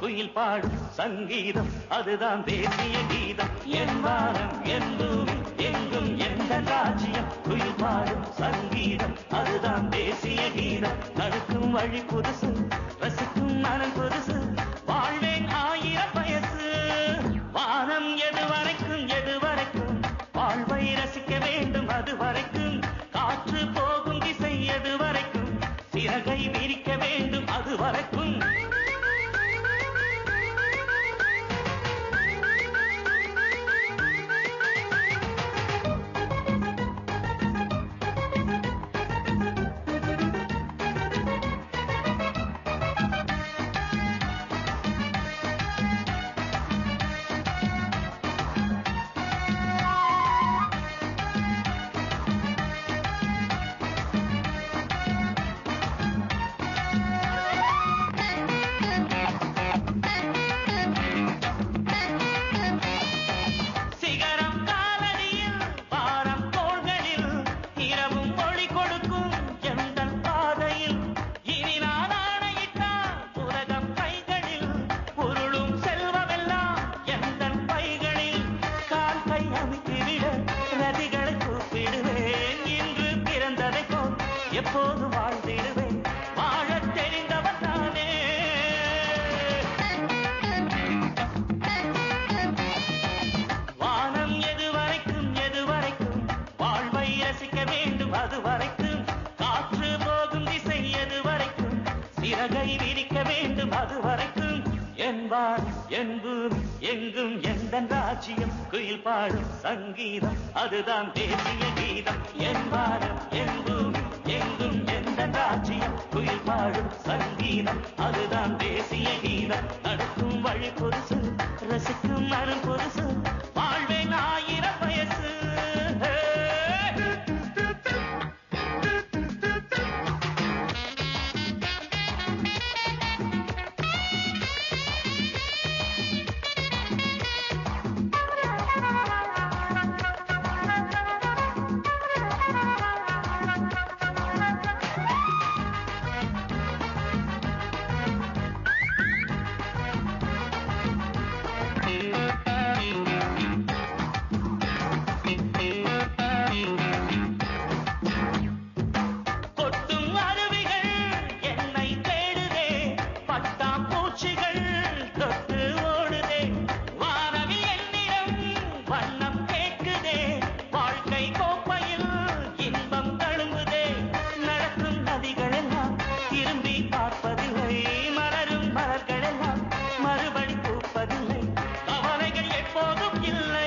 குயில் பாடும் சங்கீதம் அதுதான் தேசிய கீதம் என் வானம் என் பூமி எங்கும் எந்த ராஜ்யம் குயில் பாடும் சங்கீதம் அதுதான் தேசிய கீதம் நடக்கும் வழி புதுசு ரசிக்கும் மனம் புதுசு வாழ்வேன் ஆயிரம் வயசு வானம் எது வரைக்கும் எது வரைக்கும் வாழ்வை ரசிக்க வேண்டும் அது வரைக்கும் காற்று போகும் திசை எது வரைக்கும் சிறகை விரிக்க வேண்டும் அது வரைக்கும் சிகரம் காலடியில் பாரம் தோள்களில் இரவும் ஒளி கொடுக்கும் எந்தன் பாதையில் இனி நான் ஆணையிட்டால் உலகம் கைகளில் உருளும் செல்வமெல்லாம் எந்தன் பைகளில் கால் கை அமைத்துவிட நதிகளை கூப்பிடுவேன் இன்று பிறந்ததை போல் எப்போது வாழ்ந்திடுவேன் வாழத் தெரிந்தவன் தானே வானம் எது வரைக்கும் எது வரைக்கும் வாழ்வை ரசிக்க வேண்டும் அது வரைக்கும் காற்று போகும் திசை எது வரைக்கும் சிறகை விரிக்க வேண்டும் அது வரைக்கும் என்பார் என் பூமி எங்கும் எந்த ராஜ்யம் குயில் பாடும் சங்கீதம் அதுதான் தேசிய கீதம் என் வானம் என் பூமி எங்கும் எந்த ராஜ்யம் குயில் பாடும் சங்கீதம் அதுதான் தேசிய கீதம் நடக்கும் வழி பொருசு ரசிக்கும் மனம் பொருசு வாழ்வேன் ஆயிரம் வயசு கொட்டும் அருவிகள் என்னை தேடுதே பட்டாம் பூச்சிகள் தொட்டு ஓடுதே வானவில் என்னிடம் வண்ணம் கேட்குதே வாழ்க்கை கோப்பையில் இன்பம் தழும்புதே நடக்கும் நதிகளெல்லாம் திரும்பி பார்ப்பதில்லை மலரும் மலர்களெல்லாம் மறுபடி பூப்பதில்லை கவலைகள் எப்போதும் இல்லை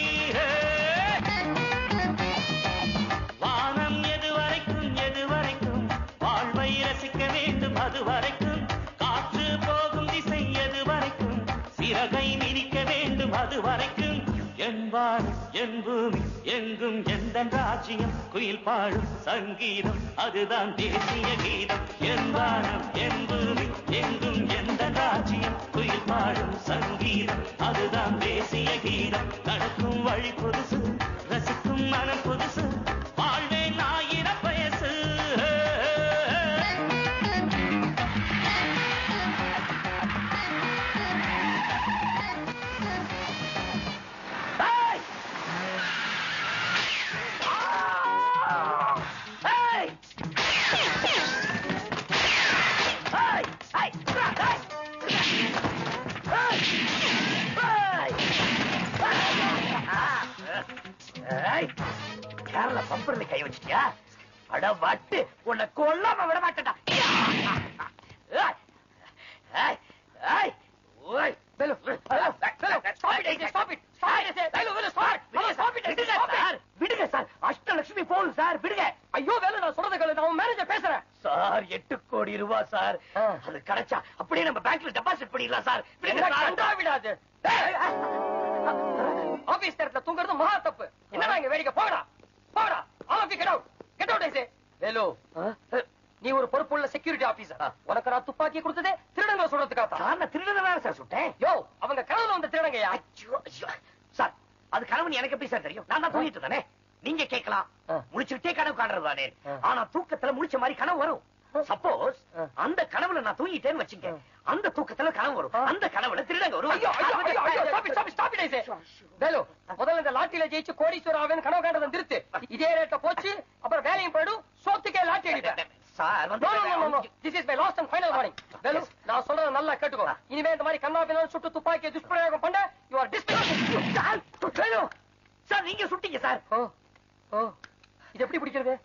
வானம் எது வரைக்கும் எது வரைக்கும் வாழ்வை ரசிக்க வேண்டும் அது வரைக்கும் காற்று போகும் திசை எது வரைக்கும் சிறகை விரிக்க வேண்டும் அது வரைக்கும் என்பார் என் பூமி எங்கும் எந்த ராஜ்யம் குயில் பாடும் சங்கீதம் அதுதான் தேசிய கீதம் என் வானம் என் பூமி எங்கும் எந்த ராஜ்யம் குயில் பாடும் சங்கீதம் அதுதான் தேசிய கீதம் நடக்கும் வழி புதுசு ரசிக்கும் மனம் புதுசு வாழ்வேன் ஆயிரம் வயசு Hey! Hey! Hey! Hey! Hey! Kerala பம்பர்ல கை வச்சிட்டியா அட வட்டு உன்னை கொல்லாம விட மாட்டேன்டா ஏய்! ஏய்! ஏய்! ஓய்! Bello, bello, bello, stop it, stop it, stop it, bello, bello, stop it, bello, stop it, stop it. விடுங்க சார் அஷ்டலட்சுமி போன் சார் விடுங்க ஐயோ வேலை நான் சொல்றது கேளு நான் மேனேஜர் பேசுறேன் சார் எட்டு கோடி ரூபாய் சார் அது கிடைச்சா அப்படியே நம்ம பேங்க்ல டெபாசிட் பண்ணிடலாம் சார் விடுங்க சார் விடாது ஆபீஸ் நேரத்துல தூங்குறது மகா தப்பு என்னடா இங்க வேடிக்கை போடா போடா all of you get out get out I say hello நீ ஒரு பொறுப்புள்ள செக்யூரிட்டி ஆபீசர் உனக்கு நான் துப்பாக்கி கொடுத்ததே திருடங்களை சொல்றதுக்காக சார் நான் திருடனை சார் சுட்டேன் யோ அவங்க கனவுல வந்த திருடங்கயா ஐயோ ஐயோ சார் அது கனவு எனக்கு எப்படி சார் தெரியும் நான் தான் தூங்கிட்டு தானே நீங்க கேட்கலாம் முழிச்சுட்டே கனவு காணுறது தானே ஆனா தூக்கத்துல முழிச்ச மாதிரி கனவு வரும் சப்போஸ் ஆ. அந்த கனவுல நான் தூங்கிட்டேன்னு வச்சுங்க அந்த தூக்கத்துல கனவு வரும் ஆ. அந்த கனவுல திருடங்க வரும் ஐயோ ஐயோ ஐயோ ஐயோ stop it, stop it, stop it, I say. Velu முதல்ல இந்த லாட்டில ஜெயிச்சு கோடீஸ்வரர் ஆவேன் கனவு காண்டதை நிறுத்து இதே ரேட்ட போச்சு அப்புறம் வேலையும் போயிடும் சோத்துக்கே லாட்டி அடிப்பேன் sir No, no, no, no, no. This is my last and final warning. Velu நான் சொல்றத நல்லா கேட்டுக்கோ இனிமே இந்த மாதிரி கண்ணா பின்னா சுட்டு துப்பாக்கியை துஷ்பிரயோகம் பண்ண you are dismiss sir Velu, sir நீங்க சுட்டீங்க சார் ஓ ஓ இது எப்படி பிடிக்கிறது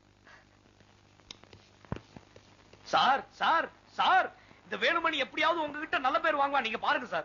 சார் சார் சார் இந்த வேலுமணி எப்படியாவது உங்ககிட்ட நல்ல பேர் வாங்குவா நீங்க பாருங்க சார்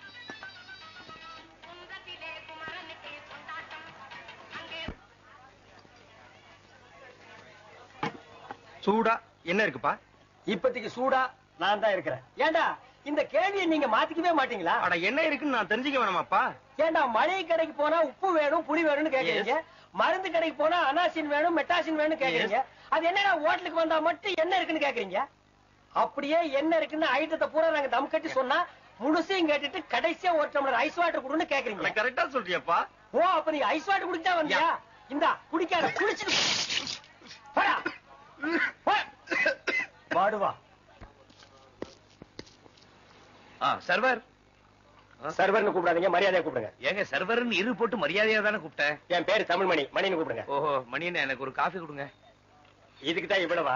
சூடா என்ன இருக்குப்பா இப்போதைக்கு சூடா நான் தான் இருக்கிறேன் ஏண்டா இந்த கேள்வியை நீங்க மாத்திக்கவே மாட்டீங்களா அட என்ன இருக்குன்னு நான் தெரிஞ்சுக்க வேணாமாப்பா ஏண்டா மளிகை கடைக்கு போனா உப்பு வேணும் புளி வேணும்னு கேக்குறீங்க மருந்து கடைக்கு போனா அனாசின் வேணும் மெட்டாசின் வேணும் கேக்குறீங்க அது என்னடா ஹோட்டலுக்கு வந்தா மட்டும் என்ன இருக்குன்னு கேக்குறீங்க அப்படியே என்ன இருக்குன்னு ஐட்டத்தை பூரா நாங்க தம் கட்டி சொன்னா முழுசையும் கேட்டுட்டு கடைசியா ஒரு டம்ளர் ஐஸ் வாட்டர் கொடுன்னு கேக்குறீங்க கரெக்டா சொல்றியப்பா ஓ அப்ப நீ ஐஸ் வாட்டர் குடிச்சா வந்தியா இந்தா குடிக்காத குடிச்சிட்டு போடா. போ. வாடுவா ஆ சர்வர் சர்வர்னு கூப்பிடாதீங்க மரியாதையா கூப்பிடுங்க ஏங்க சர்வர்னு இரு போட்டு மரியாதையா தானே கூப்பிட்டேன் என் பேரு தமிழ்மணி மணின்னு கூப்பிடுங்க ஓஹோ மணியண்ணே எனக்கு ஒரு காஃபி கொடுங்க இதுக்கு தான் இவ்வளவா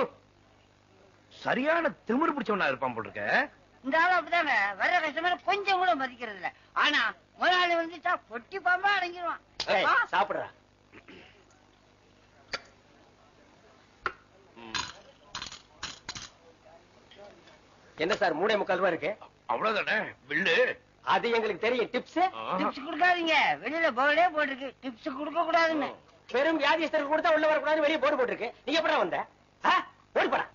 சரியான திமிரு பிடிச்சவனா இருப்பான் போல் இருக்க இந்த ஆளு அப்படிதாங்க வர கஸ்டமர் கொஞ்சம் கூட மதிக்கிறது இல்ல ஆனா முதலாளி வந்துட்டா பொட்டி பாம்பா அடங்கிடுவான் ஏய், சாப்பிடுறா என்ன சார் மூணே முக்கால் ரூபா இருக்கு அவ்வளவுதானே பில்லு அது எங்களுக்கு தெரியும் டிப்ஸ் டிப்ஸ் கொடுக்காதீங்க வெளியில போர்டே போட்டிருக்கு டிப்ஸ் கொடுக்க கூடாதுன்னு பெரும் வியாதிஸ்தருக்கு கொடுத்தா உள்ள வரக்கூடாது வெளியே போர்டு போட்டிருக்கு நீங்க எப்படா வந்த ஆ? ஓடி போடா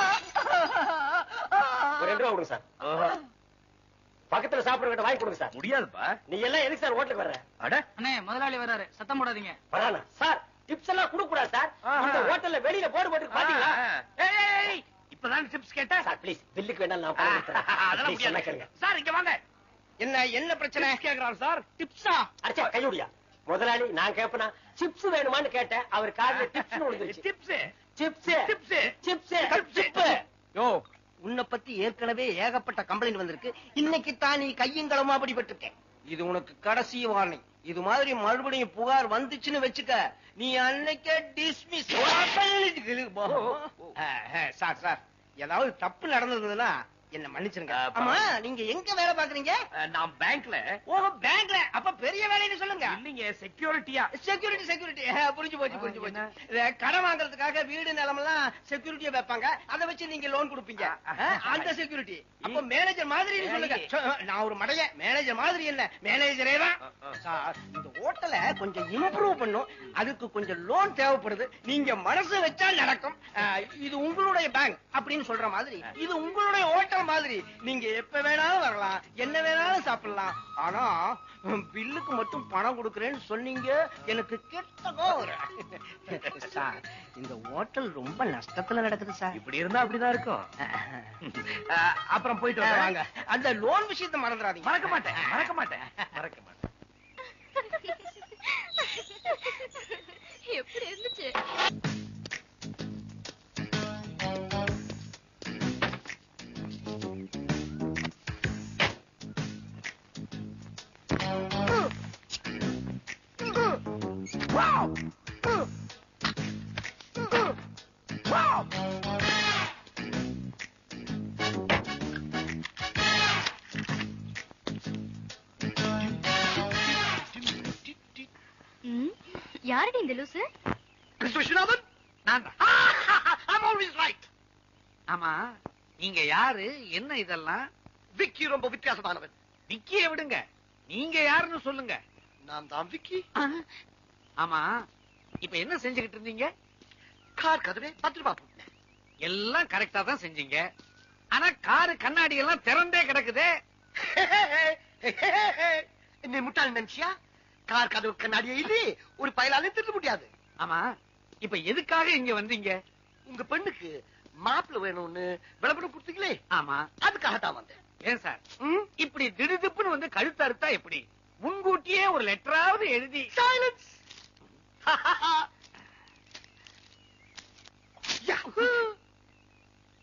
ஒரு ரெண்டு ரூபா கொடுங்க சார் ஓஹோ, பக்கத்துல சாப்பிடுறவங்க வாங்கி கொடுங்க சார் முடியாதுப்பா நீ எல்லாம் எதுக்கு சார் ஹோட்டலுக்கு வர்ற அட அண்ணே முதலாளி வராரு சத்தம் போடாதீங்க வரானா சார் டிப்ஸ் எல்லாம் கொடுக்க கூடாது சார் ஆஹா. இந்த ஹோட்டல்ல வெளியில போர்டு போட்டு பாத்தீங்களா ஆ, ஆ. ஏய், ஏய், ஏய், இப்பதான் டிப்ஸ் கேட்டேன் சார் ப்ளீஸ் பில்லுக்கு வேணாலும் நான் பணம் கொடுத்துறேன். அதெல்லாம் Please, சொன்னா முடியாது கேளுங்க. சார் இங்க வாங்க என்ன என்ன பிரச்சனை டிப்ஸ் கேக்குறான் சார் டிப்ஸா அடிச்சா கையுடியா முதலாளி நான் கேப்பனா சிப்ஸ் வேணுமான்னு கேட்டேன் அவர் காதுல டிப்ஸ் விழுந்துருச்சு tips chips tips chips tips யோ உன்னை பத்தி ஏற்கனவே ஏகப்பட்ட கம்ப்ளைண்ட் வந்திருக்கு இன்னைக்கு தான் நீ கையங்களமா படிபட்டிருக்கேன் இது உனக்கு கடைசி வார்னிங் இது மாதிரி மறுபடியும் புகார் வந்துச்சுன்னு வச்சுக்க நீ அன்னைக்கே டிஸ்மிஸ் சார் சார் ஏதாவது தப்பு நடந்ததுன்னா என்ன மன்னிச்சிருங்க ஆ, ஆமா நீங்க எங்க வேலை பாக்குறீங்க நான் பேங்க்ல ஓஹோ பேங்க்ல அப்ப பெரிய வேலைன்னு சொல்லுங்க இல்லைங்க செக்யூரிட்டியா செக்யூரிட்டி செக்யூரிட்டி புரிஞ்சு போச்சு புரிஞ்சு போச்சு இத கடன் வாங்குறதுக்காக வீடு நிலமெல்லாம் செக்யூரிட்டியா வைப்பாங்க அதை வச்சு நீங்க லோன் கொடுப்பீங்க ஆ, அந்த செக்யூரிட்டி அப்ப மேனேஜர் மாதிரி சொல்லுங்க சோ, நான் ஒரு மடைய மேனேஜர் மாதிரி என்ன மேனேஜரே தான் சார் இந்த ஹோட்டலை கொஞ்சம் இம்ப்ரூவ் பண்ணும் அதுக்கு கொஞ்சம் லோன் தேவைப்படுது நீங்க மனசு வச்சா நடக்கும் ஆ, இது உங்களுடைய பேங்க் அப்படின்னு சொல்ற மாதிரி இது உங்களுடைய ஹோட்டல் மாதிரி நீங்க எப்ப வேணாலும் வரலாம் என்ன வேணாலும் சாப்பிடலாம் ஆனா பில்லுக்கு மட்டும் பணம் கொடுக்கறேன்னு சொன்னீங்க எனக்கு கெட்ட கோவம் வரும். சார் இந்த ஹோட்டல் ரொம்ப நஷ்டத்துல நடக்குது சார் இப்படி இருந்தா அப்படிதான் இருக்கும் அஹ், அப்புறம் போயிட்டு ஆ, வரேன். வாங்க அந்த லோன் விஷயத்தை மறந்துடாதீங்க மறக்க மாட்டேன் மறக்க மாட்டேன் மறக்க மாட்டேன் எப்படி இருந்துச்சு ம், யாரடி இந்த லூசு மிஸ்டர் விஸ்வநாதன் நான் ஐம் ஆல்வேஸ் ரைட் ஆமா நீங்க யாரு என்ன இதெல்லாம் விக்கி ரொம்ப வித்தியாசமானவன் விக்கிய விடுங்க நீங்க யாருன்னு சொல்லுங்க நான் தான் விக்கி ஆமா இப்ப என்ன செஞ்சுகிட்டு இருந்தீங்க கார் கதவே பத்து ரூபாய் போட்டேன் எல்லாம் கரெக்டா தான் செஞ்சீங்க ஆனா காரு கண்ணாடி எல்லாம் திறந்தே கிடக்குதே என்ன முட்டாள் நினைச்சியா கார் கதவு கண்ணாடியே இல்லையே ஒரு பயலாலே திருட முடியாது ஆமா இப்ப எதுக்காக இங்க வந்தீங்க உங்க பெண்ணுக்கு மாப்பிள்ள வேணும்னு விளம்பரம் கொடுத்தீங்களே ஆமா அதுக்காக தான் வந்தேன் ஏன் சார் இப்படி திடுதிப்புன்னு வந்து கழுத்து அறுத்தா எப்படி முன்கூட்டியே ஒரு லெட்டராவது எழுதி சைலன்ஸ்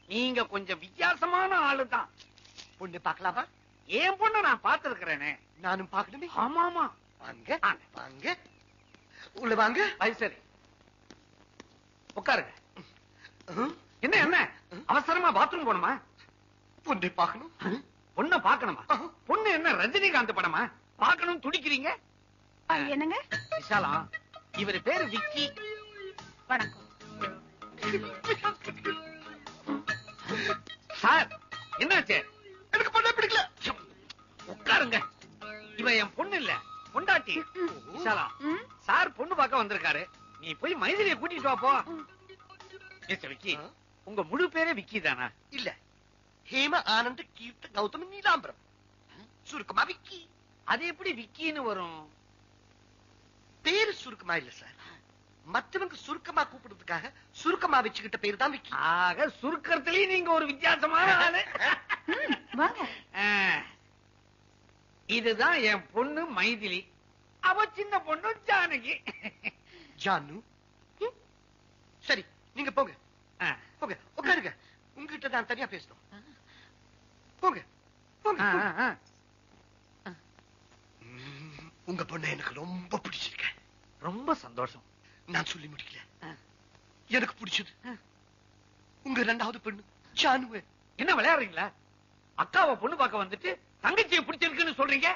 நீங்க கொஞ்சம் வித்தியாசமான ஆளுதான் பொண்ணு பார்க்கலாமா என் பொண்ணை நான் பார்த்திருக்கிறேனே நானும் பார்க்கணுமே ஆமா ஆமா வாங்க வாங்க உள்ள வாங்க அது சரி உட்காருங்க ம், என்ன என்ன அவசரமா பாத்ரூம் போகணுமா பொண்ணு பார்க்கணும் பொண்ண பாக்கணுமா ஆஹா. பொண்ணு என்ன ரஜினிகாந்த் படமா பார்க்கணும் துடிக்கிறீங்க என்னங்க விஷாலா இவர் பேரு விக்கி வணக்கம் சார் என்னாச்சு எனக்கு பொண்ணே பிடிக்கல உட்காருங்க இவ என் பொண்ணு இல்ல பொண்டாட்டி விஷாலா ம், சார் பொண்ணு பார்க்க வந்திருக்காரு நீ போய் மைதிலிய கூட்டிட்டு வா போ மிஸ்டர் விக்கி ஆ? உங்க முழு பேரே விக்கி தானா இல்ல ஹேம ஆனந்த் கீர்த்த கௌதம் நீலாம்பரம் சுருக்கமா விக்கி அது எப்படி விக்கின்னு வரும் பேரு சுருக்கமா இல்ல சார் மத்தவங்க சுருக்கமா கூப்பிடுறதுக்காக சுருக்கமா வச்சுக்கிட்ட பேரு தான் விக்கி ஆக சுருக்கத்திலேயே நீங்க ஒரு வித்தியாசமான ஆளு ம், வாங்க ஆ. இதுதான் என் பொண்ணு மைதிலி அவ சின்ன பொண்ணு ஜானகி ஜானு சரி நீங்க போங்க ஆ. போங்க உட்காருங்க உங்ககிட்ட நான் தனியா பேசணும் போங்க போங்க ஆ, போங்க. ஆ, ஆ. ம், உங்க பொண்ணு எனக்கு ரொம்ப பிடிச்சிருக்க ரொம்ப சந்தோஷம் நான் சொல்லி முடிக்கல ஆ. எனக்கு பிடிச்சது ஆ. உங்க ரெண்டாவது பொண்ணு ஜானுவே என்ன விளையாடுறீங்களா அக்காவை பொண்ணு பார்க்க வந்துட்டு தங்கச்சியை பிடிச்சிருக்குன்னு சொல்றீங்க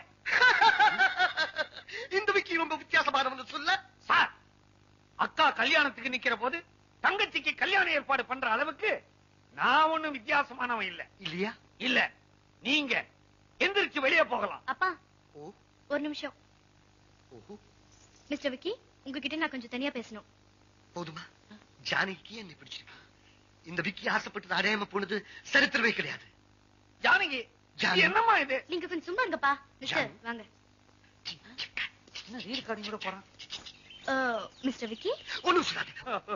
இந்த விக்கி ரொம்ப வித்தியாசமானவன்னு சொல்ல சார் அக்கா கல்யாணத்துக்கு நிக்கிற போது தங்கச்சிக்கு கல்யாண ஏற்பாடு பண்ற அளவுக்கு நான் ஒண்ணும் வித்தியாசமானவன் இல்ல இல்லையா இல்ல நீங்க எந்திரிச்சு வெளியே போகலாம் அப்பா ஓ ஒரு நிமிஷம் ஓஹோ மிஸ்டர் விக்கி உங்ககிட்ட நான் கொஞ்சம் தனியா பேசணும் போதுமா ஜானகிக்கு என்னை பிடிச்சிருக்கு இந்த விக்கி ஆசைப்பட்டது அடையாம போனது சரித்திரமே கிடையாது ஜானகி ஜானகி. இது என்னம்மா இது நீங்க கொஞ்சம் சும்மா இருங்கப்பா மிஸ்டர் ஜானு. வாங்க என்ன ரீல் கார்டிங் கூட போறான் அஹ், மிஸ்டர் விக்கி ஒண்ணும் சொல்லாது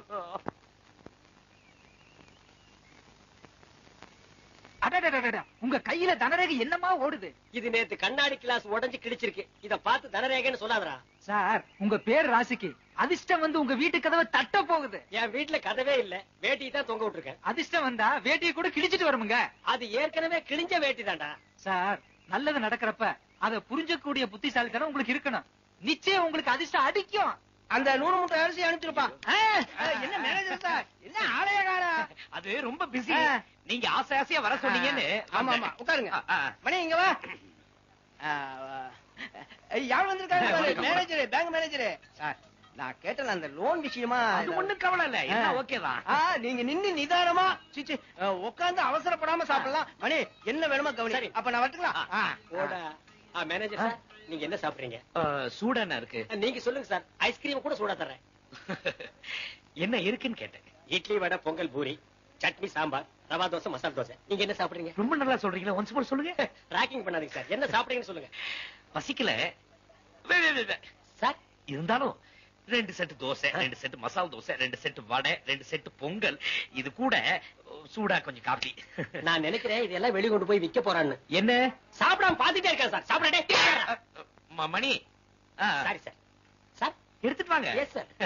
அடடடடட உங்க கையில தனரேகை என்னமா ஓடுது இது நேத்து கண்ணாடி கிளாஸ் உடைஞ்சு கிழிச்சிருக்கு இத பார்த்து தனரேகன்னு சொல்லாதடா சார் உங்க பேர் ராசிக்கு அதிர்ஷ்டம் வந்து உங்க வீட்டு கதவை தட்ட போகுது என் வீட்டுல கதவே இல்ல வேட்டி தான் தொங்க விட்டுருக்கேன் அதிர்ஷ்டம் வந்தா வேட்டியை கூட கிழிச்சிட்டு வருமுங்க அது ஏற்கனவே கிழிஞ்ச வேட்டி தான்டா சார் நல்லது நடக்கிறப்ப அத புரிஞ்சக்கூடிய புத்திசாலித்தனம் உங்களுக்கு இருக்கணும் நிச்சயம் உங்களுக்கு அதிர்ஷ்டம் அடிக்கும் அந்த நூறு மூட்டை அரிசி அனுப்பிச்சிருப்பான் ஆ, என்ன மேனேஜர் சார் என்ன ஆலய கால அது ரொம்ப பிஸி ஆ. நீங்க ஆசை ஆசையா வர சொன்னீங்கன்னு ஆமா ஆமா உட்காருங்க ஆ, ஆ. மணி இங்க வா ஆ, வா. ஏய், யார் வந்திருக்காங்க பாரு, வணக்கம். மேனேஜர் பேங்க் மேனேஜர் சார் நான் கேட்டல அந்த லோன் விஷயமா அது ஒண்ணும் கவலை இல்ல என்ன ஆ. ஓகே தான் ஆ, நீங்க நின்னு நிதானமா சிச்சி உட்கார்ந்து அவசரப்படாம சாப்பிடலாம் மணி என்ன வேணுமா கவனி சரி. அப்ப நான் வரட்டுங்களா ஆ. போடா ஆ, மேனேஜர் சார் நீங்க என்ன சாப்பிடுறீங்க சூடான இருக்கு நீங்க சொல்லுங்க சார் ஐஸ்கிரீம் கூட சூடா தர்றேன் என்ன இருக்குன்னு கேட்டேன் இட்லி வடை பொங்கல் பூரி சட்னி சாம்பார் ரவா தோசை மசால் தோசை நீங்க என்ன சாப்பிடுறீங்க ரொம்ப நல்லா சொல்றீங்களா ஒன்ஸ் மோர் சொல்லுங்க ராக்கிங் பண்ணாதீங்க சார் என்ன சாப்பிடுறீங்கன்னு சொல்லுங்க பசிக்கல வே, வே, வே, வே. சார் இருந்தாலும் ரெண்டு செட்டு தோசை ரெண்டு செட்டு மசால் தோசை ரெண்டு செட்டு வடை ரெண்டு செட்டு பொங்கல் இது கூட சூடா கொஞ்சம் காபி நான் நினைக்கிறேன் இதெல்லாம் வெளிய கொண்டு போய் விக்க போறான்னு என்ன சாப்பிடாம பாத்துட்டே இருக்கேன் சார் சாப்பிடடே ம- மணி ஆ, சாரி சார் சார் எடுத்துட்டு வாங்க எஸ் சார்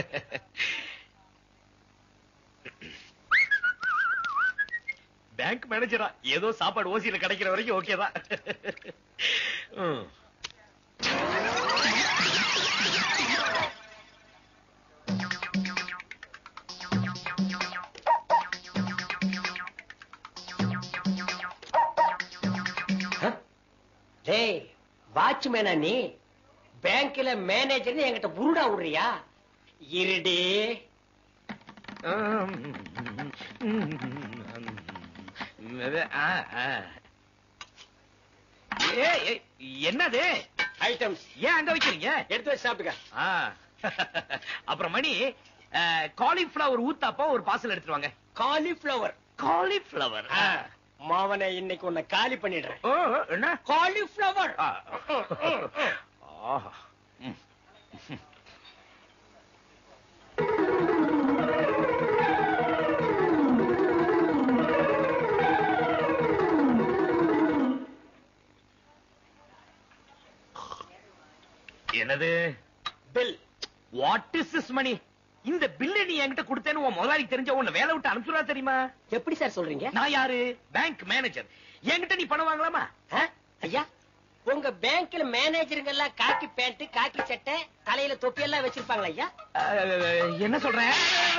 பேங்க் மேனேஜரா ஏதோ சாப்பாடு ஓசியில கிடைக்கிற வரைக்கும் ஓகே தான் ம். டேய் வாட்ச்மேனா நீ பேங்க்ல மேனேஜர்னு என்கிட்ட புருடா விடுறியா இருடி ஆ, ஆ. ஏய், ஏய், என்னது ஐட்டம்ஸ் ஏன் அங்க வைக்கிறீங்க எடுத்து வச்சு சாப்பிட்டுக்க ஆ. அப்புறம் மணி காலிஃபிளவர் ஊத்தாப்பா ஒரு பார்சல் எடுத்துட்டு வாங்க காலிஃபிளவர் காலிஃபிளவர் மாவனை இன்னைக்கு உன்னை காலி பண்ணிடுறேன் ஓ என்ன காலிஃபிளவர் ஆ. ஆஹா. ம். என்னது bill what is this Mani இந்த பில்ல நீ என்கிட்ட கொடுத்தேன்னு உன் முதலாளி தெரிஞ்ச உன்னை வேலை விட்டு அனுப்பிச்சுடா தெரியுமா எப்படி சார் சொல்றீங்க நான் யாரு பேங்க் மேனேஜர் என்கிட்ட நீ பணம் வாங்கலாமா ஆ? ஐயா உங்க பேங்க்ல மேனேஜருங்க எல்லாம் காக்கி பேண்ட் காக்கி சட்டை தலையில தொப்பி எல்லாம் வச்சிருப்பாங்களா ஐயா அஹ், என்ன சொல்றேன்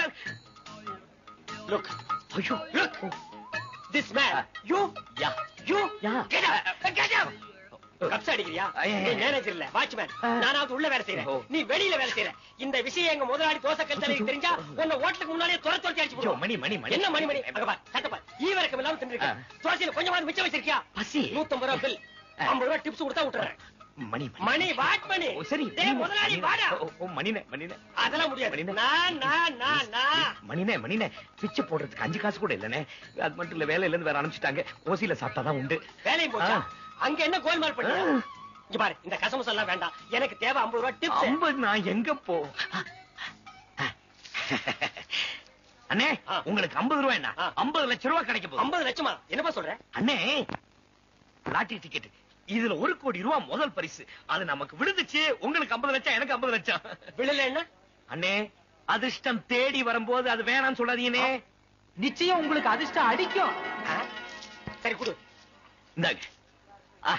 லுக் ஐயோ this man you ya you ya get up get up கப்ஸ் அடிக்கிறியா ஐயா. நீ மேனேஜர் இல்ல வாட்ச்மேன் ஆ. நானாவது உள்ள வேலை செய்யறேன் ஓ. நீ வெளியில வேலை செய்யற இந்த விஷயம் எங்க முதலாளி தோசை கல்ச்சலைக்கு தெரிஞ்சா உன்னை ஓட்டலுக்கு முன்னாடியே துர துரத்தி அடிச்சு ஐயோ, போடுவோம் மணி மணி மணி என்ன மணி மணி அங்க பார் சட்டை பார் ஈவரக்கம் இல்லாம தின்னுருக்க ஆ. தோசையில கொஞ்சமாவது மிச்சம் வச்சிருக்கியா பசி நூத்தம்பது ரூபா பில் ஆ. ஐம்பது ரூபா டிப்ஸ் கொடுத்தா விட்டுறேன் மணி மணி வாட் மணி ஓ, சரி டேய் முதலாளி வாடா ஓ, ஓ, மணினே மணினே அதெல்லாம் முடியாது மணினே. நான் நான் நான் நான் மணினே மணினே பிச்சை போடுறதுக்கு அஞ்சு காசு கூட இல்லனே அது மட்டும் இல்ல வேலையில இருந்து வேற அனுப்பிச்சிட்டாங்க ஓசியில சாப்பிட்டாதான் உண்டு வேலையும் போச்சா ஆ. அங்க என்ன கோல்மால் பண்ணியா ஆ. இங்க பாரு இந்த கசமசம் எல்லாம் வேண்டாம் எனக்கு தேவை ஐம்பது ரூபா டிப்ஸ் ஐம்பது நான் எங்க போ அண்ணே ஆ. உங்களுக்கு ஐம்பது ரூபாய் என்ன ஆ. ஐம்பது லட்சம் ரூபாய் கிடைக்க போகுது ஐம்பது லட்சமா என்னப்பா சொல்ற அண்ணே லாட்டரி டிக்கெட் இதுல ஒரு கோடி ரூபாய் முதல் பரிசு அது நமக்கு விழுந்துச்சு உங்களுக்கு ஐம்பது லட்சம் எனக்கு ஐம்பது லட்சம் விழல என்ன அண்ணே அதிர்ஷ்டம் தேடி வரும்போது அது வேணாம்னு சொல்லாதீங்கண்ணே நிச்சயம் உங்களுக்கு அதிர்ஷ்டம் அடிக்கும் ஆ? சரி கொடு இந்தாங்க ஆ.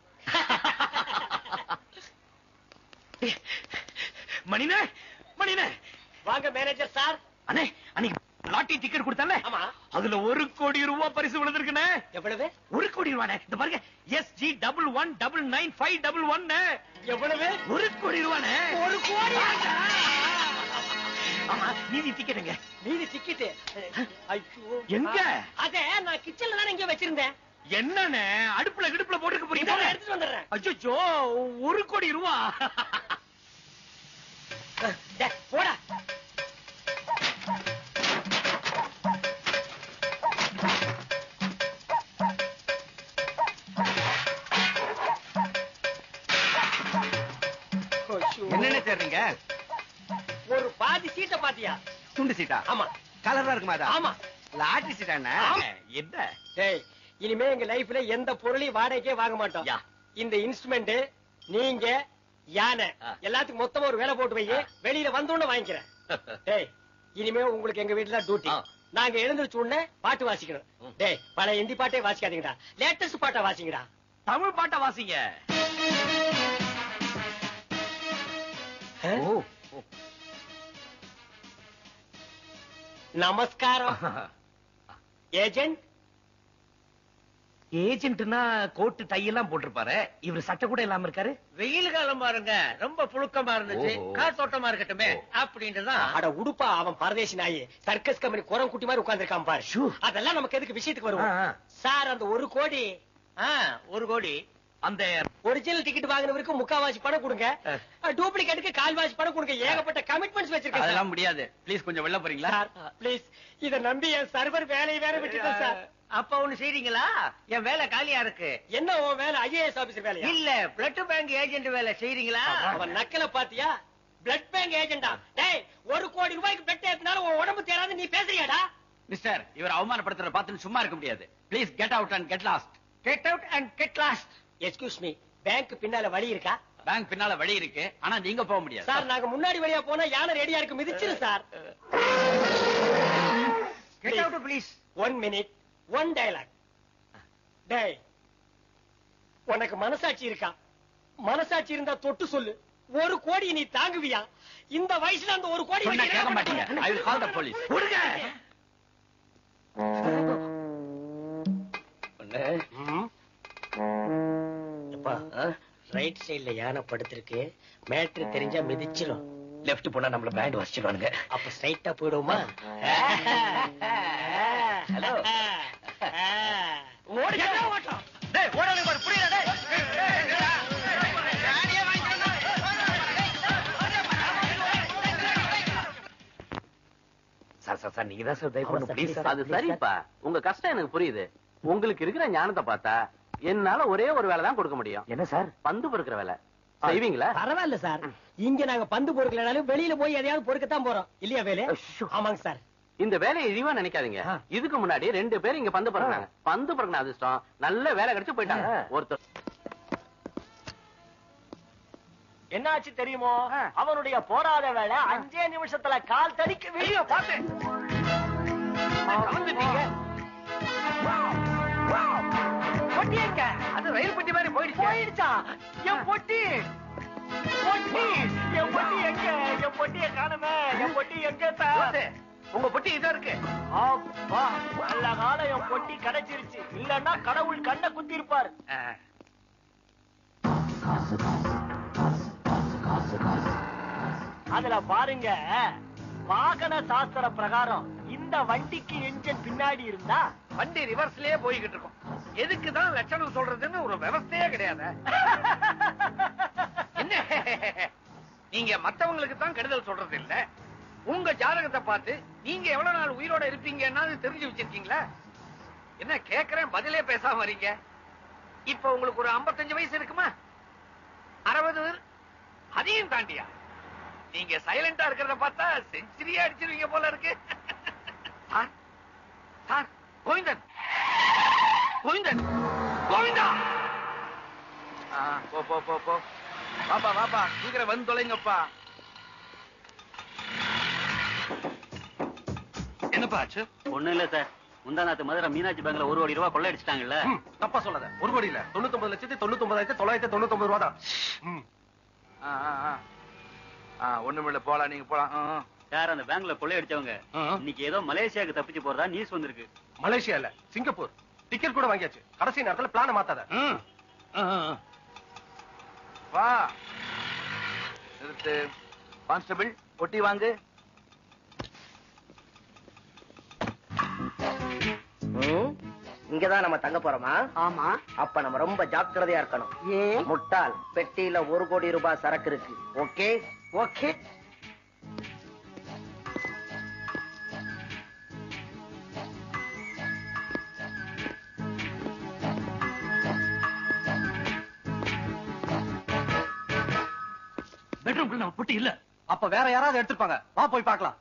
மணினே மணினே வாங்க மேனேஜர் சார் அண்ணே அன்னைக்கு லாட்டரி டிக்கெட் கொடுத்தானே ஆமா அதுல ஒரு கோடி ரூபாய் பரிசு விழுந்திருக்குண்ணே எவ்வளவு ஒரு கோடி ரூபாய் இந்த பாருங்க S G double one double nine five double one எவ்வளவு ஒரு கோடி ரூபாய் ஒரு கோடி ஆமா நீதி டிக்கெட்டுங்க மீதி டிக்கெட் ஐயோ எங்க? அத நான் கிச்சன்ல தானே இங்க வச்சிருந்தேன் என்னண்ணே அடுப்புல கிடுப்புல போட்டுக்க இதை போறீங்க நான் எடுத்துட்டு வந்துடுறேன் அச்சோ ஒரு கோடி ரூபா டேய், போடா ஐயோ. என்னென்ன தேடுறீங்க ஒரு பாதி சீட்டை பாத்தியா துண்டு சீட்டா ஆமா கலரா இருக்குமா அது ஆமா லாட்டரி சீட்டா என்ன என்ன டேய் இனிமே எங்க லைஃப்ல எந்த பொருளையும் வாடகைக்கே வாங்க மாட்டோம் யா. இந்த இன்ஸ்ட்ருமெண்ட் நீங்க யானை ஆ. எல்லாத்துக்கும் மொத்தமா ஒரு வேலை போட்டு வை ஆ. வெளியில வந்தோன்னு வாங்கிக்கிறேன் டேய் இனிமே உங்களுக்கு எங்க வீட்டுல டியூட்டி ஆ. நாங்க எழுந்திருச்ச உடனே பாட்டு வாசிக்கணும் ம். டேய் பழைய ஹிந்தி பாட்டே வாசிக்காதீங்கடா லேட்டஸ்ட் பாட்டை வாசிங்கடா தமிழ் பாட்டை வாசிங்க ஆ? ஓ நமஸ்காரம் ஏஜென்ட் ஏஜென்ட்னா கோட்டு டை எல்லாம் போட்டிருப்பாரு இவர் சட்டை கூட இல்லாம இருக்காரு வெயில் காலம் பாருங்க ரொம்ப புழுக்கமா இருந்துச்சு ஓஹோ. காத்தோட்டமா இருக்கட்டுமே ஓ. அப்படின்ட்டு தான் அட உடுப்பா அவன் பரதேசி நாயி சர்க்கஸ் கம்பெனி குரம் குட்டி மாதிரி உட்கார்ந்திருக்கான் பாரு ஷூ. அதெல்லாம் நமக்கு எதுக்கு விஷயத்துக்கு வருவோம் ஆ, ஆ. சார் அந்த ஒரு கோடி ஆ, ஒரு கோடி அந்த ஒரிஜினல் டிக்கெட் வாங்கினவருக்கு முக்காவாசி பணம் கொடுங்க ஆ. டூப்ளிகேட்டுக்கு கால்வாசி பணம் கொடுங்க ஏகப்பட்ட கமிட்மெண்ட்ஸ் வச்சிருக்கேன் அதெல்லாம் முடியாது ப்ளீஸ் கொஞ்சம் வெளில போறீங்களா சார் ப்ளீஸ் இத நம்பி என் சர்வர் வேலையை வேற விட்டுட்டேன் சார் அப்ப ஒண்ணு செய்றீங்களா என் வேலை காலியா இருக்கு என்ன உன் வேலை ஐஏஎஸ் ஆபீசர் வேலையா இல்ல பிளட் பேங்க் ஏஜென்ட் வேலை செய்றீங்களா அவன் நக்கல பாத்தியா பிளட் பேங்க் ஏஜென்டா டேய் ஒரு கோடி ரூபாய்க்கு பிளட் ஏத்தினாலும் உன் உடம்பு தேராது நீ பேசுறியாடா மிஸ்டர் இவர் அவமானப்படுத்துற பார்த்து சும்மா இருக்க முடியாது please get out and get lost get out and get lost excuse me bank பின்னால வழி இருக்கா பேங்க் பின்னால வழி இருக்கு ஆனா நீங்க போக முடியாது சார் நாங்க முன்னாடி வழியா போனா யானை ரெடியா இருக்கு மிதிச்சிரு sir get out please one minute one dialogue டேய் உனக்கு மனசாட்சி இருக்கா மனசாட்சி இருந்தா தொட்டு சொல்லு ஒரு கோடி நீ தாங்குவியா இந்த வயசுல அந்த ஒரு கோடி சொன்னா வச்சு கேட்க என்ன மாட்டீங்க பண்ண I will call the police கொடுங்க ரைட் சைடுல யானை படுத்திருக்கு மேட்ரு தெரிஞ்சா மிதிச்சிரும் லெஃப்ட் போனா நம்மள பேண்ட் வச்சிருவானுங்க அப்ப ஸ்ட்ரைட்டா போயிடுவோமா Hello. ஓடி டேய் ஓடாதே பாரு புரியல டேய் சார் சார் சார் நீங்க தான் சார் தயவு பண்ணு ப்ளீஸ் சார் அது சரிப்பா உங்க கஷ்டம் எனக்கு புரியுது உங்களுக்கு இருக்கிற ஞானத்தை பார்த்தா என்னால ஒரே ஒரு வேலை தான் கொடுக்க முடியும் என்ன சார் பந்து பொறுக்கிற வேலை செய்வீங்களா பரவாயில்ல சார் இங்க நாங்க பந்து பொறுக்கலனாலும் வெளியில போய் எதையாவது பொறுக்கத்தான் போறோம் இல்லையா வேலு அஷ்ஷோ. ஆமாங்க சார் இந்த வேலையை இழிவா நினைக்காதீங்க ஆ. இதுக்கு முன்னாடி ரெண்டு பேர் இங்க பந்து பறக்குறாங்க பந்து பறக்கின அதிர்ஷ்டம் நல்ல வேலை கிடைச்சு போயிட்டாங்க ஆ. ஒருத்தர் என்ன என்னாச்சு தெரியுமோ அவனுடைய போராத வேலை அஞ்சே நிமிஷத்துல கால் தடிக்க வெளியே பார்த்தேன் கலந்துட்டீங்க பொட்டி எங்க அது ரயில் பெட்டி மாதிரி போயிடுச்சு போயிடுச்சா என் பொட்டி பொட்டி என் பொட்டி எங்க என் பொட்டிய காணுமே என் பொட்டி எங்க போத்து, உங்க பொட்டி இதா இருக்கு அப்பா நல்ல காலம் என் பொட்டி கிடைச்சிருச்சு இல்லன்னா கடவுள் கண்ணை குத்தி இருப்பாரு ஆ. அதுல பாருங்க வாகன சாஸ்திர பிரகாரம் இந்த வண்டிக்கு என்ஜின் பின்னாடி இருந்தா வண்டி ரிவர்ஸ்லயே போய்கிட்டு இருக்கும் எதுக்கு தான் லட்சணம் சொல்றதுன்னு ஒரு விவஸ்தையே கிடையாது என்ன நீங்க மத்தவங்களுக்கு தான் கெடுதல் சொல்றது இல்ல உங்க ஜாதகத்தை பார்த்து நீங்க எவ்வளவு நாள் உயிரோட இருப்பீங்கன்னா தெரிஞ்சு வச்சிருக்கீங்களா என்ன கேக்குறேன் பதிலே பேசாம வரீங்க இப்ப உங்களுக்கு ஒரு 55 வயசு இருக்குமா அறுபது அதையும் தாண்டியா நீங்க சைலண்டா இருக்கிறத பார்த்தா செஞ்சுரியா அடிச்சிருவீங்க போல இருக்கு சார் சார் கோவிந்தன் கோவிந்தன் கோவிந்தா ஆ, போ போ போ போ வாப்பா வாப்பா சீக்கிரம் வந்து தொலைங்கப்பா என்னப்பா ஆச்சு ஒண்ணும் இல்ல சார் முந்தாநாத்து மதுரை மீனாட்சி பேங்க்ல ஒரு கோடி ரூபாய் கொள்ளையடிச்சிட்டாங்கல்ல ம், தப்பா சொல்லாத ஒரு கோடி இல்ல தொண்ணூத்தி ஒன்பது லட்சத்தி தொண்ணூத்தி ஒன்பதாயிரத்தி தொள்ளாயிரத்தி தொண்ணூத்தி ஒன்பது ரூபா தான் ம். ஆ, ஆ, ஆ. ஆ, ஒண்ணுமில்ல போலாம் நீங்க போலாம் ஆ, ஆ. யார் அந்த பேங்க்ல கொள்ளையடிச்சவங்க ஆ. இன்னைக்கு ஏதோ மலேசியாவுக்கு தப்பிச்சு போறதா நியூஸ் வந்திருக்கு மலேசியா இல்ல சிங்கப்பூர் டிக்கெட் கூட வாங்கியாச்சு கடைசி நேரத்துல பிளான மாத்தாத ம். ஆ, ஆ, ஆ. வா நிறுத்து கான்ஸ்டபிள் ஒட்டி வாங்கு இங்கதான் நம்ம தங்க போறோமா ஆமா அப்ப நம்ம ரொம்ப ஜாக்கிரதையா இருக்கணும் ஏன் முட்டாள் பெட்டியில ஒரு கோடி ரூபாய் சரக்கு இருக்கு ஓகே ஓகே பெட்ரூம்குள்ள நம்ம புட்டி இல்ல அப்ப வேற யாராவது எடுத்துப்பாங்க வா போய் பார்க்கலாம்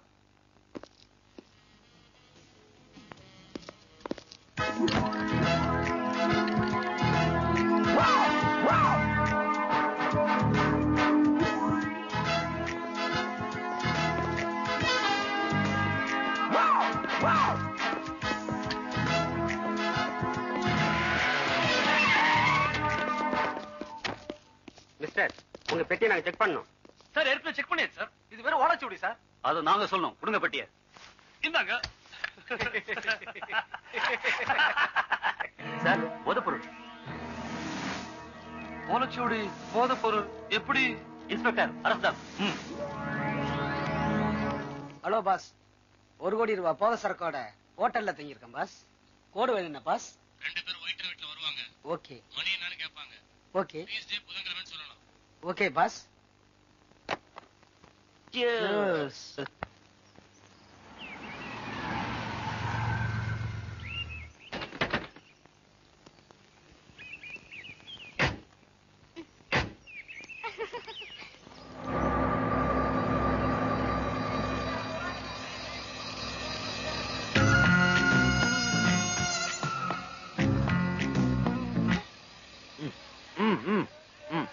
மிஸ்டர் உங்க பெட்டியை நாங்க செக் பண்ணோம் சார் ஏற்கனவே செக் பண்ணியாச்சு சார் இது வெறும் ஓலைச்சுவடி சார் அது நாங்க சொல்லணும் கொடுங்க பெட்டிய இந்தாங்க சார் போதை பொருள் ஓலைச்சுவடி போதைப் பொருள் எப்படி இன்ஸ்பெக்டர் அரஸ்தான் ஹலோ பாஸ் ஒரு கோடி ரூபாய் போத சரக்கோட ஹோட்டல்ல தங்கியிருக்கேன் பாஸ் கோடு வேணும் என்ன பாஸ் ரெண்டு பேரும் ஒயிட் வீட்டுல வருவாங்க ஓகே மணி என்னன்னு கேட்பாங்க ஓகே டியூஸ்டே புதன்கிழமைன்னு சொல்லணும் ஓகே பாஸ் ம் ம் ம்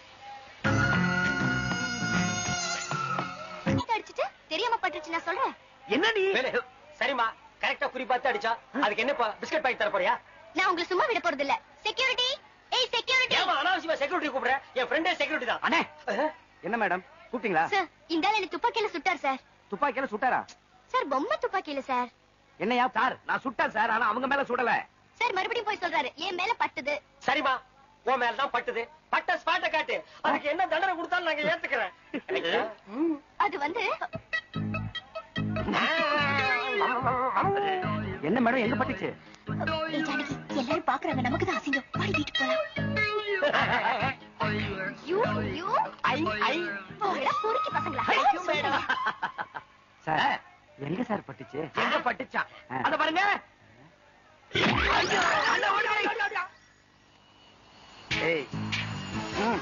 அடிச்சிட்டு தெரியாம பட்டுருச்சு நான் சொல்றேன் என்ன நீ சரிம்மா கரெக்டா குறி பார்த்து அடிச்சா அதுக்கு என்ன பிஸ்கட் பாக்கெட் தர போறியா நான் உங்களை சும்மா விட போறது இல்ல செக்யூரிட்டி ஏய் செக்யூரிட்டி ஏமா அனாவசியமா செக்யூரிட்டி கூப்பிடுற என் ஃப்ரெண்டே செக்யூரிட்டி தான் அண்ணே அஹ், என்ன மேடம் கூப்பிட்டீங்களா சார் இந்த ஆள் என்ன துப்பாக்கியில சுட்டார் சார் துப்பாக்கியால சுட்டாரா சார் பொம்மை துப்பாக்கியில சார் என்னையா சார் நான் சுட்டேன் சார் ஆனா அவங்க மேல சுடல சார் மறுபடியும் போய் சொல்றாரு என் மேல பட்டுது சரிம்மா உன் மேல தான் பட்டுது பட்ட ஸ்பாட்ட காட்டு அதுக்கு என்ன தண்டனை கொடுத்தாலும் நாங்க ஏத்துக்கிறேன் அது வந்து என்ன மேடம் எங்க பட்டுச்சு ஏய் ஜானகி எல்லாரும் பாக்குறாங்க நமக்கு தான் அசிங்கம் வாடி வீட்டுக்கு போலாம் யூ யூ ஐ ஐ போடா பொறுக்கி பசங்களா Thank you, madam. சார் எங்க சார் பட்டுச்சு எங்க பட்டுச்சான் அத பாருங்க ஏய் ம்.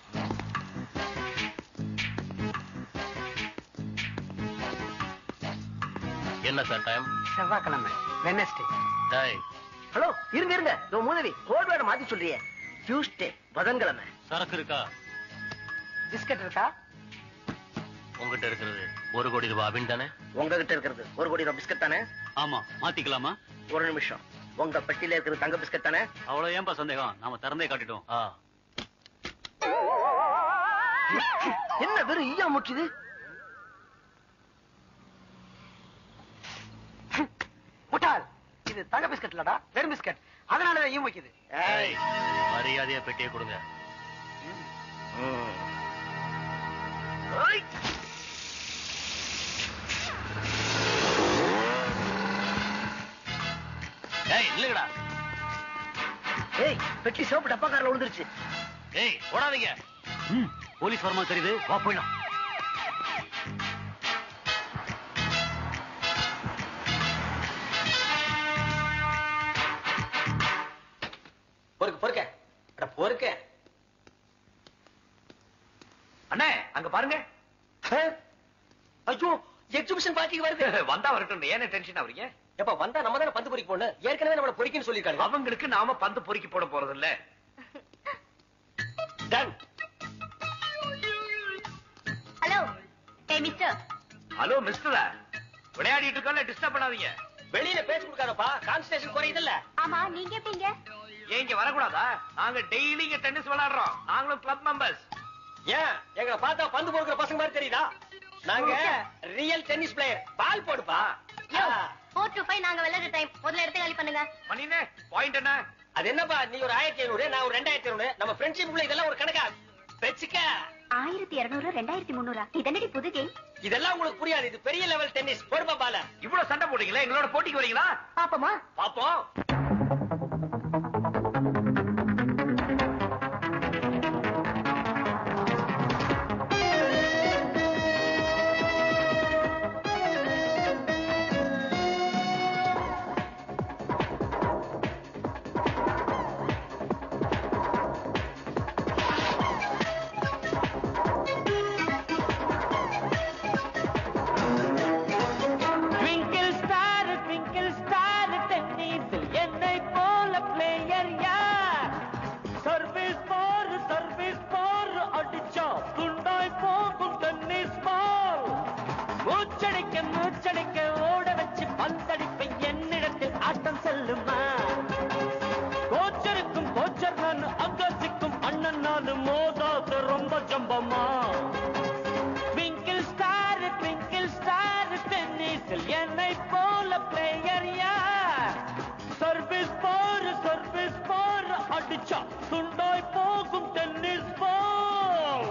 என்ன சார் டைம் செவ்வாய்க்கிழமை வெனஸ்டே டேய் ஹலோ இருங்க இருங்க இதோ மூதவி கோட் வேர்டு மாத்தி சொல்றியே டியூஸ்டே புதன்கிழமை சரக்கு இருக்கா பிஸ்கட் இருக்கா உங்ககிட்ட இருக்கிறது ஒரு கோடி ரூபாய் அப்படின்னு தானே உங்ககிட்ட இருக்கிறது ஒரு கோடி ரூபாய் பிஸ்கட் தானே ஆமா மாத்திக்கலாமா ஒரு நிமிஷம் உங்க பெட்டியில இருக்கிறது தங்க பிஸ்கட் தானே அவ்வளவு ஏன்பா சந்தேகம் நாம திறந்தே காட்டிட்டோம் ஆ என்ன வெறும் ஈயா முக்கியது முட்டாள் இது தங்க பிஸ்கட் இல்லடா வெறும் பிஸ்கட் அதனால ஈ வைக்குது ஏய், மரியாதையா பெட்டியை கொடுங்க ஏய் இல்லங்கடா ஏய் பெட்டி சோப்பு டப்பா காரில் விழுந்துருச்சு ஏய் ஓடாதீங்க ம், போலீஸ் வரமா தெரியுது வா போயிடலாம் பொறுக்க பொறுக்க அட பொறுக்க அண்ணே அங்க பாருங்க ஐயோ எக்ஸிபிஷன் பார்ட்டிக்கு வருது வந்தா வரட்டும் ஏன் டென்ஷன் ஆவறீங்க எப்ப வந்தா நம்ம தானே பந்து பொறிக்க போகணும் ஏற்கனவே நம்மள பொறிக்கன்னு சொல்லிருக்காங்க அவங்களுக்கு நாம பந்து பொறுக்கி போட போறது இல்ல டன் ஹலோ ஏ மிஸ்டர் ஹலோ மிஸ்டரா விளையாடிட்டு இருக்கோம்ல டிஸ்டர்ப் பண்ணாதீங்க வெளியில பேச்சு கொடுக்காதப்பா கான்சன்ட்ரேஷன் குறையுதுல்ல ஆமா நீங்க எப்படிங்க ஏன் இங்க வரக்கூடாதா நாங்க டெய்லி இங்க டென்னிஸ் விளையாடுறோம் நாங்களும் கிளப் மெம்பர்ஸ் ஏன் எங்களை பார்த்தா பந்து பொறுக்கிற பசங்க மாதிரி தெரியுதா நாங்க ரியல் டென்னிஸ் பிளேயர் பால் போடுப்பா யோ ஃபோர் டு ஃபைவ் நாங்க விளையாடுற டைம் முதல்ல எடுத்து காலி பண்ணுங்க மணினே பாயிண்ட் என்ன அது என்னப்பா நீ ஒரு ஆயிரத்தி ஐநூறு நான் ஒரு ரெண்டாயிரத்தி ஐநூறு நம்ம ஃப்ரெண்ட்ஷிப்ல இதெல்லாம் ஒரு கணக்கா வச்சுக்க ஆயிரத்தி இருநூறு ரெண்டாயிரத்தி முந்நூறா இதனடி புது கேம் இதெல்லாம் உங்களுக்கு புரியாது இது பெரிய லெவல் டென்னிஸ் போடுப்பா பால இவ்வளவு சண்டை போட்டீங்களா எங்களோட போட்டிக்கு வரீங்களா பாப்போமா பாப்போம் ட்விங்கிள் ஸ்டார் ட்விங்கிள் ஸ்டார் டென்னிஸில் என்னை போல பிளேயர் யார் சர்வீஸ் போர் சர்வீஸ் போர் அடிச்சா துண்டாய் போகும் டென்னிஸ் பால் மூச்சடிக்க மூச்சடிக்க ஓட வச்சு பந்தடிப்பை என்னிடத்தில் ஆட்டம் செல்லுமா கோச்சருக்கும் கோச்சர் நான் அங்கசிக்கும் அண்ணன் நானும் மோதாத ரொம்ப ஜம்பமா ட்விங்கிள் ஸ்டார் ட்விங்கிள் ஸ்டார் டென்னிஸில் என்னை போல பிளேயர் யார் சர்வீஸ் போர் சர்வீஸ் போர் அடிச்சா துண்டாய் போகும் டென்னிஸ் பால்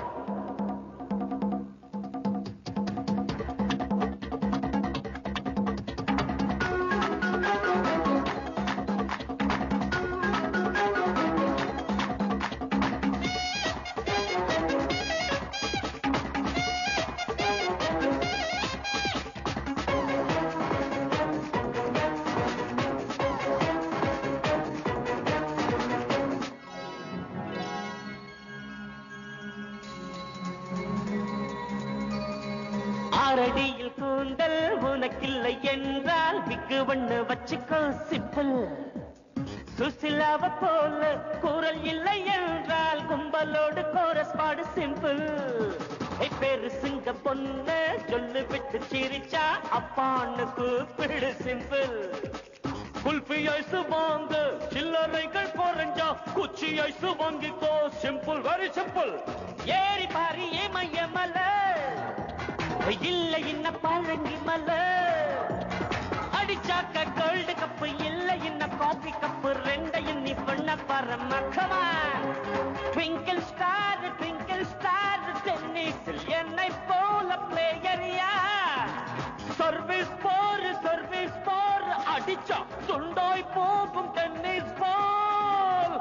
ஆரடியில் கூந்தல் உனக்கில்லை என்றால் விக்கு பண்ணு வச்சுக்கோ சிப்பிள் சுசிலாவ போல குரல் இல்லை என்றால் கும்பலோடு கோரஸ் பாடு சிம்பிள் பேரு சிங்க பொண்ணு சொல்லு விட்டு சிரிச்சா அப்பான்னு கூப்பிடு சிம்பிள் குல்பி ஐசு வாங்க சில்லறைகள் குறைஞ்சா குச்சி ஐசு வாங்கிக்கோ சிம்பிள் வெரி சிம்பிள் ஏறி பாரி ஏமையமல இல்ல இன்ன பழங்கி மல அடிச்சாக்க கோல்டு கப்பு இல்ல இன்ன காபி கப்பு ரெண்டையும் நீ பண்ண பரமக்கமா ட்விங்கிள் ஸ்டார் ட்விங்கிள் ஸ்டார் டென்னிஸில் என்னை போல பிளேயர் யார் சர்வீஸ் போர் சர்வீஸ் போர் அடிச்சா துண்டாய் போகும் டென்னிஸ் பால்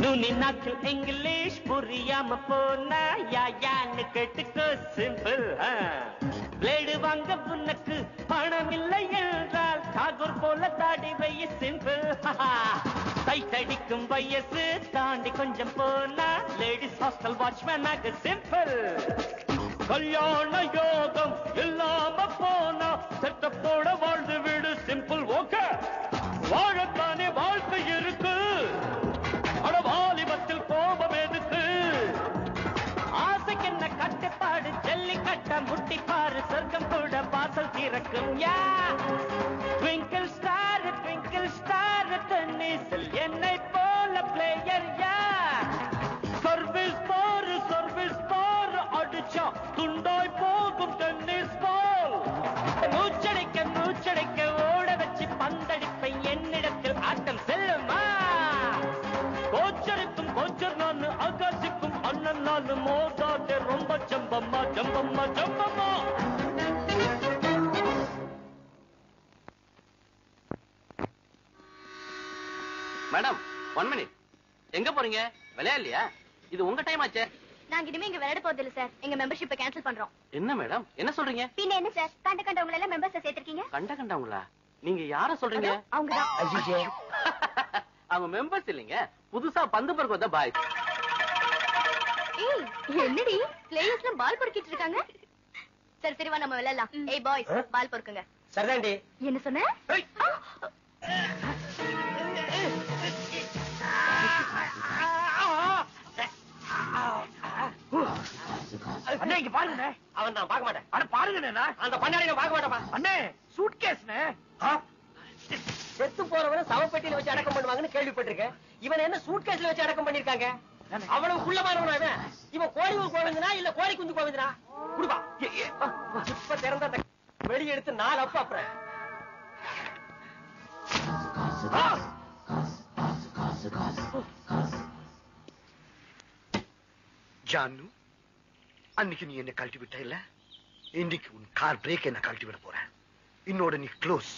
நுனி நாக்கில் இங்கிலீஷ் புரியாம போனா யா யான்னு கேட்டுக்கோ சிம்பிள் பிளேடு வாங்க உனக்கு பணம் இல்லை என்றால் டாகூர் போல தாடி வைய சிம்பிள் டைட்டடிக்கும் வயசு தாண்டி கொஞ்சம் போனா லேடிஸ் ஹாஸ்டல் வாட்ச்மேன் ஆக சிம்பிள் கல்யாண யோகம் இல்லாம போனா செட்டப்போட வாழ்ந்து விடு சிம்பிள் ஓகே வாழத்தானே வாழ்க்கை இருக்கு அட வாலிபத்தில் கோபம் எதுக்கு ஆசைக்கு என்ன கட்டுப்பாடு ஜல்லிக்கட்ட முட்டி பாரு சொர்க்கம் கூட வாசல் திறக்கும் யா ட்விங்கிள் ஸ்டார் ட்விங்கிள் ஸ்டார் டென்னிஸில் என்னை போல பிளேயர் யா சர்வீஸ் பாரு சர்வீஸ் பாரு அடிச்சா துண்டாய் போகும் டென்னிஸ் பால் மூச்சடைக்க மூச்சடைக்க ஓட வச்சு பந்தடிப்பை என்னிடத்தில் ஆட்டம் செல்லுமா கோச்சருக்கும் கோச்சர் நான் ஆகாஷுக்கும் அண்ணன் நான் மோதாட்டே ரொம்ப ஜம்பம்மா ஜம்பம்மா ஜம்பம்மா மேடம் ஒன் மினிட் எங்க போறீங்க விளையாடலையா இது உங்க டைம் ஆச்சே நாங்க இனிமே இங்க விளையாட போறது இல்ல சார் எங்க மெம்பர்ஷிப்பை கேன்சல் பண்றோம் என்ன மேடம் என்ன சொல்றீங்க பின்ன என்ன சார் கண்ட கண்டவங்க எல்லாம் மெம்பர்ஸ் சேர்த்திருக்கீங்க கண்ட கண்டவங்களா நீங்க யார சொல்றீங்க அவங்க அவங்க மெம்பர்ஸ் இல்லைங்க புதுசா பந்து பறக்க வந்த பாய் ஏய் என்னடி பிளேயர்ஸ்லாம் பால் பொறுக்கிட்டு இருக்காங்க சரி சரி வா நம்ம விளையாடலாம் ஏய் பாய்ஸ் பால் பொறுக்குங்க சரிதாண்டி என்ன சொன்ன அண்ணே இங்க பாருங்க அவன் நான் பார்க்க மாட்டேன் அட பாருங்கண்ணே அந்த பண்ணாடி நான் பார்க்க மாட்டேப்பா அண்ணே சூட் கேஸ்ண்ணே செத்து போறவன சவப்பெட்டியில வச்சு அடக்கம் பண்ணுவாங்கன்னு கேள்விப்பட்டிருக்கேன் இவன் என்ன சூட்கேஸ்ல வச்சு அடக்கம் பண்ணிருக்காங்க அவ்வளவு குள்ளமானவனா இவன் இவன் கோழி ஊர் கோவிந்தனா இல்ல கோழி குஞ்சு கோவிந்தனா குடுப்பா இப்ப திறந்த அந்த வெளிய எடுத்து நாலு அப்பா அப்புறம் ஜானு அன்னைக்கு நீ என்ன கழட்டி விட்ட இல்ல இன்னைக்கு உன் கார் பிரேக் என்ன கழட்டி விட போற இன்னோட நீ க்ளோஸ்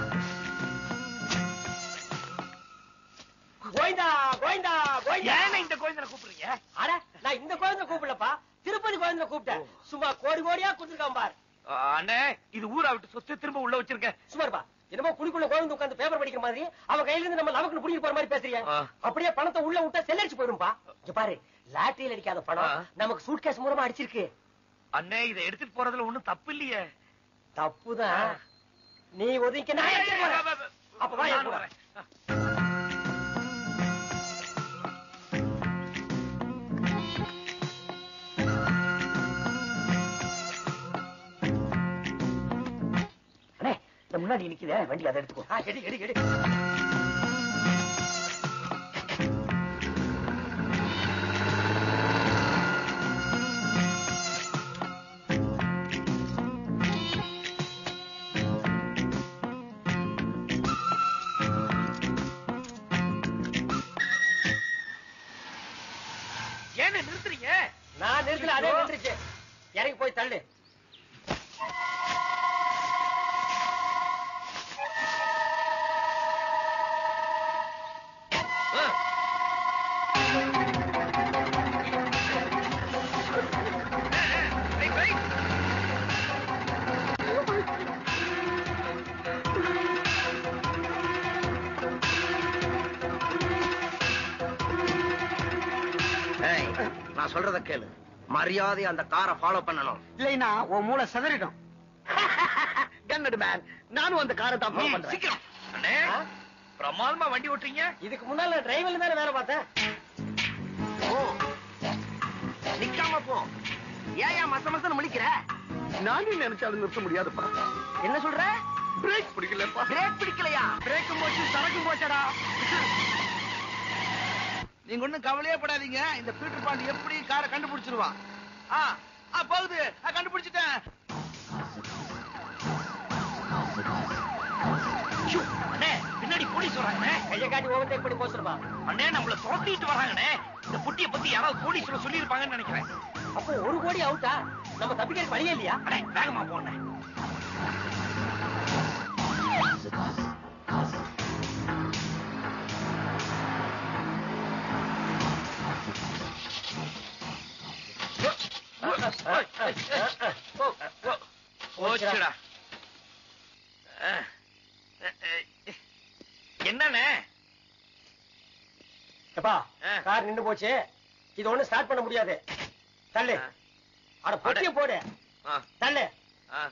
கோவிந்தா கோவிந்தா கோவிந்தா ஏன் இந்த கோயிந்தனை கூப்பிடுறீங்க அட நான் இந்த கோவிந்த கூப்பிடலப்பா திருப்பதி கோவிந்த கூப்பிட்டேன் சும்மா கோடி கோடியா குடுத்துருக்கான் பார் ஆ, அண்ணே இது ஊரா விட்டு சொத்து திரும்ப உள்ள வச்சிருக்கேன் சுமார்ப்பா என்னமோ குடிக்குள்ள கோவிந்து உட்கார்ந்து பேப்பர் படிக்கிற மாதிரி அவன் கையில இருந்து நம்ம லவக்குன்னு புடிக்க போற மாதிரி பேசுறியா ஆ. அப்படியே பணத்தை உள்ள விட்டா செல்லடிச்சு போயிடும்பா இங்க பாரு லாட்டரியில் அடிக்காத பணம் ஆ. நமக்கு சூட்கேஸ் மூலமா அடிச்சிருக்கு அண்ணே இதை எடுத்துட்டு போறதுல ஒண்ணும் தப்பு இல்லையே தப்புதான் நீ ஒதுங்க நான் எடுத்துட்டு போறேன். அப்ப வா நானும் எடுத்துட்டு வரேன். அண்ணே இந்த முன்னாடி நிக்குதே வண்டி அதை எடுத்துக்கோ ஆ, எடு எடு எடு ஏன்னு நிறுத்துறீங்க நான் நிறுத்தல அதே நின்றுச்சு இறங்கி போய் தள்ளு Wait, wait. ஏய், நான் சொல்றத கேளு மரியாதை அந்த காரை ஃபாலோ பண்ணணும் இல்லைன்னா உன் மூளை சிதறிடும் கன்னடு மேன் நானும் அந்த காரை தான் ஃபாலோ ம், பண்றேன் சீக்கிரம் அண்ணே பிரமாதமா வண்டி ஓட்டுறீங்க இதுக்கு முன்னால டிரைவர்ல தானே வேலை பார்த்தேன் ஓ நிக்காம போ ஏன் ஏன் மச மசன்னு முழிக்கிற நானும் நினைச்சாலும் நிறுத்த முடியாதுப்பா என்ன சொல்ற பிரேக் பிடிக்கலப்பா பிரேக் பிடிக்கலையா பிரேக்கும் போச்சு சரக்கும் போச்சடா நீங்க ஒண்ணும் கவலையே படாதீங்க இந்த பீட்டர் பாண்டி எப்படி காரை கண்டுபிடிச்சிருவான் ஆ ஆ, போகுது ஆ, கண்டுபிடிச்சிட்டேன் ஷூ, அண்ணே பின்னாடி போலீஸ் வராங்கண்ணே கையை காட்டி ஓவர்டேக் பண்ணி போச்சுருப்பா அண்ணே நம்மள துரத்திட்டு வராங்கண்ணே இந்த புட்டிய பத்தி யாராவது போலீஸ்ல சொல்லி இருப்பாங்கன்னு நினைக்கிறேன் அப்போ ஒரு கோடி அவுட்டா நம்ம தப்பிக்க வழியே இல்லையா அண்ணே வேகமா போண்ணே போச்சுடா அஹ், அஹ், அஹ். என்னண்ணே எப்பா ஆ. கார் நின்னு போச்சு இது ஒண்ணு ஸ்டார்ட் பண்ண முடியாது தள்ளு ஆ. அட பொட்டிய போடு ஆ, தள்ளு ஆ,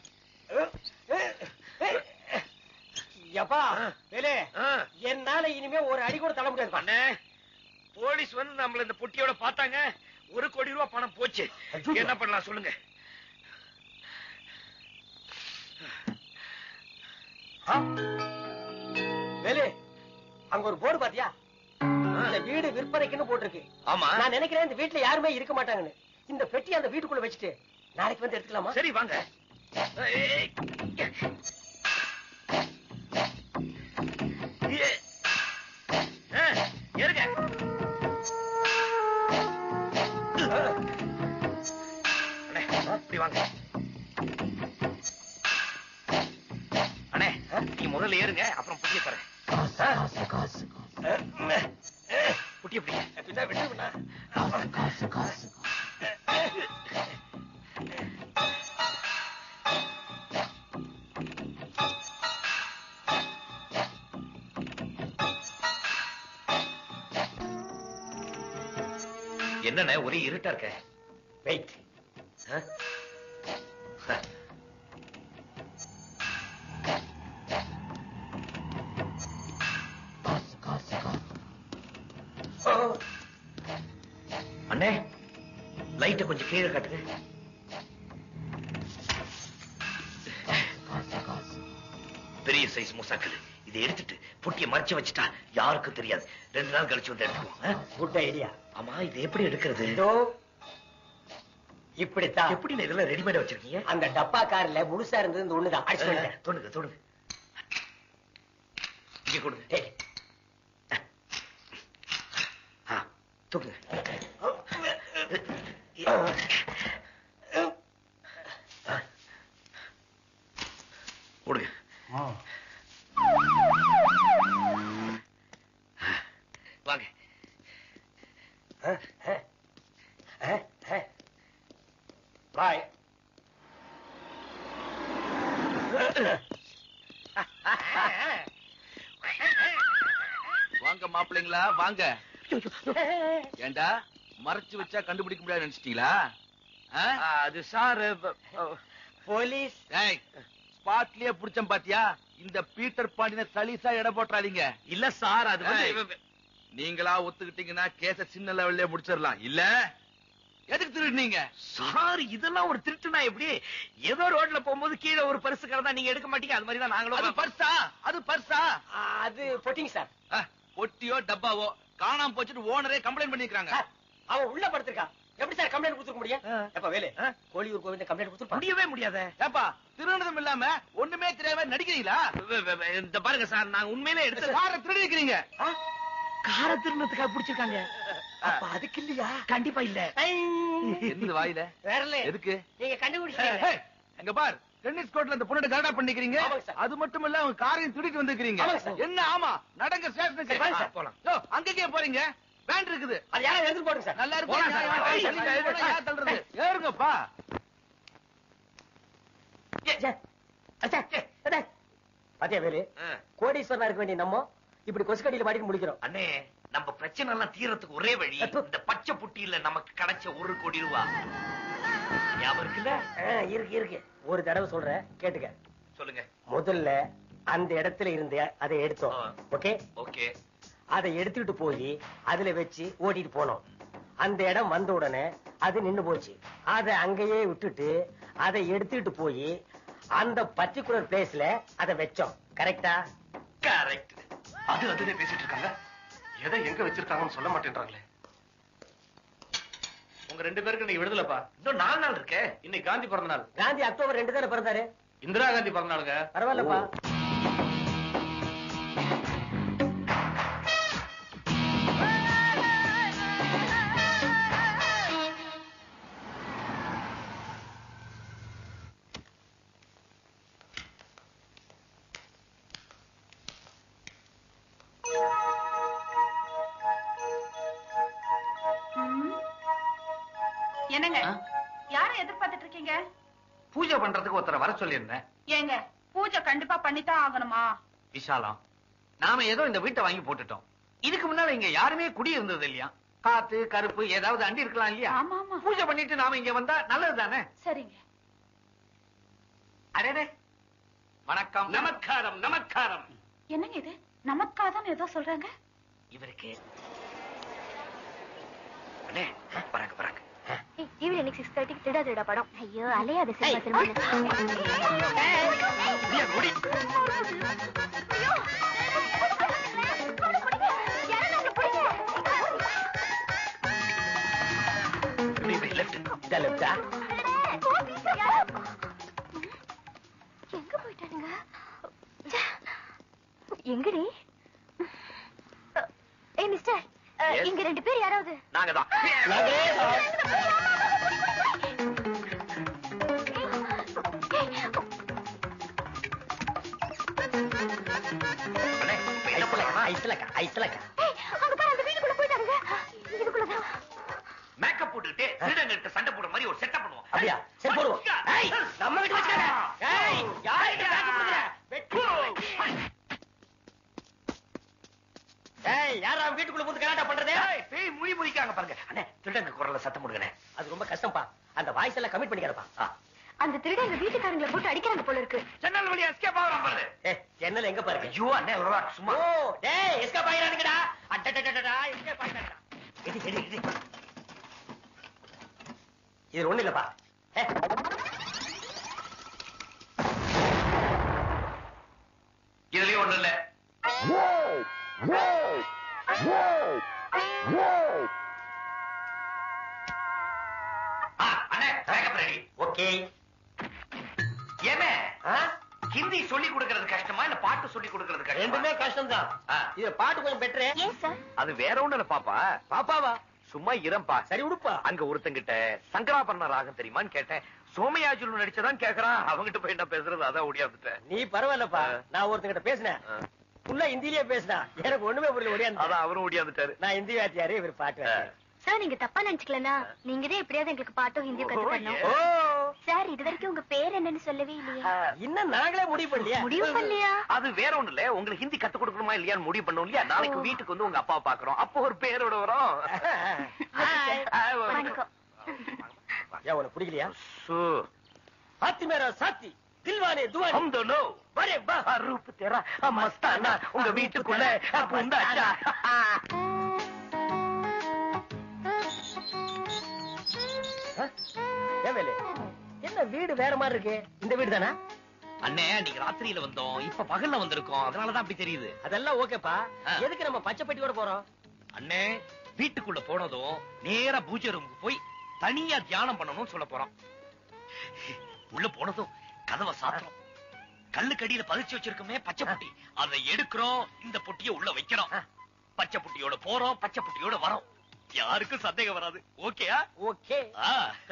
எப்பா ஆ. வேலு ஆ. என்னால இனிமே ஒரு அடி கூட தள்ள முடியாது அண்ணே போலீஸ் வந்து நம்மள இந்த பொட்டியோட பார்த்தாங்க ஒரு கோடி ரூபாய் பணம் போச்சு ஐயோ. என்ன பண்ணலாம் சொல்லுங்க வேலு அங்க ஒரு போர்டு பாத்தியா இந்த வீடு விற்பனைக்குன்னு போட்டிருக்கு ஆமா நான் நினைக்கிறேன் இந்த வீட்டுல யாருமே இருக்க மாட்டாங்கன்னு இந்த பெட்டி அந்த வீட்டுக்குள்ள வச்சுட்டு நாளைக்கு வந்து எடுத்துக்கலாமா சரி வாங்க ஏய். ஏ. ஆ, ஏறுங்க அண்ணே, இப்படி வாங்க அண்ணே நீங்க முதல்ல ஏறுங்க அப்புறம் புட்டிய தரேன் புட்டிய பிடிங்க என்னண்ணே ஒரே இருட்டா இருக்க வெயிட் ஆ? அண்ணே லைட்ட கொஞ்சம் கீழே காட்டுங்க பெரிய சைஸ் மூசாக்கல் இதை எடுத்துட்டு பொட்டியை மறைச்சு வச்சுட்டா யாருக்கும் தெரியாது ரெண்டு நாள் கழிச்சு வந்து எடுத்துக்குவோம் ஆ? குட் ஐடியா ஆமா இது எப்படி எடுக்கிறது இதோ இப்படித்தான் எப்படி இதெல்லாம் ரெடிமேட் வச்சிருக்கீங்க அந்த டப்பா கார்ல முழுசா இருந்தது இந்த ஒண்ணுதான் அடிச்சு பண்ணிட்டேன் தொடுங்க தொடுங்க இங்க கொடுங்க டேய், ஆ, தூக்குங்க கொடுங்க வாங்க பாய் வாங்க மாப்பிள்ளைங்களா வாங்க ஏண்டா மறைச்சு வச்சா கண்டுபிடிக்க முடியாது நினைச்சிட்டீங்களா ஆ? அது சார் போலீஸ் ஏய் ஸ்பாட்லயே புடிச்சேன் பாத்தியா இந்த பீட்டர் பாண்டியனை சலீசா எடை போட்டுறாதீங்க இல்ல சார் அது ஏய். வந்து நீங்களா ஒத்துக்கிட்டீங்கன்னா கேஸ சின்ன லெவல்ல முடிச்சிடலாம் இல்ல எதுக்கு திருடுனீங்க சார் இதெல்லாம் ஒரு திருட்டுனா எப்படி ஏதோ ரோட்ல போகும்போது கீழே ஒரு பரிசு கிடந்தா நீங்க எடுக்க மாட்டீங்க அது மாதிரி தான் அது நாங்களும் பர்ஸா அது பர்ஸா அது பொட்டிங்க சார் ஆ, பொட்டியோ டப்பாவோ காணாம போச்சுட்டு ஓனரே கம்ப்ளைண்ட் பண்ணிருக்காங்க சார் அவன் உள்ள படுத்திருக்கான் எப்படி சார் கம்ப்ளைண்ட் கொடுத்துக்க முடியும் ஆ. எப்ப வேலு ஆ. கோழியூர் கோவில் கம்ப்ளைண்ட் கொடுத்துருப்பான் முடியவே முடியாத ஏப்பா திருடுனதும் இல்லாம ஒண்ணுமே தெரியாம நடிக்கிறீங்களா இந்த பாருங்க சார் நான் உண்மையிலே எடுத்து காரை திருடி இருக்கிறீங்க கார திருநத்துக்காக பிடிச்சிருக்காங்க அப்ப அதுக்கு இல்லையா கண்டிப்பா இல்ல என்னது வாயில வேறல எதுக்கு நீங்க கண்டுபிடிச்சீங்க ஏய், எங்க பார் டென்னிஸ் கோர்ட்ல இந்த பொண்ணு கரெக்டா பண்ணிக்கிறீங்க ஆமாங்க சார். அது மட்டும் இல்ல அவங்க காரையும் திருடிட்டு வந்திருக்கீங்க ஆமாங்க சார். என்ன ஆமா நடங்க ஸ்டேஷனுக்கு வாங்க சார், போலாம். யோ, அங்கேயே போறீங்க வேன் இருக்குது அது யாரும் எடுத்து போடுங்க சார் நல்லா போலாம் சார். இருக்கும் ஏய், தள்ளிங்க, ஏறுங்க, ஏன் தள்ளுறது? ஏறுங்கப்பா பாத்தியா வேலு கோடீஸ்வரனா இருக்க வேண்டிய நம்ம இப்படி கொசுக்கடியில மாட்டிட்டு முடிக்கிறோம் அண்ணே நம்ம பிரச்சனை எல்லாம் தீரத்துக்கு ஒரே வழி இந்த பச்சை புட்டியில நமக்கு கிடைச்ச ஒரு கோடி ரூபா ஞாபகம் இருக்குல்ல ஆ, இருக்கு இருக்கு ஒரு தடவை சொல்றேன் கேட்டுக்க சொல்லுங்க முதல்ல அந்த இடத்துல இருந்து அதை எடுத்தோம் ஆ. ஓகே ஓகே அதை எடுத்துட்டு போய் அதுல வச்சு ஓட்டிட்டு போனோம் அந்த இடம் வந்த உடனே அது நின்னு போச்சு அதை அங்கேயே விட்டுட்டு அதை எடுத்துட்டு போய் அந்த பர்டிகுலர் பிளேஸ்ல அதை வச்சோம் கரெக்டா கரெக்ட் அது அதுவே பேசிட்டு இருக்காங்க எதை எங்க வச்சிருக்காங்கன்னு சொல்ல மாட்டேன்றாங்களே உங்க ரெண்டு பேருக்கு இன்னைக்கு விடுதலைப்பா இன்னும் நாலு நாள் இருக்கே இன்னைக்கு காந்தி பிறந்த நாள் காந்தி அக்டோபர் ரெண்டு தானே பிறந்தாரு இந்திரா காந்தி பிறந்த நாளுங்க பரவாயில்லப்பா என்னங்க யாரை எதிர்பார்த்துட்டு இருக்கீங்க பூஜை பண்றதுக்கு ஒருத்தரை வர சொல்லியிருந்தேன் ஏங்க பூஜை கண்டிப்பா பண்ணித்தான் ஆகணுமா விஷாலம் நாம ஏதோ இந்த வீட்டை வாங்கி போட்டுட்டோம் இதுக்கு முன்னால இங்க யாருமே குடி இருந்தது இல்லையா காத்து கருப்பு ஏதாவது அண்டி இருக்கலாம் இல்லையா ஆமா ஆமா பூஜை பண்ணிட்டு நாம இங்க வந்தா நல்லது தானே சரிங்க அடே வணக்கம் நமஸ்காரம் நமஸ்காரம் என்னங்க இது நமக்காதான் ஏதோ சொல்றாங்க இவருக்கு அண்ணே வராங்க வராங்க ஈவினிங் இன்னைக்கு சிக்ஸ் தேர்ட்டிக்கு திருடா திருடா படம் ஐயோ அலையாத சினிமா இந்த லெப்டா எங்க போயிட்டானுங்க ச்சே. எங்கடி ஏய் மிஸ்டர் அஹ், Yes. இங்க ரெண்டு பேர் யாராவது நாங்க தான் ஐஸ்லக்கா ஐஸ்லக்கா ஏய், அங்க பாரு அந்த வீட்டுக்குள்ள போயிட்டானுங்க இதுக்குள்ளதான் மேக்கப் போட்டுட்டு திருடங்கிட்ட சண்டை போடுற மாதிரி ஒரு செட்டப் பண்ணுவோம் அப்படியா சரி போடுவோம் ஏய், நம்ம வீட்டு வச்சுக்காத ஏய் யாருக்கு பேக்க கொடுக்குற வெட்டு ஏய் யாரா வீட்டுக்குள்ள புந்து கலாட்டா பண்றதே ஏய், பேய் மொழி முழிக்காங்க பாருங்க அண்ணே திருடங்க குரல்ல சத்தம் போடுங்கண்ணே அது ரொம்ப கஷ்டம்ப்பா அந்த வாய்ஸ் எல்லாம் கமிட் பண்ணிக்கிறப்பா ஆ. அந்த திருடன் எங்க வீட்டுக்காரங்களை போட்டு அடிக்கிறாங்க போல இருக்கு ஜன்னல் வழியா எஸ்கேப் ஆகலாம் பாருங்க ஏ ஜன்னல் எங்க பாருங்க ஐயோ அண்ணே ஒரு வாரம் சும்மா ஓ டேய் எஸ்கேப் ஆயிரானுங்கடா அடடடடடா எஸ்கேப் ஆயிட்டாங்கடா எடி எடி எடி இது ஒண்ணு இல்லப்பா ஏ, இதுலயும் ஒண்ணு இல்ல ஆ, அண்ணே மேக்கப் ரெடி ஓகே ஏமே ஆ? ஹிந்தி சொல்லி கொடுக்கறது கஷ்டமா இல்ல பாட்டு சொல்லி கொடுக்கறது கஷ்டமா ரெண்டுமே கஷ்டம் தான் ஆ. இது பாட்டு கொஞ்சம் பெட்டரு ஏன் சார் அது வேற ஒண்ணு இல்ல பாப்பா பாப்பாவா சும்மா இரம்பா சரி உடுப்பா அங்க ஒருத்தங்கிட்ட சங்கராபரண ராகம் தெரியுமான்னு கேட்டேன் சோமயாஜுலு நடிச்சதான் கேக்குறான் அவங்கிட்ட போய் என்ன பேசுறது அதான் ஓடியாந்துட்டேன் நீ பரவாயில்லப்பா ஆ. நான் ஒருத்தங்கிட்ட பேசினேன் ஆ. ஃபுல்லா ஹிந்திலேயே பேசினா எனக்கு ஒண்ணுமே புரியல ஒடியாந்து அதான் அவரும் ஓடியாந்துட்டாரு நான் ஹிந்தி வாத்தியாரு இவர் பாட்டு வாத்தியாரு சார் நீங்க தப்பா நினைச்சுக்கலனா நீங்க தான் எப்படியாவது எங்களுக்கு பாட்டும் ஹிந்தியும் கத்து தரணும் ஓ சார் இது வரைக்கும் உங்க பேர் என்னன்னு சொல்லவே இல்லையே இன்னும் நாங்களே முடிவு பண்ணலையா முடிவு பண்ணலையா அது வேற ஒண்ணு இல்ல உங்களுக்கு ஹிந்தி கத்து கொடுக்கணுமா இல்லையான்னு முடிவு பண்ணோம் இல்லையா நாளைக்கு ஓ. வீட்டுக்கு வந்து உங்க அப்பா பாக்குறோம் அப்போ ஒரு பேரோட வரும் ஹாய். ஆ, வணக்கம் ஏன் உனக்கு பிடிக்கலையா சு. हाथी मेरा साथी दिलवाने दुआने हम दोनों बड़े वाह ரூப் தேரா மஸ்தானா உங்க வீட்டுக்குள்ள புந்தாச்சா ஏன் வேலு என்ன வீடு வேற மாதிரி இருக்கு இந்த வீடு தானா அண்ணே நீங்க ராத்திரியில வந்தோம் இப்ப பகல்ல வந்திருக்கோம் அதனாலதான் அப்படி தெரியுது அதெல்லாம் ஓகேப்பா ஆ. எதுக்கு நம்ம பச்சை பெட்டியோட போறோம் அண்ணே வீட்டுக்குள்ள போனதும் நேரா பூஜை ரூமுக்கு போய் தனியா தியானம் பண்ணணும்னு சொல்ல போறோம் உள்ள போனதும் கதவை சாத்துறோம் கல்லுக்கடியில பதிச்சு வச்சிருக்கோமே பச்சை புட்டி அதை எடுக்கிறோம் இந்த பொட்டியை உள்ள வைக்கிறோம் பச்சை புட்டியோட போறோம் பச்சை புட்டியோட வரோம் யாருக்கும் சந்தேகம் வராது ஓகேயா ஓகே ஆ.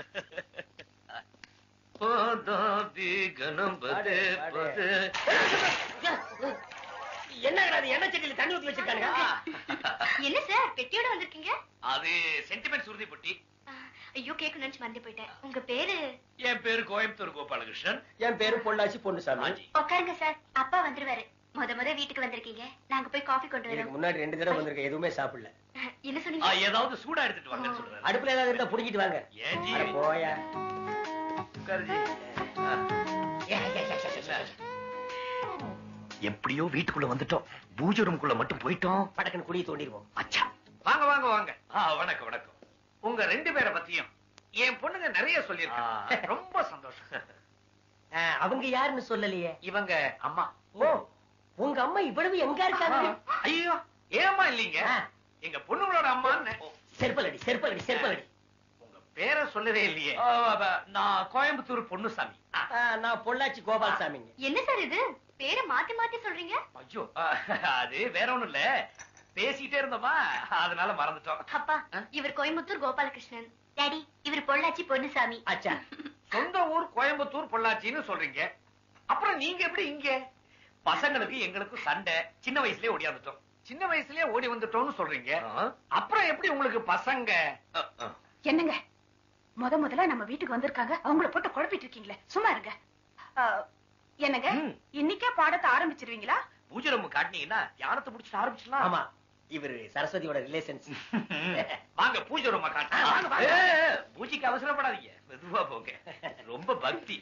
என்ன அது எண்ணெய் சட்டியில தண்ணி ஊத்தி வச்சிருக்காங்க என்ன சார் பெட்டியோட வந்திருக்கீங்க அது சென்டிமெண்ட் சுருதி பொட்டி ஐயோ கேட்க நினைச்சு மறந்து போயிட்டேன் உங்க பேரு என் பேரு கோயம்புத்தூர் கோபாலகிருஷ்ணன் என் பேரு பொள்ளாச்சி பொண்ணுசாமி ஆஜி. உட்காருங்க சார் அப்பா வந்துருவாரு முத முத வீட்டுக்கு வந்திருக்கீங்க நாங்க போய் காஃபி கொண்டு இதுக்கு வரோம் முன்னாடி ரெண்டு தடவை வந்திருக்கேன் எதுவுமே சாப்பிடல என்ன ஆ, சொன்னீங்க ஏதாவது சூடா எடுத்துட்டு வாங்கன்னு சொல்றேன் அடுப்புல ஏதாவது இருந்தா புடிங்கிட்டு வாங்க ஏன் ஜி? அட போயா உட்காருஜி. எப்படியோ வீட்டுக்குள்ள வந்துட்டோம் பூஜை ரூமுக்குள்ள மட்டும் போயிட்டோம் படக்குன்னு குடியை தோண்டிடுவோம் அச்சா வாங்க வாங்க வாங்க ஆ, வணக்கம் வணக்கம் உங்க ரெண்டு பேரை பத்தியும் என் பொண்ணுங்க நிறைய சொல்லியிருக்காங்க ஆ. ரொம்ப சந்தோஷம் ஆ, அவங்க யாருன்னு சொல்லலையே இவங்க அம்மா ஓ உங்க அம்மா இவ்வளவு எங்க இருக்காங்க ஐயோ ஏமா இல்லீங்க ஆ. எங்க பொண்ணுங்களோட அம்மான்னு செருப்பலடி செருப்பலடி செருப்பலடி உங்க பேரை சொல்லவே இல்லையே ஆ, அப்ப நான் கோயம்புத்தூர் பொன்னுசாமி ஆ, ஆ, நான் பொள்ளாச்சி கோபால்சாமிங்க என்ன சார் இது பேரை மாத்தி மாத்தி சொல்றீங்க ஐயோ ஆ, அது வேற ஒண்ணும் இல்ல பேசிட்டே இருந்தோமா அதனால மறந்துட்டோம் அப்பா இவர் கோயம்புத்தூர் கோபாலகிருஷ்ணன் டாடி இவர் பொள்ளாச்சி பொன்னுசாமி அச்சா சொந்த ஊர் கோயம்புத்தூர் பொள்ளாச்சின்னு சொல்றீங்க அப்புறம் நீங்க எப்படி இங்க பசங்களுக்கு எங்களுக்கும் சண்டை சின்ன வயசுலயே ஓடியாந்துட்டோம் சின்ன வயசுலயே ஓடி வந்துட்டோம்னு சொல்றீங்க ஆ. அப்புறம் எப்படி உங்களுக்கு பசங்க ஆ, ஆ. என்னங்க முத முதல்ல நம்ம வீட்டுக்கு வந்திருக்காங்க அவங்கள போட்டு குழப்பிட்டு இருக்கீங்களே சும்மா இருங்க ஆ, என்னங்க இன்னைக்கே பாடத்தை ஆரம்பிச்சிருவீங்களா பூஜை ரூம் காட்டினீங்கன்னா தியானத்தை முடிச்சுட்டு ஆரம்பிச்சிடலாம் ஆமா இவரு சரஸ்வதியோட ரிலேஷன்ஸ் வாங்க பூஜை ரூம் வாங்க, வாங்க. காட்டு பூஜைக்கு அவசரப்படாதீங்க மெதுவா போங்க ரொம்ப பக்தி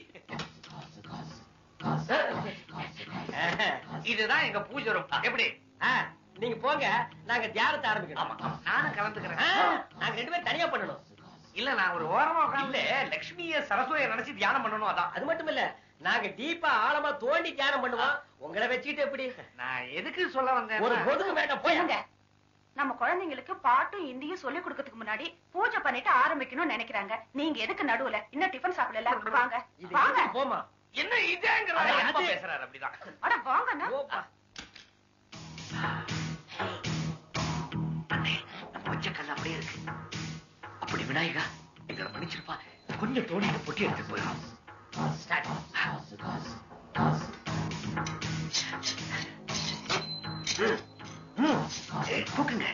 இதுதான் எங்க பூஜை ரூம் எப்படி நீங்க போங்க நாங்க தியானத்தை ஆரம்பிக்கணும் ஆமா ஆமா நானும் கலந்துக்கிறேன் ஆ, நாங்க ரெண்டு பேரும் தனியா பண்ணணும் இல்ல நான் ஒரு ஓரமா உட்கார்ந்து லட்சுமிய சரஸ்வதியை நினைச்சு தியானம் பண்ணணும் அதான் அது மட்டும் இல்ல நாங்க டீப்பா ஆழமா தோண்டி தியானம் பண்ணுவோம் உங்களை வச்சுக்கிட்டு எப்படி நான் எதுக்கு சொல்ல வந்தேன் ஒரு பொதுக்கு வேண்டாம் போய் போயுங்க நம்ம குழந்தைங்களுக்கு பாட்டும் இந்தியும் சொல்லி கொடுக்கறதுக்கு முன்னாடி பூஜை பண்ணிட்டு ஆரம்பிக்கணும்னு நினைக்கிறாங்க நீங்க எதுக்கு நடுவுல இன்னும் டிஃபன் சாப்பிடல வாங்க இது வாங்க எதுக்கு போமா என்ன இதேங்கிற அது அன்பா அது. பேசுறாரு அப்படிதான் அட வாங்கண்ணா போப்பா. அண்ணே நம்ம வச்ச கல் அப்படியே இருக்கு அப்படி விநாயகா எங்களை மன்னிச்சிருப்பா கொஞ்சம் தோணி இந்த பொட்டி எடுத்து போயிடும் தூக்குங்க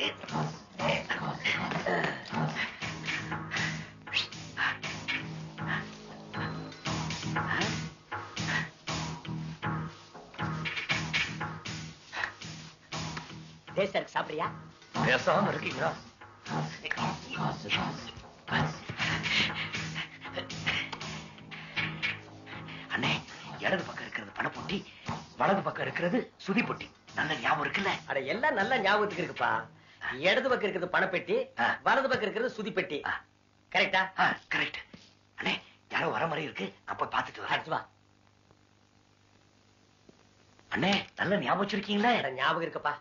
டேஸ்டா இருக்கு சாப்பிடுறியா பேசாம இருக்கீங்களா அண்ணே இடது பக்கம் இருக்கிறது பணப்பொட்டி வலது பக்கம் இருக்கிறது சுதி பொட்டி நல்ல ஞாபகம் இருக்குல்ல அட எல்லாம் நல்ல ஞாபகத்துக்கு இருக்குப்பா இடது பக்கம் இருக்கிறது பணப்பெட்டி ஆ. வலது பக்கம் இருக்கிறது சுதிப்பெட்டி ஆ. கரெக்டா கரெக்ட் அண்ணே யாரோ வர மாதிரி இருக்கு நான் போய் பார்த்துட்டு வரேன் அடுத்து வா அண்ணே நல்ல ஞாபகம் வச்சிருக்கீங்களே அட ஞாபகம் இருக்குப்பா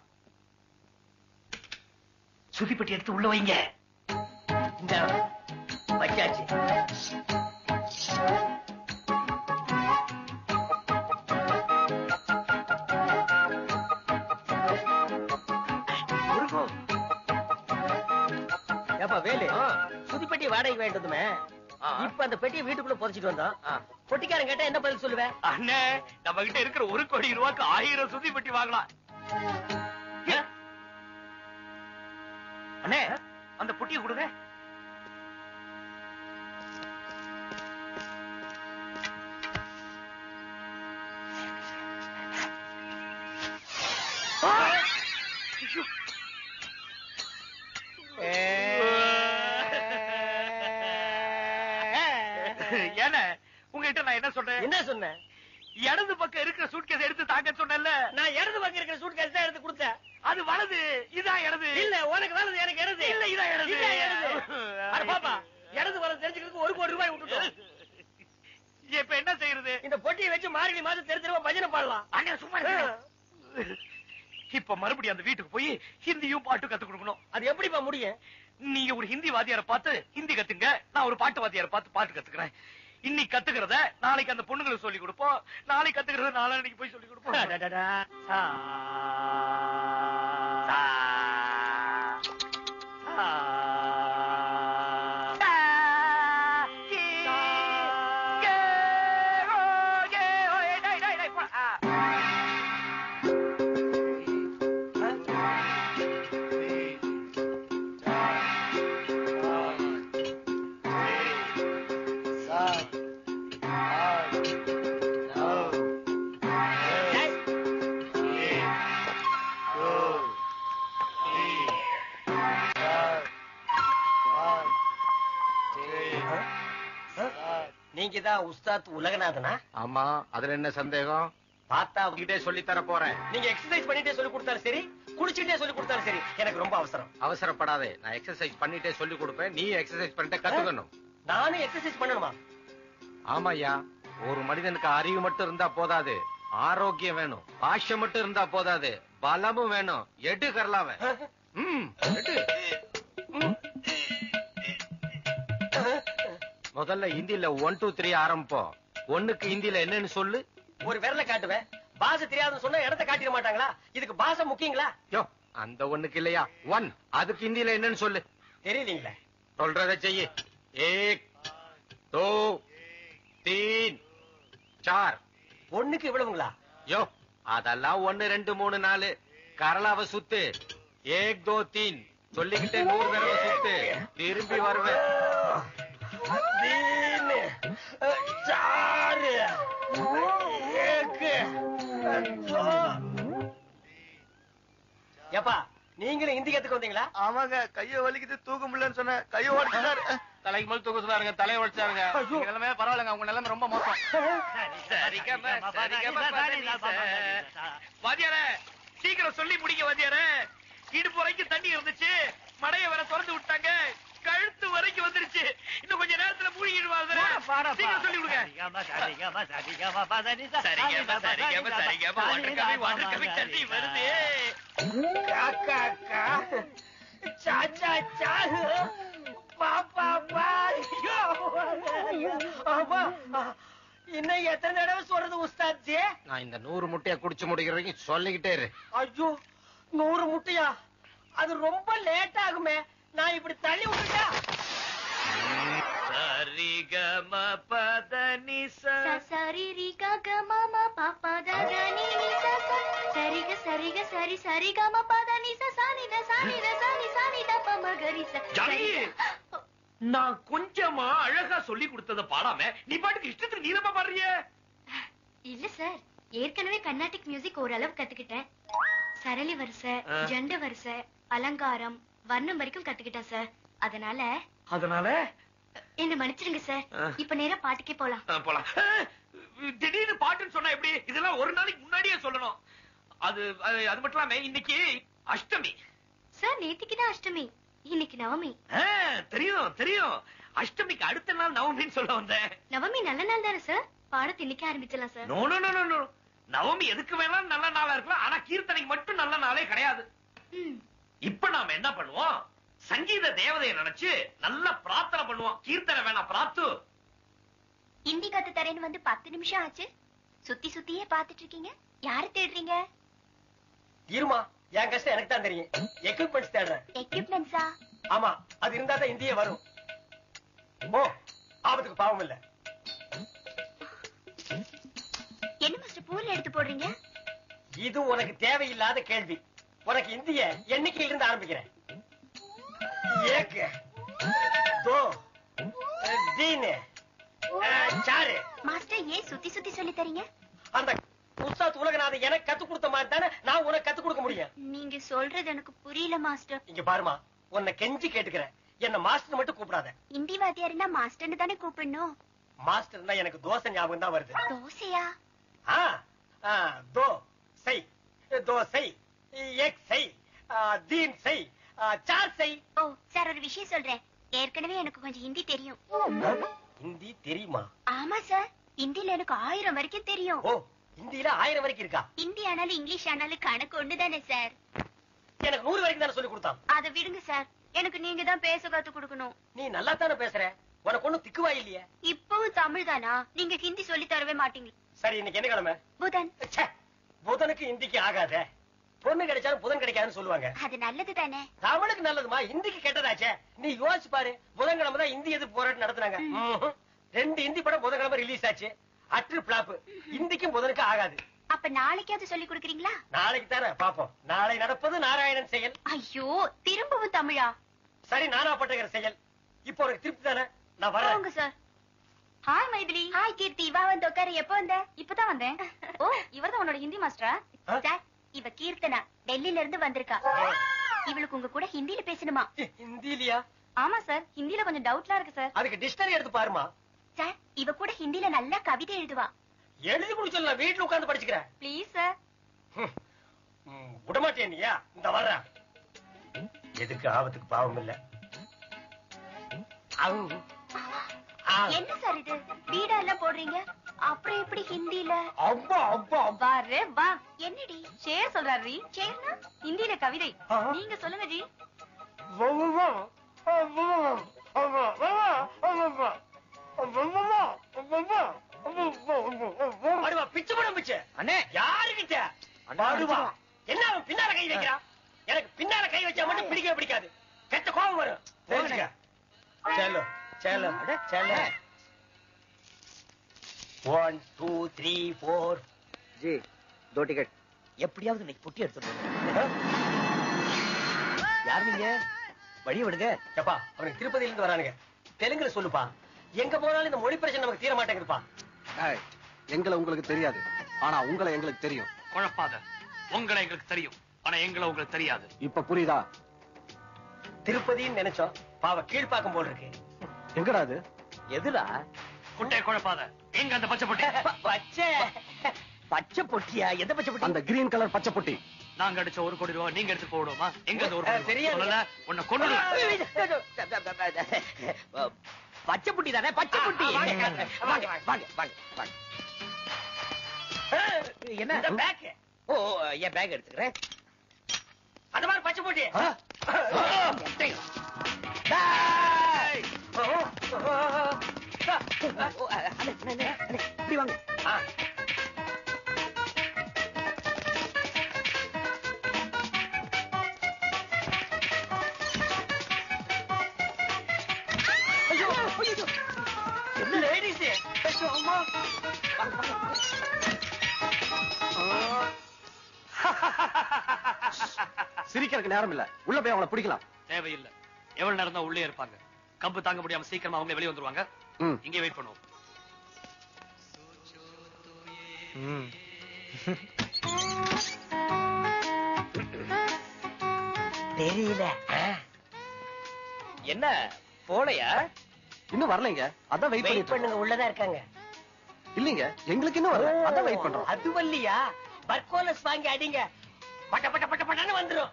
சுதி பெட்டி எடுத்து உள்ள வைங்க இந்த வச்சாச்சு முருகன் ஏப்பா வேலு சுதிப்பெட்டி வாடகைக்கு வேண்டதுமே இப்ப அந்த பெட்டியை வீட்டுக்குள்ள புதைச்சிட்டு வந்தோம் பொட்டிக்காரன் கேட்டா என்ன பதில் சொல்லுவேன் அண்ணே நம்ம கிட்ட இருக்கிற ஒரு கோடி ரூபாய்க்கு ஆயிரம் சுதி பெட்டி வாங்கலாம் அண்ணே அந்த பொட்டியை கொடுங்க ஏன உங்ககிட்ட நான் என்ன சொல்றேன் என்ன சொன்னேன் இடது பக்கம் இருக்கிற சூட்கேஸ் எடுத்து தாங்க சொன்னேன்ல நான் இடது பக்கம் இருக்கிற சூட்கேஸ் தான் எடுத்து கொடுத்தேன் அது வலது இதான் இடது இல்ல உனக்கு வலது எனக்கு இடது இல்ல, இதான் இடது. இதான் இடது அட பாப்பா இடது வலது தெரிஞ்சுக்கிறதுக்கு ஒரு கோடி ரூபாய் விட்டுட்டோம் இப்ப என்ன செய்யறது இந்த பொட்டியை வச்சு மார்கழி மாசம் தெரு தெருவா பஜனை பாடலாம் அண்ணே சும்மா இருங்க. இப்ப மறுபடியும் அந்த வீட்டுக்கு போய் ஹிந்தியும் பாட்டு கத்து கொடுக்கணும் அது எப்படிப்பா முடியும் நீங்க ஒரு ஹிந்தி வாத்தியார பார்த்து ஹிந்தி கத்துங்க நான் ஒரு பாட்டு வாத்தியார பார்த்து பாட்டு கத்துக்கிறேன் இன்னைக்கு கத்துக்கிறத நாளைக்கு அந்த பொண்ணுங்களுக்கு சொல்லி கொடுப்போம் நாளைக்கு கத்துக்கிறத நாளைக்கு போய் சொல்லி கொடுப்போம் அடடடா. சா. சா. சா. சா. கி. கே. ஓ. கே. ஓ. ஏய், டேய், டேய், டேய், போடா. ஆ. நீங்க தான் உஸ்தாத் உலகநாதனா ஆமா அதுல என்ன சந்தேகம் பார்த்தா உங்ககிட்டே சொல்லி தர போறேன் நீங்க எக்ஸசைஸ் பண்ணிட்டே சொல்லி கொடுத்தாலும் சரி குளிச்சுட்டே சொல்லி கொடுத்தாலும் சரி எனக்கு ரொம்ப அவசரம் அவசரப்படாதே நான் எக்ஸசைஸ் பண்ணிட்டே சொல்லி கொடுப்பேன் நீ எக்ஸசைஸ் பண்ணிட்டே கத்துக்கணும் நானும் எக்ஸசைஸ் பண்ணணுமா ஆமாய்யா ஒரு மனிதனுக்கு அறிவு மட்டும் இருந்தா போதாது ஆரோக்கியம் வேணும் பாஷ்யம் மட்டும் இருந்தா போதாது பலமும் வேணும் எடு கரலாவ ம் எடு முதல்ல ஹிந்தில ஒன் டூ த்ரீ ஆரம்பிப்போம் ஒண்ணுக்கு ஹிந்தில என்னன்னு சொல்லு ஒரு விரல காட்டுவேன் பாச தெரியாதுன்னு சொன்னா இடத்த காட்டிட மாட்டாங்களா இதுக்கு பாச முக்கியங்களா யோ அந்த ஒண்ணுக்கு இல்லையா ஒன் அதுக்கு ஹிந்தில என்னன்னு சொல்லு தெரியலீங்களே சொல்றத செய்யு ஏக் दो तीन चार ஒண்ணுக்கு இவ்வளவுங்களா யோ அதெல்லாம் ஒண்ணு ரெண்டு மூணு நாலு கரலாவ சுத்து ஏக் தோ தீன் சொல்லிக்கிட்டே நூறு தடவை சுத்து திரும்பி வருவேன் तीन चार एक दो ஏப்பா நீங்களும் ஹிந்தி கத்துக்க வந்தீங்களா ஆமாங்க கைய வலிக்குது தூக்க முடியலன்னு சொன்னேன் கைய உடச்சாரு தலைக்கு மேல தூக்க சொன்னாருங்க தலையை உடைச்சாருங்க ஐயோ. நிலைமை பரவாயில்லைங்க உங்க நிலைமை ரொம்ப மோசம் சரிகம, சரிகம, பதனிச. வாத்தியாரே சீக்கிரம் சொல்லி முடிங்க வாத்தியாரே இடுப்பு வரைக்கும் தண்ணி இருந்துச்சு மடைய வர திறந்து விட்டாங்க கழுத்து வரைக்கும் வந்துருச்சு இன்னும் கொஞ்ச நேரத்துல மூழ்கிடுவாங்க சீக்கிரம் சொல்லி விடுங்க சரிகம, சரிகம, சரிகம, வாட்டர் கம்மி, வாட்டர் கம்மி, தண்ணி வருது காக்கா கா சா சா சா பாப்பா பா ஐயோ. ஆமா இன்னும் எத்தனை தடவை சொல்றது உஸ்தாத் ஜி நான் இந்த நூறு முட்டைய குடிச்சு முடிக்கிற வரைக்கும் சொல்லிக்கிட்டே இரு ஐயோ நூறு முட்டையா அது ரொம்ப லேட் ஆகுமே நான் இப்படி தள்ளி விட்டுட்டா சரிகம பதனிச சரி ரி க க ம ம ப ப த த நி நி ச ச சரி க சரி க சரி சரி க ம ப த நி ச ச நி த ச நி த ச நி ச நி த ப ம க ரி ச ஜானகி நான் கொஞ்சமா அழகா சொல்லி கொடுத்தத பாடாம நீ பாட்டுக்கு இஷ்டத்துக்கு நீளமா பாடுறிய இல்ல சார் ஏற்கனவே கர்நாடிக் மியூசிக் ஓரளவு கத்துக்கிட்டேன் சரளி வரிசை ஆ. ஜண்ட வரிசை அலங்காரம் வர்ணம் வரைக்கும் கத்துக்கிட்டேன் சார் அதனால அதனால என்ன மன்னிச்சிடுங்க சார் ஆ. இப்ப நேரா பாட்டுக்கே போலாம் ஆ, போலாம் ஆ, திடீர்னு பாட்டுன்னு சொன்னா எப்படி இதெல்லாம் ஒரு நாளைக்கு முன்னாடியே சொல்லணும் அது அது அது மட்டும் இல்லாம இன்னைக்கு அஷ்டமி சார் நேத்திக்கு தான் அஷ்டமி இன்னைக்கு நவமி ஆ, தெரியும் தெரியும் அஷ்டமிக்கு அடுத்த நாள் நவமின்னு சொல்ல வந்தேன் நவமி நல்ல நாள் தானே சார் பாடத்தை இன்னைக்கு ஆரம்பிச்சலாம் sir no no no no, no Navami எதுக்கு வேணாலும் நல்ல நாளா இருக்கலாம் ஆனா கீர்த்தனைக்கு மட்டும் நல்ல நாளே கிடையாது ம். இப்ப நாம என்ன பண்ணுவோம் சங்கீத தேவதையை நினைச்சு நல்லா பிரார்த்தனை பண்ணுவோம் கீர்த்தனை வேணாம் பிராத்து ஹிந்தி கத்து தரேன்னு வந்து பத்து நிமிஷம் ஆச்சு சுத்தி சுத்தியே பாத்துட்டு இருக்கீங்க யாரு தேடுறீங்க இருமா என் கஷ்டம் எனக்கு தான் தெரியும் எக்யூப்மெண்ட்ஸ் தேடுறேன் எக்யூப்மெண்ட்ஸா ஆமா அது இருந்தா தான் இந்தியே வரும் ஓ ஆபத்துக்கு பாவம் இல்ல என்ன மாஸ்டர் பூர்ல எடுத்து போடுறீங்க இது உனக்கு தேவையில்லாத கேள்வி உனக்கு இந்திய எண்ணிக்கையில இருந்து ஆரம்பிக்கிறேன் ஏக்கு தோ தீனு சாரு மாஸ்டர் ஏன் சுத்தி சுத்தி சொல்லி தரீங்க அந்த உஸ்தாத் உலகநாதன் எனக்கு கத்து கொடுத்த மாதிரி தானே நான் உனக்கு கத்து கொடுக்க முடியும் நீங்க சொல்றது எனக்கு புரியல மாஸ்டர் இங்க பாருமா உன்னை கெஞ்சி கேட்டுக்கிறேன் என்ன மாஸ்டர் மட்டும் கூப்பிடாத ஹிந்தி வாத்தியாருன்னா மாஸ்டர்னு தானே கூப்பிடணும் மாஸ்டர் தான் எனக்கு தோசை ஞாபகம் தான் வருது தோசையா ஆ, ஆ, दो सही दो सही एक सही आ, तीन सही आ, चार सही ஓ சார் ஒரு விஷயம் சொல்றேன் ஏற்கனவே எனக்கு கொஞ்சம் ஹிந்தி தெரியும் ஹிந்தி தெரியுமா ஆமா சார் ஹிந்தில எனக்கு ஆயிரம் வரைக்கும் தெரியும் ஓ ஹிந்தியில ஆயிரம் வரைக்கும் இருக்கா ஹிந்தி ஆனாலும் இங்கிலீஷ் ஆனாலும் கணக்கு ஒண்ணுதானே சார் எனக்கு நூறு வரைக்கும் தானே சொல்லி கொடுத்தான் அதை விடுங்க சார் எனக்கு நீங்க தான் பேச கத்து கொடுக்கணும் நீ நல்லா தானே பேசுற உனக்கு ஒண்ணும் திக்குவா இல்லையே இப்பவும் தமிழ் தானா நீங்க ஹிந்தி சொல்லி தரவே மாட்டீங்க சரி இன்னைக்கு என்ன கிழமை புதன் ச்சே, புதனுக்கு ஹிந்திக்கு ஆகாதே பொண்ணு கிடைச்சாலும் புதன் கிடைக்காதுன்னு சொல்லுவாங்க அது நல்லது தானே தமிழுக்கு நல்லதுமா ஹிந்திக்கு கெட்டதாச்சே நீ யோசிச்சு பாரு புதன்கிழமை தான் இந்தி எதிர்ப்பு போராட்டம் நடத்துனாங்க ம்ஹும். ரெண்டு ஹிந்தி படம் புதன்கிழமை ரிலீஸ் ஆச்சு அற்று பிளாப் இந்திக்கும் புதனுக்கு ஆகாது அப்ப நாளைக்காவது சொல்லி கொடுக்குறீங்களா நாளைக்கு தானே பாப்போம் நாளை நடப்பது நாராயணன் செயல் ஐயோ திரும்பவும் தமிழா சரி நானா பட்டகிற செயல் இப்போ உனக்கு திருப்தி தானே நான் வரேன் போங்க sir hi Mythili hi Keerthi வா வந்து உட்காரு எப்போ வந்த இப்பதான் வந்தேன் ஓ இவர்தான் உன்னோட ஹிந்தி மாஸ்டரா சார் இவ கீர்த்தனா டெல்லில இருந்து வந்திருக்கா இவளுக்கு உங்க கூட ஹிந்தில பேசணுமா ஹிந்திலியா ஆமா சார் ஹிந்தில கொஞ்சம் டவுட்லாம் இருக்கு சார் அதுக்கு டிக்ஷனரி எடுத்து பாருமா சார் இவ கூட ஹிந்தில நல்லா கவிதை எழுதுவா எழுதி குடிச்சல நான் வீட்டுல உட்கார்ந்து படிச்சுக்கிறேன் ப்ளீஸ் சார் ம், விடமாட்டேன் நீயா இந்த வர்றேன் எதுக்கு ஆபத்துக்கு பாவம் இல்ல அவு. ஆ. என்ன சார் இது பீடா எல்லாம் போடுறீங்க அப்புறம் எப்படி ஹிந்தில அப்பா அப்பா அப்பா பாரு வா என்னடி ஷேர் சொல்றாரு ஷேர்னா ஹிந்தில கவிதை நீங்க சொல்லுங்க ஜி அடுவா பிச்சு படம் பிச்சு அண்ணே யாருக்கிட்ட அடுவா என்ன அவன் பின்னால கை வைக்கிறான் எனக்கு பின்னால கை வச்சா மட்டும் பிடிக்கவே பிடிக்காது கெட்ட கோபம் வரும் தெரிஞ்சுக்க செல்லோ செல்லோ செல்லோ ஒன் டூ த்ரீ ஃபோர் जी दो टिकट எப்படியாவது இன்னைக்கு புட்டி எடுத்துட்டு யார் நீங்க வழி விடுங்க எப்பா அவனுக்கு திருப்பதியில இருந்து வரானுங்க தெலுங்குல சொல்லுப்பா எங்க போனாலும் இந்த மொழி பிரச்சனை நமக்கு தீர மாட்டேங்குதுப்பா ஏய், எங்களை உங்களுக்கு தெரியாது ஆனா உங்களை எங்களுக்கு தெரியும் குழப்பாத உங்களை எங்களுக்கு தெரியும் ஆனா எங்களை உங்களுக்கு தெரியாது இப்ப புரியுதா திருப்பதின்னு நினைச்சோம் பாவ கீழ்ப்பாக்கம் போல் இருக்கு எங்கடா அது எதுடா குட்டைய குழப்பாத எங்க அந்த பச்சை பொட்டி பச்சை பச்சை பொட்டியா எந்த பச்சை பொட்டி அந்த கிரீன் கலர் பச்சை பொட்டி நாங்க அடிச்ச ஒரு கோடி ரூபாய் நீங்க எடுத்து போடுவோமா எங்க அந்த ஒரு கோடி ரூபாய்? தெரியாது. சொல்லல உன்னை கொண்டு பச்சை புட்டி தானே பச்சை புட்டி வாங்க, வாங்க வாங்க வாங்க வாங்க என்ன இந்த பேக் ஓ என் பேக் எடுத்துக்கிறேன் அந்த மாதிரி பச்சை பொட்டி டேய்! ஓ, அண்ணே, அண்ணே, அண்ணே, அண்ணே, இப்படி வாங்க ஆ. ஐயோ, ஐயோ. என்ன ladies? ஐயோ, அம்மா. வாங்க, வாங்க, வாங்க. சிரிக்கிறதுக்கு நேரம் இல்ல உள்ள போய் அவங்கள பிடிக்கலாம் தேவையில்லை எவ்வளவு நேரம் தான் உள்ளே இருப்பாங்க கம்பு தாங்க முடியாம சீக்கிரமா அவங்களே வெளியே வந்துருவாங்க ம். இங்கே வெயிட் பண்ணுவோம் தெரியல என்ன போலையா இன்னும் வரலைங்க அதான் வெயிட் வெயிட் பண்ணிட்டு இருக்கோம். பண்ணுங்க உள்ளதா இருக்காங்க இல்லீங்க எங்களுக்கு இன்னும் வரல அதான் வெயிட் பண்றோம் அது வல்லியா பர்கோலஸ் வாங்கி அடிங்க பட்ட பட்ட பட்ட பட்டன்னு வந்துரும்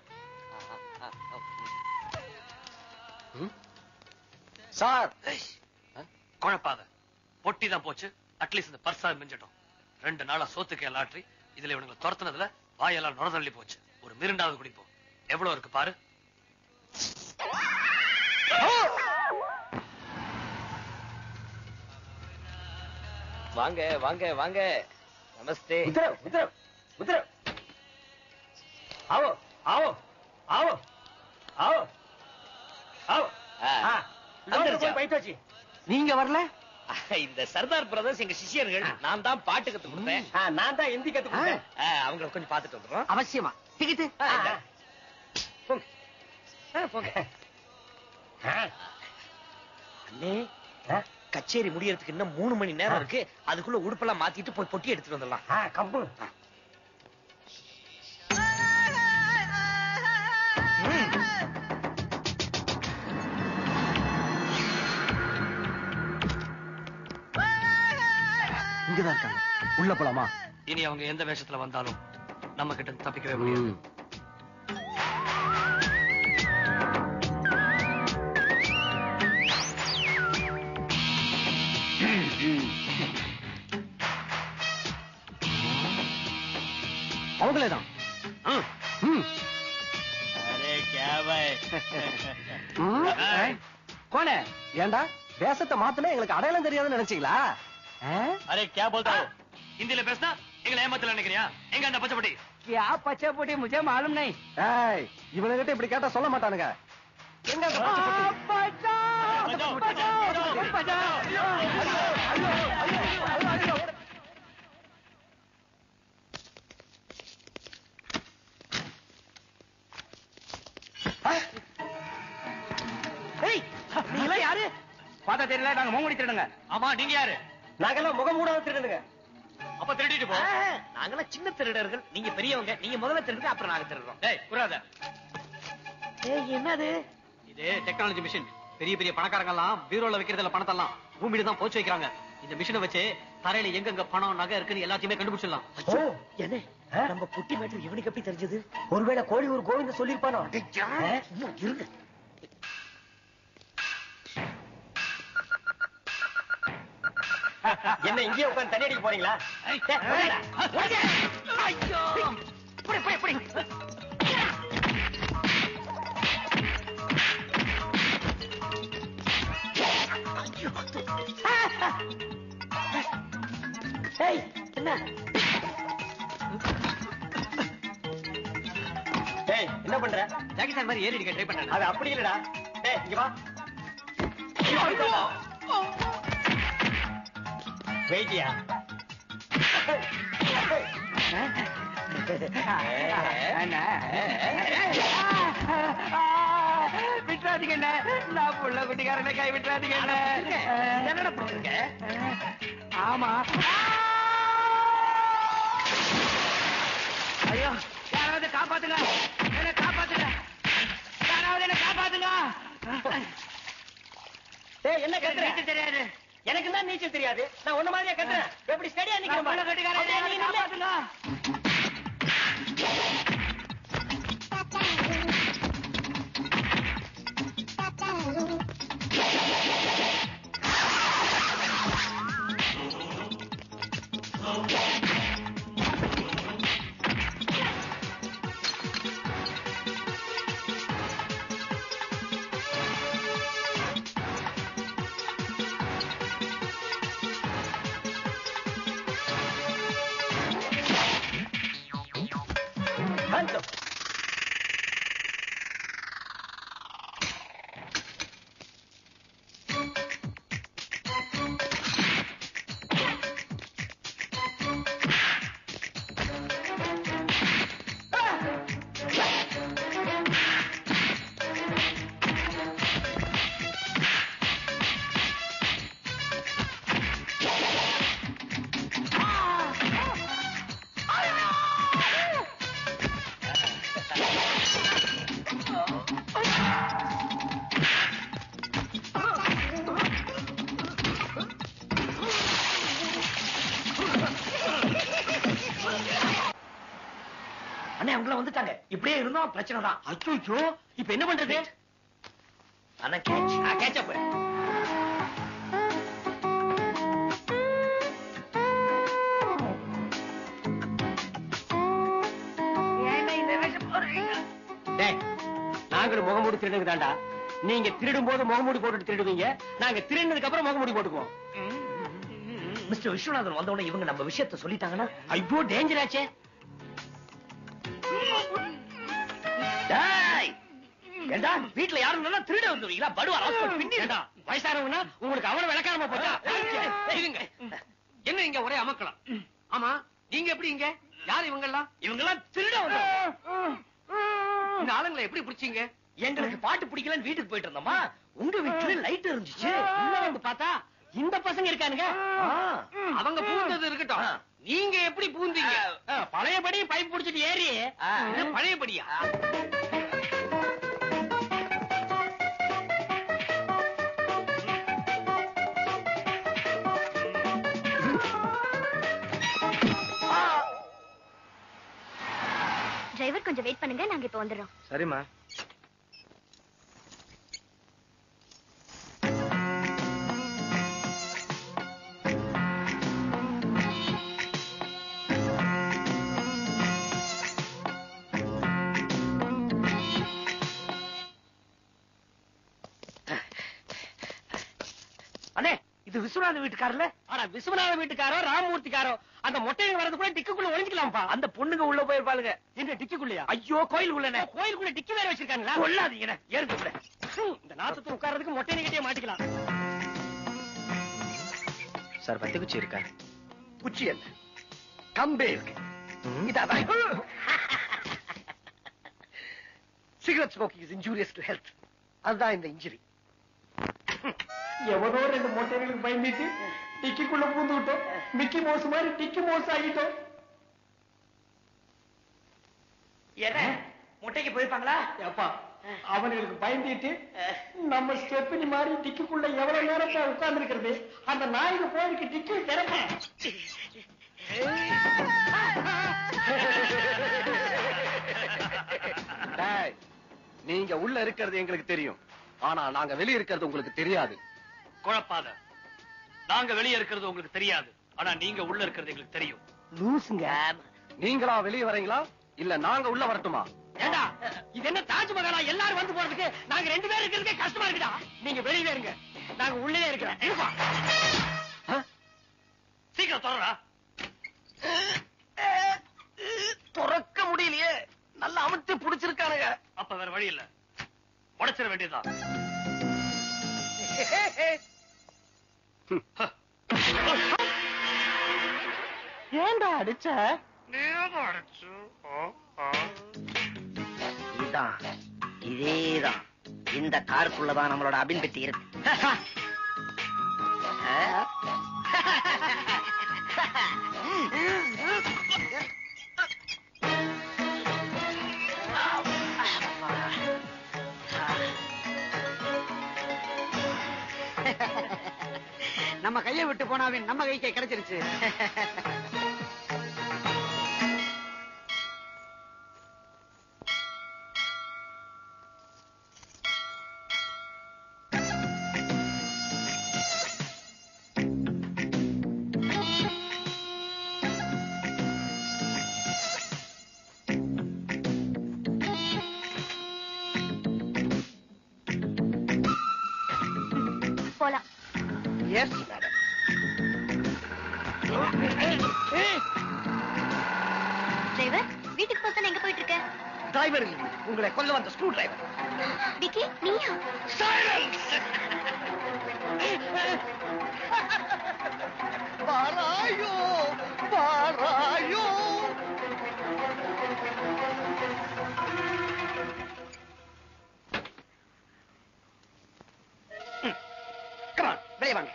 சார் குழப்பாத பொட்டி தான் போச்சு அட்லீஸ்ட் இந்த பர்சா மிஞ்சட்டும் ரெண்டு நாளா சோத்துக்கே லாட்ரி இதுல இவனுங்களை துரத்துனதுல வாயெல்லாம் நுரதள்ளி போச்சு ஒரு மிருண்டாவது குடிப்போம் எவ்வளவு இருக்கு பாரு வாங்க வாங்க வாங்க நமஸ்தே உத்தரவு உத்தரவு உத்தரவு ஆவோ ஆவோ ஆவோ ஆவோ ஆவோ ஆ, ஆ, லோட்டரி வந்துருச்சா? போய் போயிட்டு வச்சு நீங்க வரல இந்த சர்தார் பிரதர்ஸ் எங்க சிஷியர்கள் நான் தான் பாட்டு கத்து கொடுத்தேன் ஆ, நான் தான் ஹிந்தி கத்து கொடுத்தேன் ஆ, அவங்கள கொஞ்சம் பாத்துட்டு வந்துடுறோம் அவசியமா டிக்கெட்டு ஆ, ஆ, இந்தா. ஆ. போங்க ஆ, போங்க ஆ, அண்ணே ஆ, கச்சேரி முடியறதுக்கு இன்னும் மூணு மணி நேரம் இருக்கு அதுக்குள்ள உடுப்பெல்லாம் மாத்திட்டு போய் பொட்டி எடுத்துட்டு வந்துடலாம் ஆ, கம்பு இங்கதான் இருக்காங்க உள்ள போலாமா இனி அவங்க எந்த வேஷத்துல வந்தாலும் நம்ம கிட்ட இருந்து தப்பிக்கவே முடியாது ம். அவங்களே தான் ம். ம். கோணே ஏண்டா வேஷத்தை மாத்தினா எங்களுக்கு அடையாளம் தெரியாதுன்னு நினைச்சீங்களா ஆ? அரே கே போல்தா ஹிந்தில பேசினா எங்களை ஏமாத்தல நினைக்கிறியா எங்க அந்த பச்சை பொட்டி क्या पचा पुटी मुझे मालूम नहीं ஏய் இவனுகிட்ட இப்படி கேட்டா சொல்ல மாட்டானுங்க எங்க அந்த பச்சை பொட்டி? ஏய், நீங்களாம் யாரு பார்த்தா தெரியல நாங்க மூங்கடி திருடுங்க ஆமா நீங்க யாரு நாங்கெல்லாம் முகம் மூடாத திருடுங்க அப்ப திருடிட்டு போ ஆ, நாங்கெல்லாம் சின்ன திருடர்கள் நீங்க பெரியவங்க நீங்க முதல்ல திருடுங்க அப்புறம் நாங்க திருடுறோம் டேய் புரியாத ஏய், என்னது இது டெக்னாலஜி மிஷின் பெரிய பெரிய பணக்காரங்க எல்லாம் பீரோல வைக்கிறதுல பணத்தெல்லாம் பூமியில தான் போச்சு வைக்கிறாங்க இந்த மிஷினை வச்சு தரையில எங்கெங்க பணம் நகை இருக்குன்னு எல்லாத்தையுமே கண்டுபிடிச்சிடலாம் ஓ என்ன நம்ம புட்டி மேட்டர் இவனுக்கு எப்படி தெரிஞ்சது ஒருவேளை கோழி ஒரு கோவிந்த சொல்லிருப்பானோ ஆ, சும்மா இருங்க என்ன இங்கேயே உட்கார்ந்து தண்ணி அடிக்க போறீங்களா ஏய், என்ன ஏய் என்ன பண்ற ஜாக்கி சார் மாதிரி ஏறி ட்ரை பண்றேன் அது அப்படி இல்லடா டேய் இங்க வா வெயிட்டியா விட்டுறாதீங்க விட்டுறாதீங்க என்ன நான் புள்ள குட்டிக்காரனை கை விட்டுறாதீங்க என்ன என்னடா பண்ணிருக்க ஆமா ஐயோ யாராவது காப்பாத்துங்க என்ன காப்பாத்துங்க யாராவது என்ன காப்பாத்துங்க டேய் என்ன கத்துற நீச்சல் தெரியாது எனக்கு தான் நீச்சல் தெரியாது நான் உன்ன மாதிரியா கத்துறேன் எப்படி ஸ்டடியா நான் புள்ள நிக்கிறேன் குட்டிக்காரனை அப்படியே நீ நில்லு. காப்பாத்துங்க Handsome. அண்ணே அவங்கள வந்துட்டாங்க இப்படியே இருந்தோம் பிரச்சனை தான் அச்சோ இப்ப என்ன பண்றது அண்ணா கேட்ச் கேட்ச் அப் டேய் நாங்களும் முகமூடி திருடுங்க தாண்டா நீங்க திருடும் போது முகமூடி போட்டுட்டு திருடுவீங்க நாங்க திருடினதுக்கு அப்புறம் முகமூடி போட்டுக்குவோம் மிஸ்டர் விஸ்வநாதன் வந்த உடனே இவங்க நம்ம விஷயத்த சொல்லிட்டாங்கன்னா ஐயோ டேஞ்சர் ஆச்சே டேய் ஏண்டா வீட்ல யாரும் இல்லைன்னா திருட வந்துருவீங்களா படுவா ராஸ்கல் பின்னி ஏண்டா வயசானவனா உங்களுக்கு அவன விளக்காரமா போச்சா இருங்க என்ன இங்க ஒரே அமக்கலாம் ஆமா நீங்க எப்படி இங்க யார் இவங்க எல்லாம் இவங்க எல்லாம் திருட வந்தோம் இந்த ஆளுங்களை எப்படி பிடிச்சீங்க எங்களுக்கு பாட்டு பிடிக்கலன்னு வீட்டுக்கு போயிட்டு இருந்தோமா உங்க வீட்டுல லைட் இருந்துச்சு உள்ள வந்து பார்த்தா இந்த பசங்க இருக்கானுங்க ஆ. அவங்க பூந்தது இருக்கட்டும் ஆ. நீங்க எப்படி பூந்தீங்க ஆ, பழையபடி பைப் புடிச்சிட்டு ஏறி ஆ. இது பழையபடியா டிரைவர் கொஞ்சம் வெயிட் பண்ணுங்க நாங்க இப்ப வந்துடுறோம் சரிம்மா அண்ணே இது விஸ்வநாதன் வீட்டுக்காரல ஆனா விஸ்வநாத வீட்டுக்காரோ ராமமூர்த்திக்காரோ அந்த மொட்டைங்க வரதுக்குள்ள டிக்குக்குள்ள ஒளிஞ்சுக்கலாம்ப்பா அந்த பொண்ணுங்க உள்ள போயிருப்பாளுங்க இந்த டிக்குக்குள்ளயா ஐயோ கோயில் உள்ளனே கோயிலுக்குள்ள டிக்கி வேற வச்சிருக்காங்களா கொள்ளாதீங்கண்ணே ஏறுங்க கூட இந்த நாத்தத்து உட்கார்றதுக்கு மொட்டை கிட்டே மாட்டிக்கலாம் சார் பத்தி குச்சி இருக்கா குச்சி அல்ல கம்பே இருக்கு இதான் cigarette smoking is injurious to health அதுதான் இந்த இன்ஜுரி எவனோ ரெண்டு மொட்டைகளுக்கு பயந்துட்டு டிக்கிக்குள்ள பூந்து விட்டோம் மிக்கி மோஸ் மாதிரி டிக்கி மோஸ் ஆகிட்டோம் என்ன முட்டைக்கு போயிருப்பாங்களா ஏப்பா அவனுங்களுக்கு பயந்துட்டு நம்ம ஸ்டெப்பினி மாதிரி டிக்குக்குள்ள எவ்வளவு நேரம் உட்கார்ந்து இருக்கிறது அந்த நாய்க்கு போயிருக்கு டிக்கி திறப்ப டேய், நீங்க உள்ள இருக்கிறது எங்களுக்கு தெரியும் ஆனா நாங்க வெளிய இருக்கிறது உங்களுக்கு தெரியாது குழப்பாத நாங்க வெளியே இருக்கிறது உங்களுக்கு தெரியாது ஆனா நீங்க உள்ள இருக்கிறது எங்களுக்கு தெரியும் லூசுங்க நீங்களா வெளிய வரீங்களா இல்ல நாங்க உள்ள வரட்டுமா ஏண்டா இது என்ன தாஜ்மஹாலா எல்லாரும் வந்து போறதுக்கு நாங்க ரெண்டு பேரும் இருக்கிறதுக்கே கஷ்டமா இருக்குடா நீங்க வெளியில இருங்க நாங்க உள்ளே இருக்கிறோம் இருப்பா சீக்கிரம் தொடரா துறக்க முடியலையே நல்லா அமுத்து புடிச்சிருக்கானுங்க அப்ப வேற வழி இல்ல உடைச்சிட வேண்டியதுதான் ஏண்டா அடிச்ச இதான் இதேதான் இந்த காருக்குள்ளதான் நம்மளோட அபின் பெட்டி இருக்கு நம்ம கையை விட்டு போனாவின் நம்ம கைக்கே கிடைச்சிருச்சு போலாம் எஸ் மேடம் டிரைவர் வீட்டுக்கு போக எங்க போயிட்டு இருக்க டிரைவர் இல்லை உங்களை கொல்ல வந்த ஸ்க்ரூ டிரைவர் விக்கி நீயா வாராயோ வாராயோ கமான் வெளியே வாங்க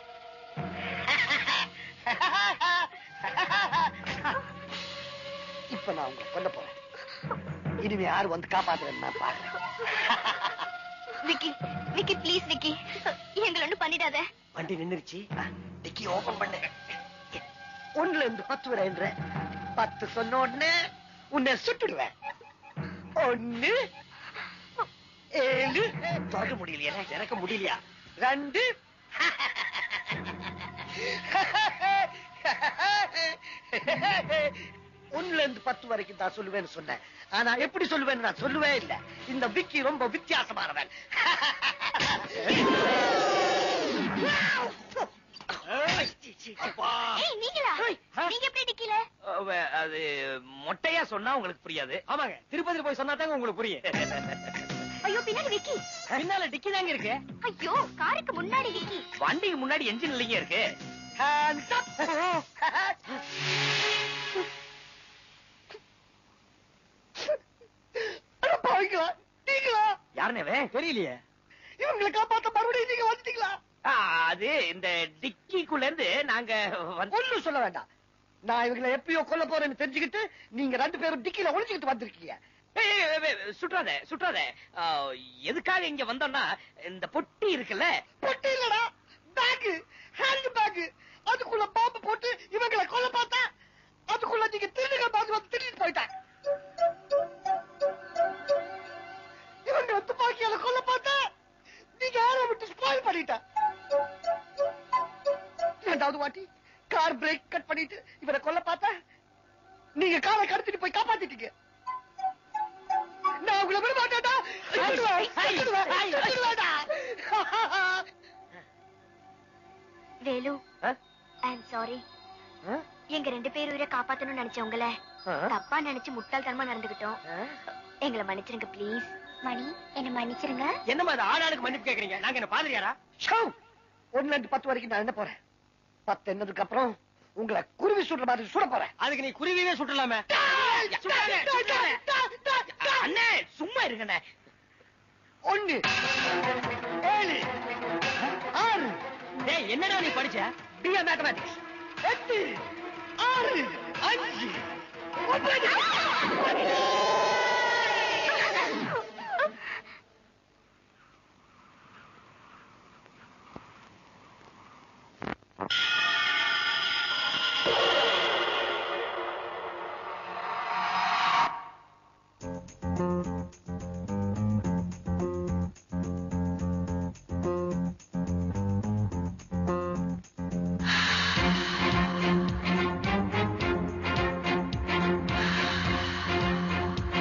இப்ப நான் உங்களை கொல்ல போறேன் இனிமே யாரு வந்து காப்பாத்துறேன்னு நான் பாக்குறேன் விக்கி விக்கி ப்ளீஸ் விக்கி எங்களை ஒண்ணும் பண்ணிடாத வண்டி நின்னுருச்சு டிக்கி ஓபன் பண்ணு ஒண்ணுல இருந்து பத்து வரை என்ற பத்து சொன்ன உடனே உன்னை சுட்டுடுவேன் ஒண்ணு ஏழு தொடர முடியலையா எனக்கு முடியலையா ரெண்டு ஒண்ணுல இருந்து பத்து வரைக்கும் தான் சொல்லுவேன்னு சொன்னேன் ஆனா எப்படி சொல்லுவேன்னு நான் சொல்லவே இல்லை இந்த விக்கி ரொம்ப வித்தியாசமானவன் ஏய் நீங்களா நீங்க எப்படி டிக்கில அது மொட்டையா சொன்னா உங்களுக்கு புரியாது ஆமாங்க திருப்பதி போய் சொன்னா தாங்க உங்களுக்கு புரியும் ஐயோ பின்னாடி விக்கி பின்னால டிக்கி தாங்க இருக்கு ஐயோ காருக்கு முன்னாடி விக்கி வண்டிக்கு முன்னாடி என்ஜின் இல்லைங்க இருக்கு Hands up! அட பாவிங்களா, நீங்களா? யாருனே தெரியலையே இவங்களை காப்பாத்த மறுபடியும் நீங்க வந்துட்டீங்களா அது இந்த டிக்கிக்குள்ள இருந்து நாங்க வந்து ஒண்ணும் சொல்ல வேண்டாம் நான் இவங்களை எப்பயோ கொல்ல போறேன்னு தெரிஞ்சுக்கிட்டு நீங்க ரெண்டு பேரும் டிக்கில ஒளிஞ்சுக்கிட்டு வந்திருக்கீங்க ஏய், ஏய், ஏய், ஏய், சுற்றாத சுற்றாத ஆ, எதுக்காக இங்க வந்தோம்னா இந்த பொட்டி இருக்குல்ல பொட்டி இல்லடா பேக் ஹேண்ட் பேக் அதுக்குள்ள பாம்பு போட்டு இவங்களை கொல்ல பார்த்தா அதுக்குள்ள நீங்க திருடுங்க பாத்து வந்து திருடிட்டு போயிட்டாங்க இவங்க துப்பாக்கியால கொல்ல பார்த்தா நீங்க யாரை விட்டு ஸ்பாயில் பண்ணிட்ட ரெண்டாவது வாட்டி கார் பிரேக் கட் பண்ணிட்டு இவரை கொல்ல பார்த்தா நீங்க காரை கடத்திட்டு போய் காப்பாத்திட்டீங்க நான் உங்களை விட மாட்டேன்டா சுட்டுடுவேன், சுட்டுடுவேன், சுட்டுடுவேன்டா. வேலு ஐ அம் சாரி எங்க ரெண்டு பேர் உயிரை காப்பாத்தணும்னு நினைச்சவங்கள தப்பா நினைச்சு முட்டாள்தனமா நடந்துகிட்டோம் எங்களை மன்னிச்சிருங்க ப்ளீஸ் மணி என்ன மன்னிச்சிருங்க என்னமா அது ஆளாளுக்கு மன்னிப்பு கேக்குறீங்க நாங்க என்ன பாதிரியாரா ஷவ்! ஒண்ணுல இருந்து பத்து வரைக்கும் நான் என்ன போறேன் பத்து என்னதுக்கு அப்புறம் உங்களை குருவி சுடுற மாதிரி சுட போறேன் அதுக்கு நீ குருவியே சுட்டலாமே அண்ணே சும்மா இருங்கண்ணே ஒண்ணு ஏழு ஆறு டேய் என்னடா நீ படிச்ச பிஏ மேத்தமேட்டிக்ஸ் எட்டு ஆறு அஞ்சு ஒன்பது ஆ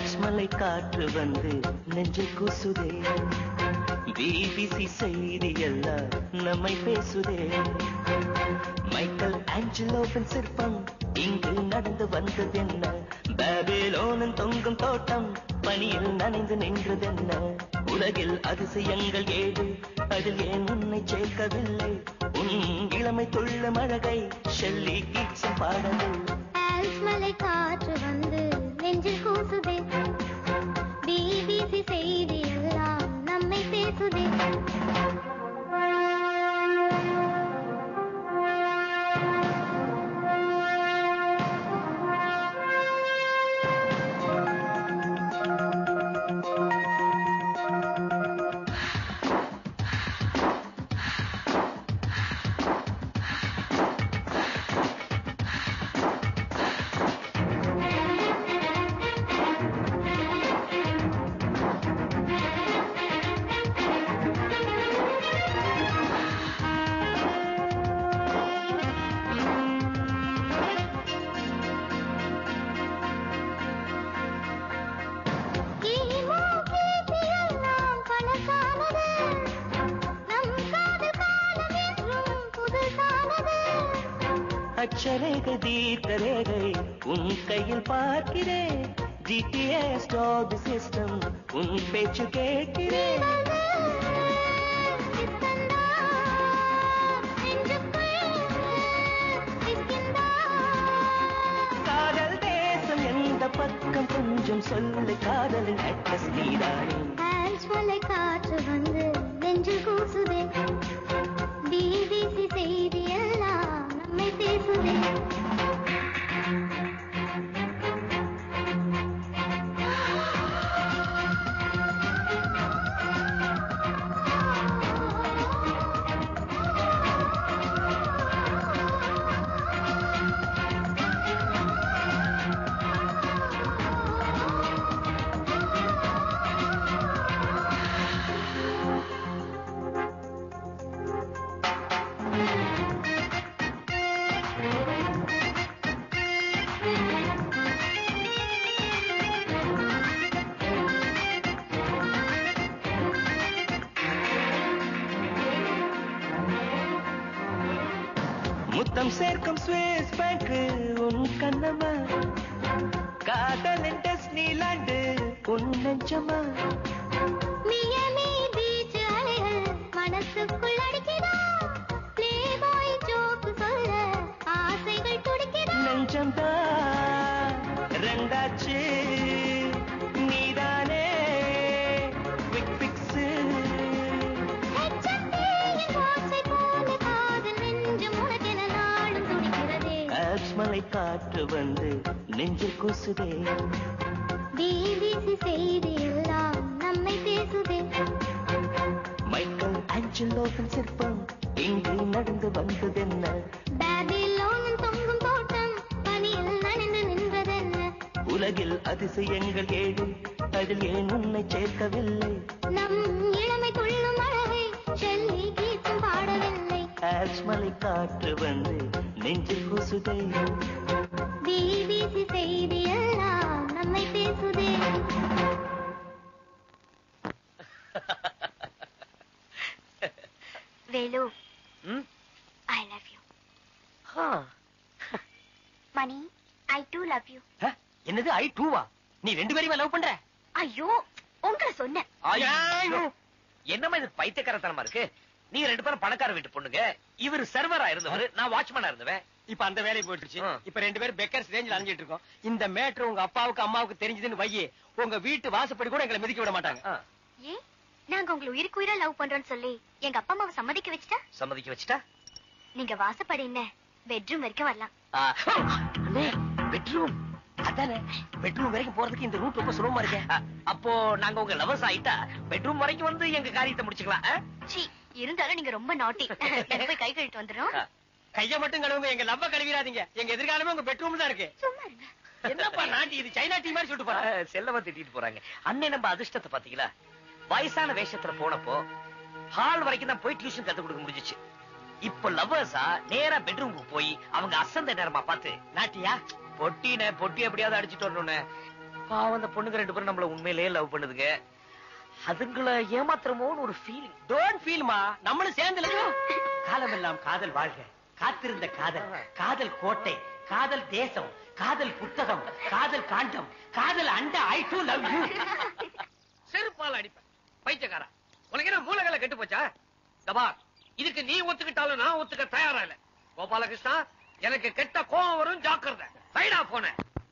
ஆல்ப்ஸ் மலை காற்று வந்து நெஞ்சில் கூசுதே பிபிசி செய்தி எல்லாம் நம்மை பேசுதே மைக்கேல் ஆஞ்சலோவின் சிற்பம் இங்கு நடந்து வந்ததென்ன பாபிலோனின் தொங்கும் தோட்டம் பனியில் நனைந்து நின்றதென்ன உலகில் அதிசயங்கள் ஏழு அதில் ஏன் உன்னை சேர்க்கவில்லை உன் இளமை துள்ளும் அழகை ஷெல்லி கீட்ஸும் பாடவில்லை ஆல்ப்ஸ் மலை காற்று வந்து நெஞ்சில் கூசுதே பிபிசி செய்தி எல்லாம் நம்மை பேசுதே கிமு கிபி எல்லாம் பழசானது நம் காதல் காலம் என்றும் புதுசானது அச்சரேகை தீர்க்க ரேகை உன் கையில் பார்க்கிறேன் ஜிடிஎஸ் டாக் சிஸ்டம் உன் பேச்சு கேட்கிறேன் காதல் தேசம் எந்த பக்கம் கொஞ்சம் சொல்லு காதலின் அட்ரஸ் நீதானே ஆல்ப்ஸ் மலை காற்று வந்து நெஞ்சில் கூசுதே பிபிசி செய்தி எல்லாம் நம்மை பேசுதே முத்தம் சேர்க்கும் ஸ்விஸ் பேங்க் உன் கண்ணமா காதலின் டெஸ்னிலாண்டு உன் நெஞ்சமா மியமி பீச் அலைகள் மனசுக்குள் அடிக்குதா பிளேபாய் ஜோக்கு சொல்ல ஆசைகள் துடிக்குதா நெஞ்சம்தான் ரெண்டாச்சு நீதானே குவிக் பிக்ஸ் ஹெச்எம்டியின் ஓசை போல காதல் நெஞ்சம் உனக்கென நாளும் துடிக்கிறதே ஆப்ஸ் மலை காற்று வந்து நெஞ்சில் கூசுதே பிபிசி செய்தி எல்லாம் நம்மை பேசுதே மைக்கேல் ஆஞ்சலோவின் சிற்பம் இங்கு நடந்து வந்ததென்ன பாபிலோனின் தொங்கும் தோட்டம் பனியில் நனைந்து நின்றதென்ன உலகில் அதிசயங்கள் ஏழு அதில் ஏன் உன்னை சேர்க்கவில்லை நம் இளமை துள்ளும் அழகை ஷெல்லி கீச்சும் பாடவில்லை ஆப்ஸ் மலை காற்று வந்து நெஞ்சில் கூசுதே பிபிசி செய்தி எல்லாம் நம்மை பேசுதே Velu I love you Mani I too love you என்னது ஐ டூவா நீ ரெண்டு பேரையுமே லவ் பண்ற ஐயோ உங்களை சொன்னேன் ஐயோ! என்னம்மா இது பைத்தியக்காரத்தனமா இருக்கு நீங்க ரெண்டு பேரும் பணக்கார வீட்டு பொண்ணுங்க இவர் சர்வரா இருந்தவர் நான் வாட்ச்மேனா இருந்தவன் இப்ப அந்த வேலை போயிட்டுச்சு இப்ப ரெண்டு பேரும் பெக்கர்ஸ் ரேஞ்சில் அலைஞ்சிட்டு இருக்கோம் இந்த மேட்ரு உங்க அப்பாவுக்கு அம்மாவுக்கு தெரிஞ்சதுன்னு வையே உங்க வீட்டு வாசப்படி கூட எங்களை மிதிக்க விட மாட்டாங்க ஏன் நாங்க உங்களை உயிருக்கு உயிரா லவ் பண்றோம்னு சொல்லி எங்க அப்பா அம்மாவை சம்மதிக்க வச்சுட்டா சம்மதிக்க வச்சுட்டா நீங்க வாசப்படி என்ன பெட்ரூம் வரைக்கும் வரலாம் பெட்ரூம் அதானே பெட்ரூம் வரைக்கும் போறதுக்கு இந்த ரூட் ரொம்ப சுலபமா இருக்கே அப்போ நாங்க உங்க லவர்ஸ் ஆயிட்டா பெட்ரூம் வரைக்கும் வந்து எங்க காரியத்தை முடிச்சுக்கலாம் ஆ? சீ இருந்தாலும் நீங்க ரொம்ப நாட்டி போய் கை கழுவிட்டு வந்துடும் கைய மட்டும் கழுவுங்க எங்க லவ்வ கழுவிடாதீங்க எங்க எதிர்காலமே உங்க பெட்ரூம் தான் இருக்கு என்னப்பா நாட்டி இது சைனா டீ மாதிரி சொல்லிட்டு போறாங்க ஆ, செல்லவா திட்டிட்டு போறாங்க அண்ணே நம்ம அதிர்ஷ்டத்தை பாத்தீங்களா வயசான வேஷத்துல போனப்போ ஹால் வரைக்கும் தான் போய் டியூஷன் கத்து கொடுக்க முடிஞ்சுச்சு இப்போ லவ்வர்ஸா நேரா பெட்ரூமுக்கு போய் அவங்க அசந்த நேரமா பார்த்து நாட்டியா பொட்டின பொட்டி எப்படியாவது அடிச்சிட்டு வரணும்னு பாவம் அந்த பொண்ணுங்க ரெண்டு பேரும் நம்மள உண்மையிலேயே லவ் பண்ணுதுங்க அதுங்களை ஏமாத்துறமோன்னு ஒரு ஃபீலிங் டோன்ட் ஃபீல்மா நம்மளும் சேர்ந்து காலமெல்லாம் காதல் வாழ்க காத்திருந்த காதல் காதல் கோட்டை காதல் தேசம் காதல் புத்தகம் காதல் காண்டம் காதல் அண்ட ஐ டூ லவ் யூ செருப்பால் அடிப்பேன் பைத்தியக்காரா உனக்கு என்ன மூலகளை கெட்டு போச்சா தபா இதுக்கு நீ ஒத்துக்கிட்டாலும் நான் ஒத்துக்க தயாரா இல்ல கோபாலகிருஷ்ணா எனக்கு கெட்ட கோபம் வரும் ஜாக்கிரதை வைடா போன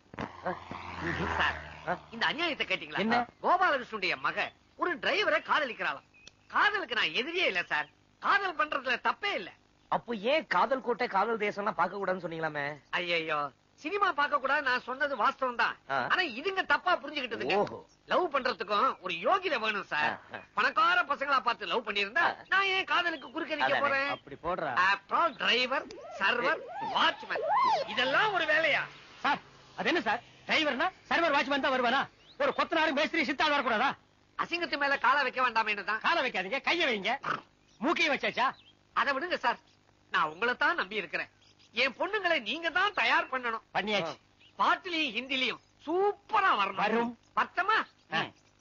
சார் இந்த அநியாயத்தை கேட்டீங்களா என்ன? கோபாலகிருஷ்ணனுடைய மக ஒரு டிரைவரை காதலிக்கிறாளாம் காதலுக்கு நான் எதிரியே இல்ல சார் காதல் பண்றதுல தப்பே இல்ல அப்போ ஏன் காதல் கோட்டை காதல் தேசம்லாம் பார்க்க கூடாதுன்னு சொன்னீங்களாமே ஐயோ சினிமா பார்க்க கூடாது நான் சொன்னது வாஸ்தவம் தான் ஆ. ஆனா இதுங்க தப்பா புரிஞ்சுக்கிட்டதுங்க ஓஹோ. லவ் பண்றதுக்கும் ஒரு யோகிதை வேணும் சார் ஆ, ஆ. பணக்கார பசங்களா பார்த்து லவ் பண்ணியிருந்தா நான் ஏன் காதலுக்கு குறுக்க நிக்க அதானே, போறேன் அப்படி போடுறா அப்புறம் டிரைவர் சர்வர் வாட்ச்மேன் இதெல்லாம் ஒரு வேலையா சார் அது என்ன சார் டிரைவர்னா சர்வர் வாட்ச்மேன் தான் வருவானா ஒரு கொத்தனாரு மேஸ்திரி சித்தாள் வரக்கூடாதா அசிங்கத்து மேல காலை வைக்க வேண்டாமே தான் காலை வைக்காதீங்க கைய வைங்க மூக்கையும் வச்சாச்சா அதை விடுங்க சார் நான் உங்களை தான் நம்பி இருக்கிறேன் என் பொண்ணுங்களை நீங்க தான் தயார் பண்ணணும் பண்ணியாச்சு பாட்டுலயும் ஹிந்திலையும் சூப்பரா வரணும் வரும். பத்தமா ஆ.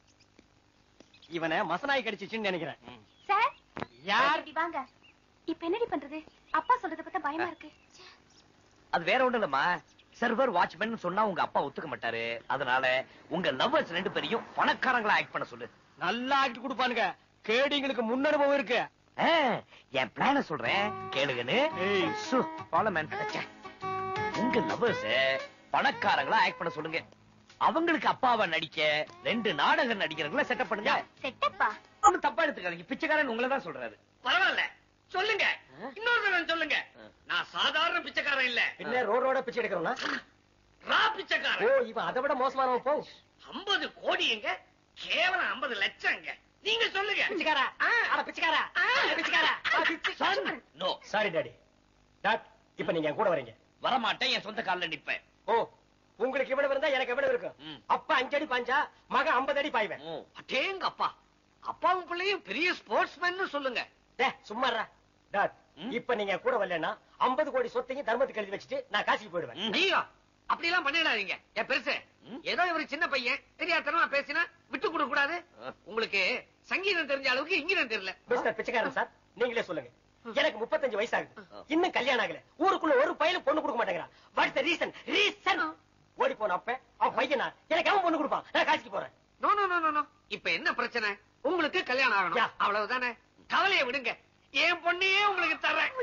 இவனை மசனாய் கடிச்சிச்சுன்னு நினைக்கிறேன் சார் யார் இப்படி வாங்க இப்ப என்னடி பண்றது அப்பா சொல்றத பார்த்தா பயமா இருக்கு அது வேற ஒண்ணும் இல்லம்மா சர்வர் வாட்ச்மேன் சொன்னா உங்க அப்பா ஒத்துக்க மாட்டாரு அதனால உங்க லவ்வர்ஸ் ரெண்டு பேரையும் பணக்காரங்களா ஆக்ட் பண்ண சொல்லு நல்லா ஆக்கி கொடுப்பானுங்க கேடிங்களுக்கு முன்னனுபவம் இருக்கு ஆ, என் பிளான சொல்றேன் கேளுங்கன்னு ஏய். சு, follow man. ச்சே. உங்க லவ்வர்ஸ் பணக்காரங்களா ஆக்ட் பண்ண சொல்லுங்க அவங்களுக்கு அப்பாவா நடிக்க ரெண்டு நாடக நடிகர்களை செட்டப் பண்ணுங்க செட்டப்பா ஒண்ணும் தப்பா எடுத்துக்காதீங்க பிச்சைக்காரன் உங்களை தான் சொல்றாரு பரவாயில்ல சொல்லுங்க இன்னொரு தடவை சொல்லுங்க நான் சாதாரண பிச்சைக்காரன் இல்ல பின்ன ரோட் ரோட பிச்சை எடுக்கிறோம்னா ரா ஓ பிச்சைக்காரன் இவன் அதை விட மோசமானவன் போ 50 கோடி எங்க கேவலம் 50 லட்சம் எங்க நீங்க சொல்லுங்க பிச்சைக்காரா அட பிச்சைக்காரா அட பிச்சைக்காரா son no sorry daddy dad இப்ப நீங்க என் கூட வரீங்க வரமாட்டேன் என் சொந்த கால்ல நிப்பேன் ஓ உங்களுக்கு இவ்வளவு இருந்தா எனக்கு எவ்வளவு இருக்கும் ம். அப்பா அஞ்சு அடி பாஞ்சா மக ஐம்பது அடி பாய்வேன் ஓ, அடேங்க அப்பா அப்பாவும் பிள்ளையும் பெரிய ஸ்போர்ட்ஸ்மேன் சொல்லுங்க டே சும்மாறா டாட் ம். இப்ப நீங்க என் கூட வரலன்னா ஐம்பது கோடி சொத்தையும் தர்மத்துக்கு எழுதி வச்சுட்டு நான் காசிக்கு போயிடுவேன் ம். ஐயோ அப்படி எல்லாம் பண்ணிடாதீங்க என் பெருசு ம். ஏதோ இவரு சின்ன பையன் தெரியாதனமா பேசினா விட்டு கொடுக்க கூடாது ஆ. உங்களுக்கு சங்கீதம் தெரிஞ்ச அளவுக்கு இங்கிதம் தெரியல மிஸ்டர் பிச்சைக்காரன் சார் நீங்களே சொல்லுங்க எனக்கு முப்பத்தஞ்சு வயசு ஆகுது இன்னும் கல்யாணம் ஆகல ஊருக்குள்ள ஒரு பையனும் பொண்ணு கொடுக்க மாட்டேங்கிறான் வாட்ஸ் த ரீசன் ரீசன் ஓடி போன அப்ப அவன் பையனா எனக்கு அவன் பொண்ணு கொடுப்பான் நான் காசிக்கு போறேன் no no no no no இப்ப என்ன பிரச்சனை உங்களுக்கு கல்யாணம் யா. ஆகணும் அவ்வளவுதானே கவலையை விடுங்க என் பொண்ணையே உங்களுக்கு தரேன்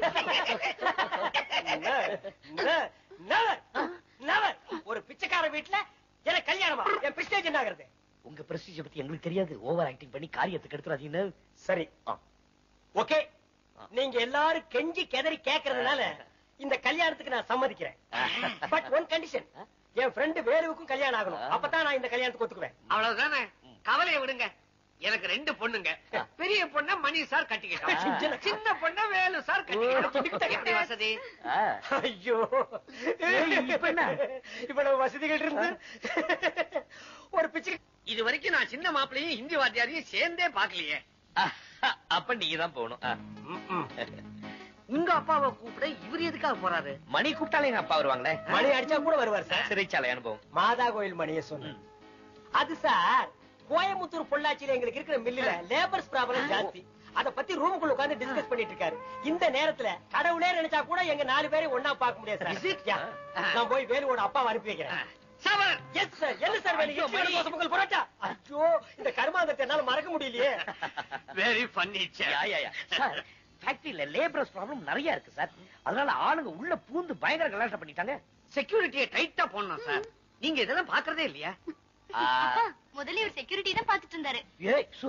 Never, never, never. ஒரு பிச்சைக்கார வீட்டுல எனக்கு கல்யாணமா என் பிஸ்டேஜ் என்ன ஆகுறது உங்க பிரஸ்டீஜ் பத்தி எங்களுக்கு தெரியாது ஓவர் ஆக்டிங் பண்ணி காரியத்துக்கு எடுத்துறாதீங்க சரி ஓகே நீங்க எல்லாரும் கெஞ்சி கெதறி கேக்குறதுனால இந்த கல்யாணத்துக்கு நான் சம்மதிக்கிறேன் பட் ஒன் கண்டிஷன் என் ஃப்ரெண்டு வேலுவுக்கும் கல்யாணம் ஆகணும் அப்பதான் நான் இந்த கல்யாணத்துக்கு ஒத்துக்குவேன் அவ்வளவுதானே கவலையை விடுங்க எனக்கு ரெண்டு பொண்ணுங்க பெரிய பொண்ண மணி சார் கட்டிக்கிட்டோம் சின்ன பொண்ண வேலு சார் கட்டிக்கிட்டோம் எப்படி வசதி ஐயோ ஏய், இப்ப என்ன? இவ்வளவு வசதிகள் இருந்து ஒரு பிச்சை இது வரைக்கும் நான் சின்ன மாப்பிளையும் ஹிந்தி வாத்தியாரையும் சேர்ந்தே பாக்கலையே அப்ப நீங்க தான் போகணும் ஆ. உங்க அப்பாவை கூப்பிட இவர் எதுக்காக போறாரு மணி கூப்பிட்டாலே எங்க அப்பா வருவாங்களே மணி அடிச்சா கூட வருவார் சார் சிறைச்சாலை அனுபவம் மாதா கோயில் மணியை சொன்னேன் அது சார் கோயம்புத்தூர் பொள்ளாச்சியில எங்களுக்கு இருக்கிற மில்லுல லேபர்ஸ் ப்ராப்ளம் ஜாஸ்தி அத பத்தி ரூமுக்குள்ள உட்கார்ந்து டிஸ்கஸ் பண்ணிட்டு இருக்காரு இந்த நேரத்துல கடவுளே நினைச்சா கூட எங்க நாலு பேரை ஒண்ணா பார்க்க முடியாது Is it? சார் யா. நான் போய் வேலுவோட அப்பாவை அனுப்பி வைக்கிறேன் சவர் எஸ் சார் என்ன சார் வேணும் ஐயோ, இட்லி மணி. தோசை பொங்கல் பரோட்டா ஐயோ இந்த கர்மாந்தத்தை என்னால மறக்க முடியலையே very funny yeah, yeah, yeah. Sir ஃபேக்டரியில லேபரர்ஸ் ப்ராப்ளம் நிறைய இருக்கு சார் அதனால ஆளுங்க உள்ள பூந்து பயங்கர கலாட்டம் பண்ணிட்டாங்க செக்யூரிட்டியை டைட்டா போடணும் சார் நீங்க இதெல்லாம் பாக்குறதே இல்லையா ஆ, அப்பா முதல்ல இவர் செக்யூரிட்டி தான் பாத்துட்டு இருந்தாரு ஏய், சு.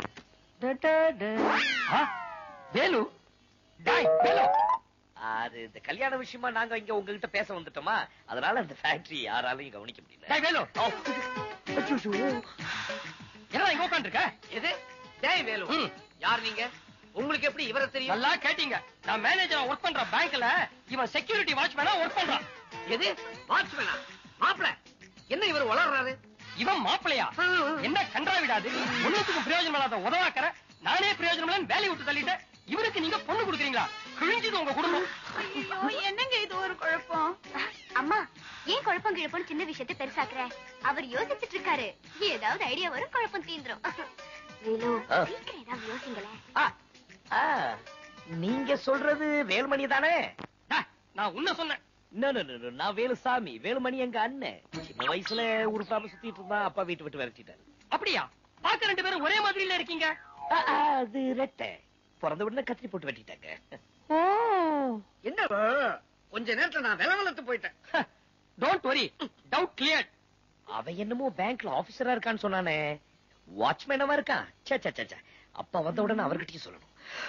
ஆ, வேலு டாய், வேலு அது இந்த கல்யாண விஷயமா நாங்க இங்க உங்ககிட்ட பேச வந்துட்டோமா அதனால அந்த ஃபேக்டரி யாராலையும் கவனிக்க முடியல டேய் வேலு அச்சச்சோ. என்ன இங்க உட்கார்ந்திருக்க எது டேய் வேலு ம். யார் நீங்க உங்களுக்கு எப்படி இவரை தெரியும் நல்லா கேட்டீங்க நான் மேனேஜரா ஒர்க் பண்ற பேங்க்ல இவன் செக்யூரிட்டி வாட்ச்மேனா ஒர்க் பண்றான் எது வாட்ச்மேனா மாப்பிள என்ன இவர் வளர்றாரு இவன் மாப்பிளையா என்ன கன்றா விடாது ஒண்ணுத்துக்கும் பிரயோஜனம் இல்லாத உதவாக்கற நானே பிரயோஜனம் இல்லைன்னு வேலையை விட்டு தள்ளிட்டேன் இவருக்கு நீங்க பொண்ணு கொடுக்குறீங்களா கிழிஞ்சது உங்க குடும்பம் ஐயோ என்னங்க இது ஒரு குழப்பம் அம்மா ஏன் குழப்பம் கிழப்பம் சின்ன விஷயத்தை பெருசாக்குற அவர் யோசிச்சுட்டு இருக்காரு ஏதாவது ஐடியா வரும் குழப்பம் தீந்துரும் வேலு ஆ. சீக்கிரம் ஏதாவது யோசிங்களேன் ஆ, நீங்க சொல்றது வேலுமணி தானே நான் உன்ன சொன்னேன் No, no, no, no, நான் வேலுசாமி வேலுமணி எங்க அண்ணன் சின்ன வயசுல உருப்பாம சுத்திட்டு இருந்தான் அப்பா வீட்டு விட்டு விரட்டிட்டாரு அப்படியா பார்க்க ரெண்டு பேரும் ஒரே மாதிரில இருக்கீங்க ஆ, ஆ, அது ரெட்டை பிறந்த உடனே கத்திரி போட்டு வெட்டிட்டாங்க என்ன கொஞ்ச நேரத்துல நான் வில வளர்த்து போயிட்டேன் டோன்ட் வரி டவுட் கிளியர் அவன் என்னமோ பேங்க்ல ஆபீசரா இருக்கான்னு சொன்னானே வாட்ச்மேனவா இருக்கான் சே சே சே, சே அப்பா வந்த உடனே அவர்கிட்டயும் சொல்லணும்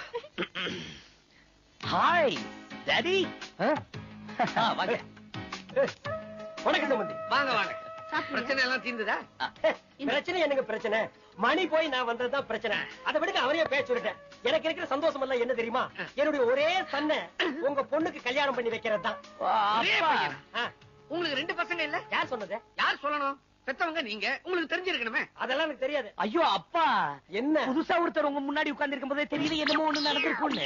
ஹாய் டாடி வாங்க வணக்கம் சம்பந்தி வாங்க வாங்க பிரச்சனை எல்லாம் தீர்ந்துதா பிரச்சனை எனக்கு பிரச்சனை மணி போய் நான் வந்ததுதான் பிரச்சனை அதை விடுங்க அவரையே பேச சொல்லிட்டேன் எனக்கு இருக்கிற சந்தோஷம் எல்லாம் என்ன தெரியுமா என்னுடைய ஒரே சன்ன உங்க பொண்ணுக்கு கல்யாணம் பண்ணி வைக்கிறது தான் ஒரே பையனா? உங்களுக்கு ரெண்டு பசங்க இல்ல யார் சொன்னது யார் சொல்லணும் பெத்தவங்க நீங்க உங்களுக்கு தெரிஞ்சிருக்கணுமே அதெல்லாம் எனக்கு தெரியாது ஐயோ அப்பா என்ன புதுசா ஒருத்தர் உங்க முன்னாடி உட்கார்ந்து இருக்கும் போதே தெரியல என்னமோ ஒண்ணு நடந்திருக்கும்னு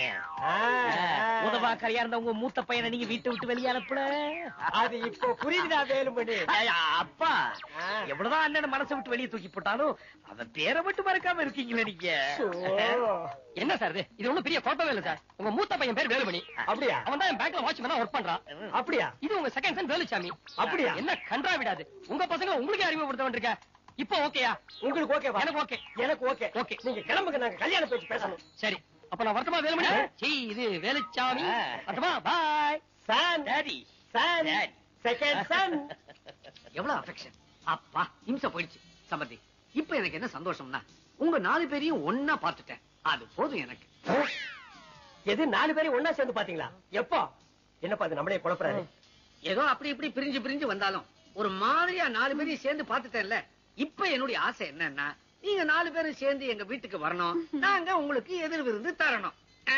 உதவா கரையா இருந்த உங்க மூத்த பையனை நீங்க வீட்டை விட்டு வெளியே அனுப்புல அது இப்போ புரியுதா வேலுமணி ஐயா, அப்பா எவ்வளவுதான் அண்ணன் மனசை விட்டு வெளியே தூக்கி போட்டாலும் அவன் பேரை மட்டும் மறக்காம இருக்கீங்களே நீங்க என்ன சார் இது இது ஒண்ணும் பெரிய குழப்பமே இல்ல சார் உங்க மூத்த பையன் பேர் வேலுமணி அப்படியா அவன் தான் பேங்க்ல வாட்ச்மேனா ஒர்க் பண்றான் அப்படியா இது உங்க செகண்ட் சன் வேலுச்சாமி அப்படியா என்ன கன்றா விடாது உங்க பசங்களை உங்களுக்கு அறிமுகப்படுத்த வேண்டியிருக்க இப்போ ஓகேயா உங்களுக்கு ஓகே எனக்கு ஓகே எனக்கு ஓகே ஓகே நீங்க கிளம்புங்க நாங்க கல்யாண பேச்சு பேசணும் சரி அப்ப நான் வருத்தமா வேலுமணி சீ இது வேலுச்சாமி வருத்தமா bye son daddy son second son எவ்வளவு அஃபெக்ஷன் அப்பா இம்சை போயிடுச்சு சம்பந்தி இப்ப எனக்கு என்ன சந்தோஷம்னா உங்க நாலு பேரையும் ஒன்னா பார்த்துட்டேன் அது போதும் எனக்கு எது நாலு பேரும் ஒன்னா சேர்ந்து பாத்தீங்களா எப்போ என்னப்பா அது நம்மளே குழப்பறாரு ஏதோ அப்படி இப்படி பிரிஞ்சு பிரிஞ்சு வந்தாலும் ஒரு மாதிரியா நாலு பேரையும் சேர்ந்து பார்த்துட்டேன்ல இப்ப என்னுடைய ஆசை என்னன்னா நீங்க நாலு பேரும் சேர்ந்து எங்க வீட்டுக்கு வரணும் நாங்க உங்களுக்கு எதிர் விருந்து தரணும்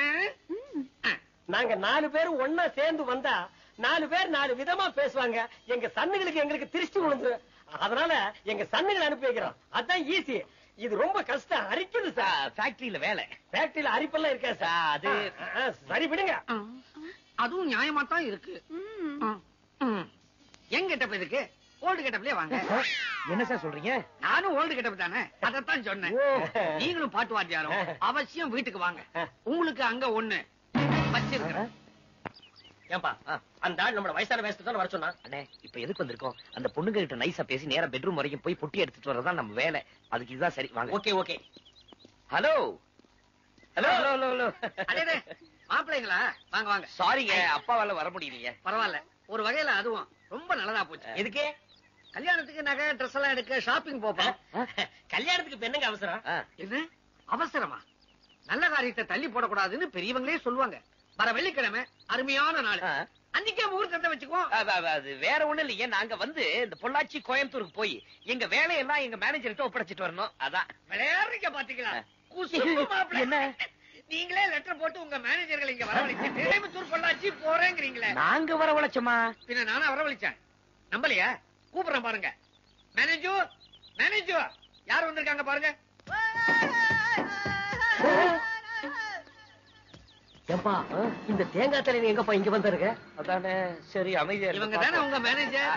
ஆ? நாங்க நாலு பேரும் ஒன்னா சேர்ந்து வந்தா நாலு பேர் நாலு விதமா பேசுவாங்க எங்க சன்னுகளுக்கு எங்களுக்கு திருஷ்டி விழுந்து அதனால எங்க சன்னுகளை அனுப்பி வைக்கிறோம் அதான் ஈஸி இது ரொம்ப கஷ்டம் அரிக்குது சார் ஃபேக்டரியில வேலை ஃபேக்டரியில அரிப்பெல்லாம் இருக்கா சார் அது ஆ, சரி விடுங்க அதுவும் நியாயமா தான் இருக்கு ம். எங்க கெட்டப் இதுக்கு ஓல்டு கெட்டப்லயே வாங்க என்ன சார் சொல்றீங்க நானும் ஓல்டு கெட்டப் தானே அதத்தான் சொன்னேன் நீங்களும் பாட்டு வாத்தியாரும் அவசியம் வீட்டுக்கு வாங்க உங்களுக்கு அங்க ஒண்ணு வச்சிருக்கிறேன் ஏன்பா அந்த ஆள் நம்மள வயசான வயசுக்கு தான் வர சொன்னா அண்ணே இப்ப எதுக்கு வந்திருக்கோம் அந்த பொண்ணுங்க கிட்ட நைஸா பேசி நேரா பெட்ரூம் வரைக்கும் போய் பொட்டி எடுத்துட்டு வரதான் நம்ம வேலை அதுக்கு இதுதான் சரி வாங்க okay okay hello hello hello hello hello அடேடே, மாப்பிள்ளைங்களா வாங்க வாங்க சாரிங்க அப்பாவால வர முடியலையே பரவாயில்ல ஒரு வகையில அதுவும் ரொம்ப நல்லதா போச்சு எதுக்கு கல்யாணத்துக்கு நகை ட்ரெஸ் எல்லாம் எடுக்க ஷாப்பிங் போப்போம் கல்யாணத்துக்கு இப்ப என்னங்க அவசரம் என்ன அவசரமா நல்ல காரியத்தை தள்ளி போடக்கூடாதுன்னு பெரியவங்களே சொல்லுவாங்க வர வெள்ளிக்கிழமை அருமையான நாள் அன்னைக்கே முகூர்த்தத்தை வச்சுக்குவோம் அது- அது- அது வேற ஒண்ணு இல்லையே நாங்க வந்து இந்த பொள்ளாச்சி கோயம்புத்தூருக்கு போய் எங்க வேலையெல்லாம் எங்க மேனேஜர்கிட்ட ஒப்படைச்சிட்டு வரணும் அதான் விளையாடுறீங்க பாத்தீங்களா குசும்பு மாப்பிள்ளை. என்ன? நீங்களே லெட்டர் போட்டு உங்க மேனேஜர்களை இங்க வரவழைச்சிட்டு கோயம்புத்தூர் பொள்ளாச்சி போறேங்கிறீங்களே நாங்க வரவழைச்சோமா பின்ன நானா வரவழைச்சேன் நம்பலையா கூப்பிடுறேன் பாருங்க மேனேஜு மேனேஜு யார் வந்திருக்காங்க பாருங்க ஏன்பா இந்த தேங்காய் தலைவர் எங்கப்பா இங்க வந்திருக்க அதானே சரி அமைதியா இவங்க தானே உங்க மேனேஜர்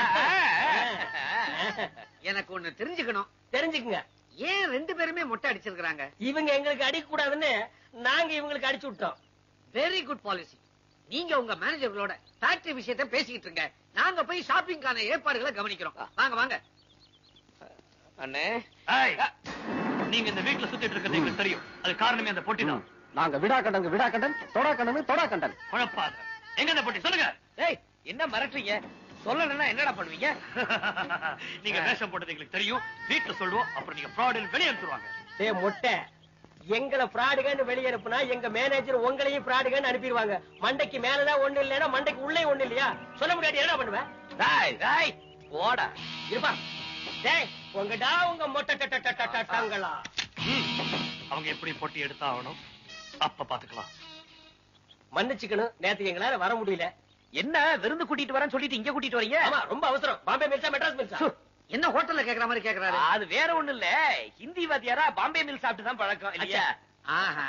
எனக்கு ஒண்ணு தெரிஞ்சுக்கணும் தெரிஞ்சுக்குங்க ஏன் ரெண்டு பேருமே மொட்டை அடிச்சிருக்காங்க இவங்க எங்களுக்கு அடிக்க கூடாதுன்னு நாங்க இவங்களுக்கு அடிச்சு விட்டோம் வெரி குட் பாலிசி நீங்க உங்க மேனேஜர்களோட ஃபேக்டரி விஷயத்தை பேசிக்கிட்டு இருங்க நாங்க போய் ஷாப்பிங்கான ஏற்பாடுகளை கவனிக்கிறோம் வாங்க வாங்க அண்ணே ஏய், நீங்க இந்த வீட்டுல சுத்திட்டு இருக்கிறது எங்களுக்கு தெரியும் அது காரணமே அந்த பொட்டி தான் நாங்க விடா கண்டங்க விடா கண்டன் தொடா கண்டன் தொடா கண்டன் குழப்பாத எங்க அந்த பொட்டி சொல்லுங்க ஏய் என்ன மிரட்டுறீங்க சொல்லலைன்னா என்னடா பண்ணுவீங்க நீங்க வேஷம் போட்டது எங்களுக்கு தெரியும் வீட்டுல சொல்லுவோம் அப்புறம் நீங்க ஃப்ராடில் வெளியே அனுப்பிடுவாங்க ஏ மொட்டை எங்களை பிராடுகன்னு வெளியே அனுப்புனா எங்க மேனேஜர் உங்களையும் பிராடுகன்னு அனுப்பிடுவாங்க மண்டைக்கு மேலதான் ஒண்ணு இல்லைன்னா மண்டைக்கு உள்ளே ஒண்ணு இல்லையா சொல்ல முடியாது என்ன பண்ணுவேன் டேய் டேய் போடா இருப்பா டேய் உங்கடா உங்க மொட்டை ட- ட- ட- ட- ட- டங்களா அவங்க எப்படி பொட்டி எடுத்தாகணும் அப்ப பாத்துக்கலாம் மன்னிச்சுக்கணும் நேத்து எங்களால வர முடியல என்ன விருந்து கூட்டிட்டு வரேன்னு சொல்லிட்டு இங்க கூட்டிட்டு வரீங்க ஆமா ரொம்ப அவசரம் பாம்பே மில்ஸா மெட்ராஸ் மில்ஸா என்ன ஹோட்டல்ல கேக்குற மாதிரி கேக்குறாரு அது வேற ஒண்ணு இல்ல ஹிந்தி வாத்தியாரா பாம்பே மில் சாப்பிட்டு தான் பழக்கம் இல்லையா ஆஹா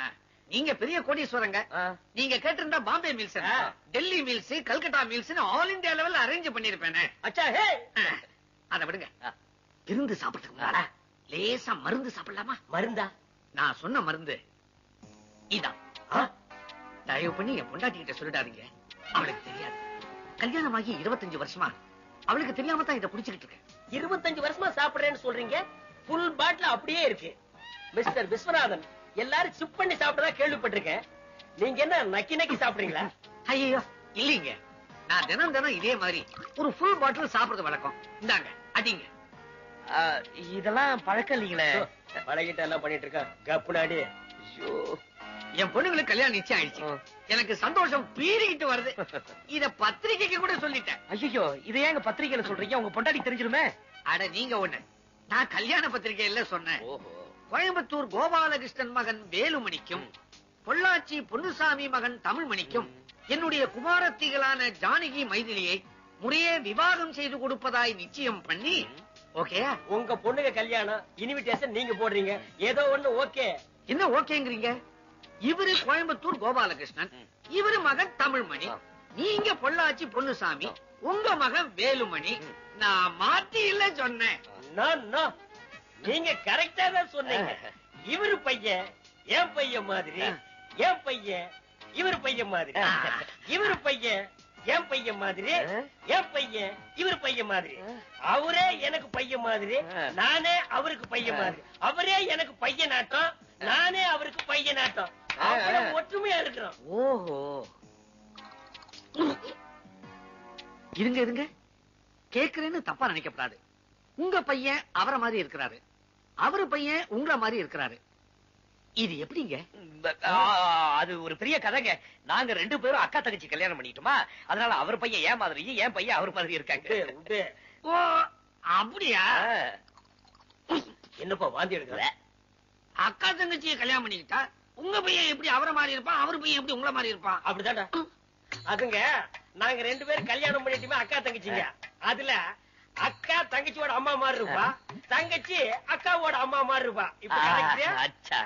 நீங்க பெரிய கோடீஸ்வரங்க நீங்க கேட்டிருந்தா Bombay mills Delhi mills Calcutta mills all India லெவல்ல அரேஞ்ச் பண்ணிருப்பேனே அச்சா ஹே அத விடுங்க விருந்து சாப்பிடுறதுக்கு முன்னால லேசா மருந்து சாப்பிடலாமா மருந்தா நான் சொன்ன மருந்து இதான் தயவு பண்ணி என் பொண்டாட்டி கிட்ட சொல்லிடாதீங்க அவளுக்கு தெரியாது கல்யாணம் ஆகி இருபத்தஞ்சு வருஷமா அவளுக்கு தெரியாம தான் இதை குடிச்சுக்கிட்டு இருக்கேன் இருபத்தஞ்சு வருஷமா சாப்பிடுறேன்னு சொல்றீங்க ஃபுல் பாட்டில் அப்படியே இருக்கு மிஸ்டர் விஸ்வநாதன் எல்லாரும் சிப் பண்ணி சாப்பிட்டதா கேள்விப்பட்டிருக்கேன் நீங்க என்ன நக்கி நக்கி சாப்பிடுறீங்களா ஐயோ இல்லீங்க நான் தினம் தினம் இதே மாதிரி ஒரு ஃபுல் பாட்டில் சாப்பிடுறது வழக்கம் இந்தாங்க அடிங்க இதெல்லாம் பழக்கம் இல்லீங்களே பழகிட்ட எல்லாம் பண்ணிட்டு இருக்கா கப்புனாடி என் பொண்ணுங்களுக்கு கல்யாணம் நிச்சயம் ஆயிடுச்சு எனக்கு சந்தோஷம் பீறிக்கிட்டு வருது இத பத்திரிக்கைக்கு கூட சொல்லிட்டேன் ஐயோ இதை ஏங்க பத்திரிக்கையில சொல்றீங்க உங்க பொண்டாட்டி தெரிஞ்சிருமே அட நீங்க ஒண்ணு நான் கல்யாண பத்திரிகையில சொன்னேன் கோயம்புத்தூர் கோபாலகிருஷ்ணன் மகன் வேலுமணிக்கும் பொள்ளாச்சி பொன்னுசாமி மகன் தமிழ்மணிக்கும் என்னுடைய குமாரத்திகளான ஜானகி மைதிலியை முறையே விவாகம் செய்து கொடுப்பதாய் நிச்சயம் பண்ணி ஓகே உங்க பொண்ணுங்க கல்யாணம் இன்விடேஷன் நீங்க போடுறீங்க ஏதோ ஒண்ணு ஓகே என்ன ஓகேங்கிறீங்க இவரு கோயம்புத்தூர் கோபாலகிருஷ்ணன் இவரு மகன் தமிழ்மணி நீங்க பொள்ளாச்சி பொன்னுசாமி உங்க மகன் வேலுமணி நான் மாத்தி இல்ல சொன்னேன் No, no. நீங்க கரெக்டா தான் சொன்னீங்க இவரு பையன் என் பையன் மாதிரி என் பையன் இவரு பையன் மாதிரி இவரு பையன் என் பையன் மாதிரி என் பையன் இவரு பையன் மாதிரி அவரே எனக்கு பையன் மாதிரி நானே அவருக்கு பையன் மாதிரி அவரே எனக்கு பையன் ஆட்டம் நானே அவருக்கு பையன் ஆட்டம் அவ்வளவு ஒற்றுமையா இருக்கிறோம் ஓஹோ இருங்க இருங்க கேக்குறேன்னு தப்பா நினைக்கப்படாது உங்க பையன் அவரை மாதிரி இருக்கிறாரு அவரு பையன் உங்கள மாதிரி இருக்கிறாரு இது எப்படிங்க அது ஒரு பெரிய கதைங்க நாங்க ரெண்டு பேரும் அக்கா தங்கச்சி கல்யாணம் பண்ணிட்டோமா அதனால அவர் பையன் ஏன் மாதிரியும் என் பையன் அவர் மாதிரி இருக்காங்க ஓ அப்படியா என்னப்பா வாந்தி எடுக்கிற அக்கா தங்கச்சியை கல்யாணம் பண்ணிக்கிட்டா உங்க பையன் எப்படி அவரை மாதிரி இருப்பான் அவர் பையன் எப்படி உங்கள மாதிரி இருப்பான் அப்படிதான்டா அதுங்க நாங்க ரெண்டு பேரும் கல்யாணம் பண்ணிட்டுமே அக்கா தங்கச்சிங்க அதுல அக்கா தங்கச்சியோட அம்மா மாதிரி இருப்பா தங்கச்சி அக்காவோட அம்மா மாதிரி இருப்பா இப்ப கரெக்டா? அச்சா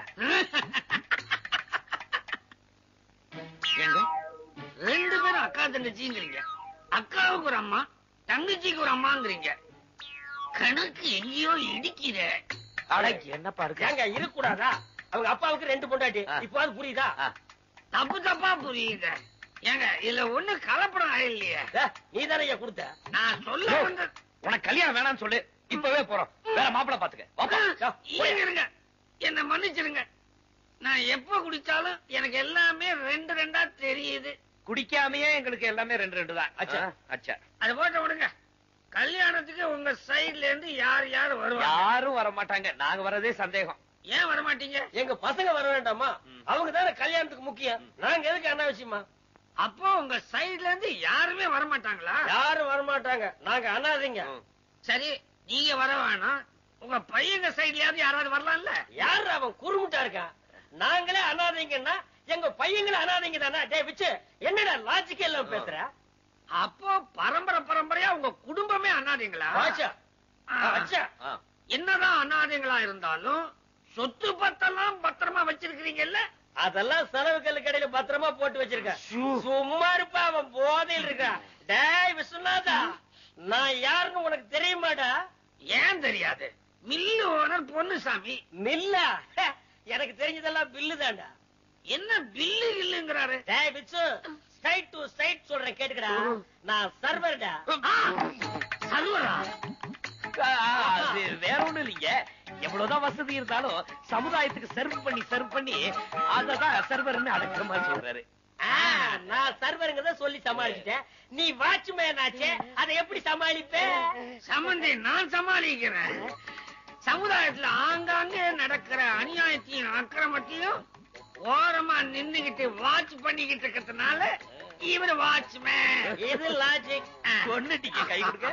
ஏங்க ரெண்டு பேரும் அக்கா தங்கச்சிங்கிறீங்க அக்காவுக்கு ஒரு அம்மா தங்கச்சிக்கு ஒரு அம்மாங்கிறீங்க கணக்கு எங்கேயோ இடிக்குதே அட, என்னப்பா இருக்கு ஏங்க இருக்கக்கூடாதா அவங்க அப்பாவுக்கு ரெண்டு பொண்டாட்டி இப்போ அது புரியுதா தப்பு தப்பா புரியுது ஏங்க இதுல ஒண்ணு கலப்படம் இல்லையே நீ தானே கொடுத்த நான் சொல்ல வந்த உனக்கு கல்யாணம் வேணாம்னு சொல்லு இப்பவே போறோம் வேற மாப்பிளை பாத்துக்க வாப்பா. இருங்க, இருங்க என்ன மன்னிச்சிருங்க நான் எப்ப குடிச்சாலும் எனக்கு எல்லாமே ரெண்டு ரெண்டா தெரியுது குடிக்காமயே எங்களுக்கு எல்லாமே ரெண்டு ரெண்டு தான் அச்சா அச்சா அது போட்ட விடுங்க கல்யாணத்துக்கு உங்க சைடுல இருந்து யார் யார் வருவாங்க யாரும் வர மாட்டாங்க நாங்க வரதே சந்தேகம் ஏன் வர மாட்டீங்க எங்க பசங்க வர வேண்டாமா அவங்க தானே கல்யாணத்துக்கு முக்கியம் நாங்க எதுக்கு அனாவசியமா அப்போ உங்க சைடுல இருந்து யாருமே வர மாட்டாங்களா யாரும் வர மாட்டாங்க நாங்க அனாதைங்க சரி நீங்க வர வேணாம் உங்க பையங்க சைடுலயாவது யாராவது வரலாம்ல யாரு அவன் குறுமுட்டா இருக்கான் நாங்களே அனாதைங்கன்னா எங்க பையங்களும் அனாதைங்க தானே டேய் பிச்சு என்னடா லாஜிக்கே எல்லாம் பேசுற அப்போ பரம்பரை பரம்பரையா உங்க குடும்பமே அனாதைங்களா வாச்சா. ஆ. வாச்சா. என்னதான் அனாதைங்களா இருந்தாலும் சொத்து பத்தெல்லாம் பத்திரமா வச்சிருக்கிறீங்கல்ல அதெல்லாம் செலவு கல்லு கடையில பத்திரமா போட்டு வச்சிருக்கேன் சும்மா இருப்பா அவன் போதையில் இருக்கான் டேய் விஸ்வநாதா நான் யாருன்னு உனக்கு தெரியுமாடா ஏன் தெரியாது மில்லு ஓனர் பொன்னுசாமி மில்லா ஹே, எனக்கு தெரிஞ்சதெல்லாம் பில்லு தான்டா என்ன பில்லு இல்லுங்கிறாரு டேய் பிச்சு ஸ்ட்ரைட் டு ஸ்ட்ரைட் சொல்றேன் கேட்டுக்கடா நான் சர்வர்டா சர்வரா அது வேற ஒண்ணும் இல்லைங்க எவ்வளவுதான் வசதி இருந்தாலும் சமுதாயத்துக்கு சர்வ் பண்ணி சர்வ் பண்ணி அததான் சர்வர்னு அடக்கமா சொல்றாரு ஆ, நான் சர்வருங்கிறத சொல்லி சமாளிச்சிட்டேன் நீ வாட்ச்மேன் ஆச்சே அதை எப்படி சமாளிப்ப சம்பந்தி நான் சமாளிக்கிறேன் சமுதாயத்துல ஆங்காங்கே நடக்கிற அநியாயத்தையும் அக்கிரமத்தையும் ஓரமா நின்னுகிட்டு வாட்ச் பண்ணிக்கிட்டு இருக்கிறதுனால இவரு வாட்ச்மேன் இது லாஜிக் கொன்னுட்டீங்க கை கொடுக்க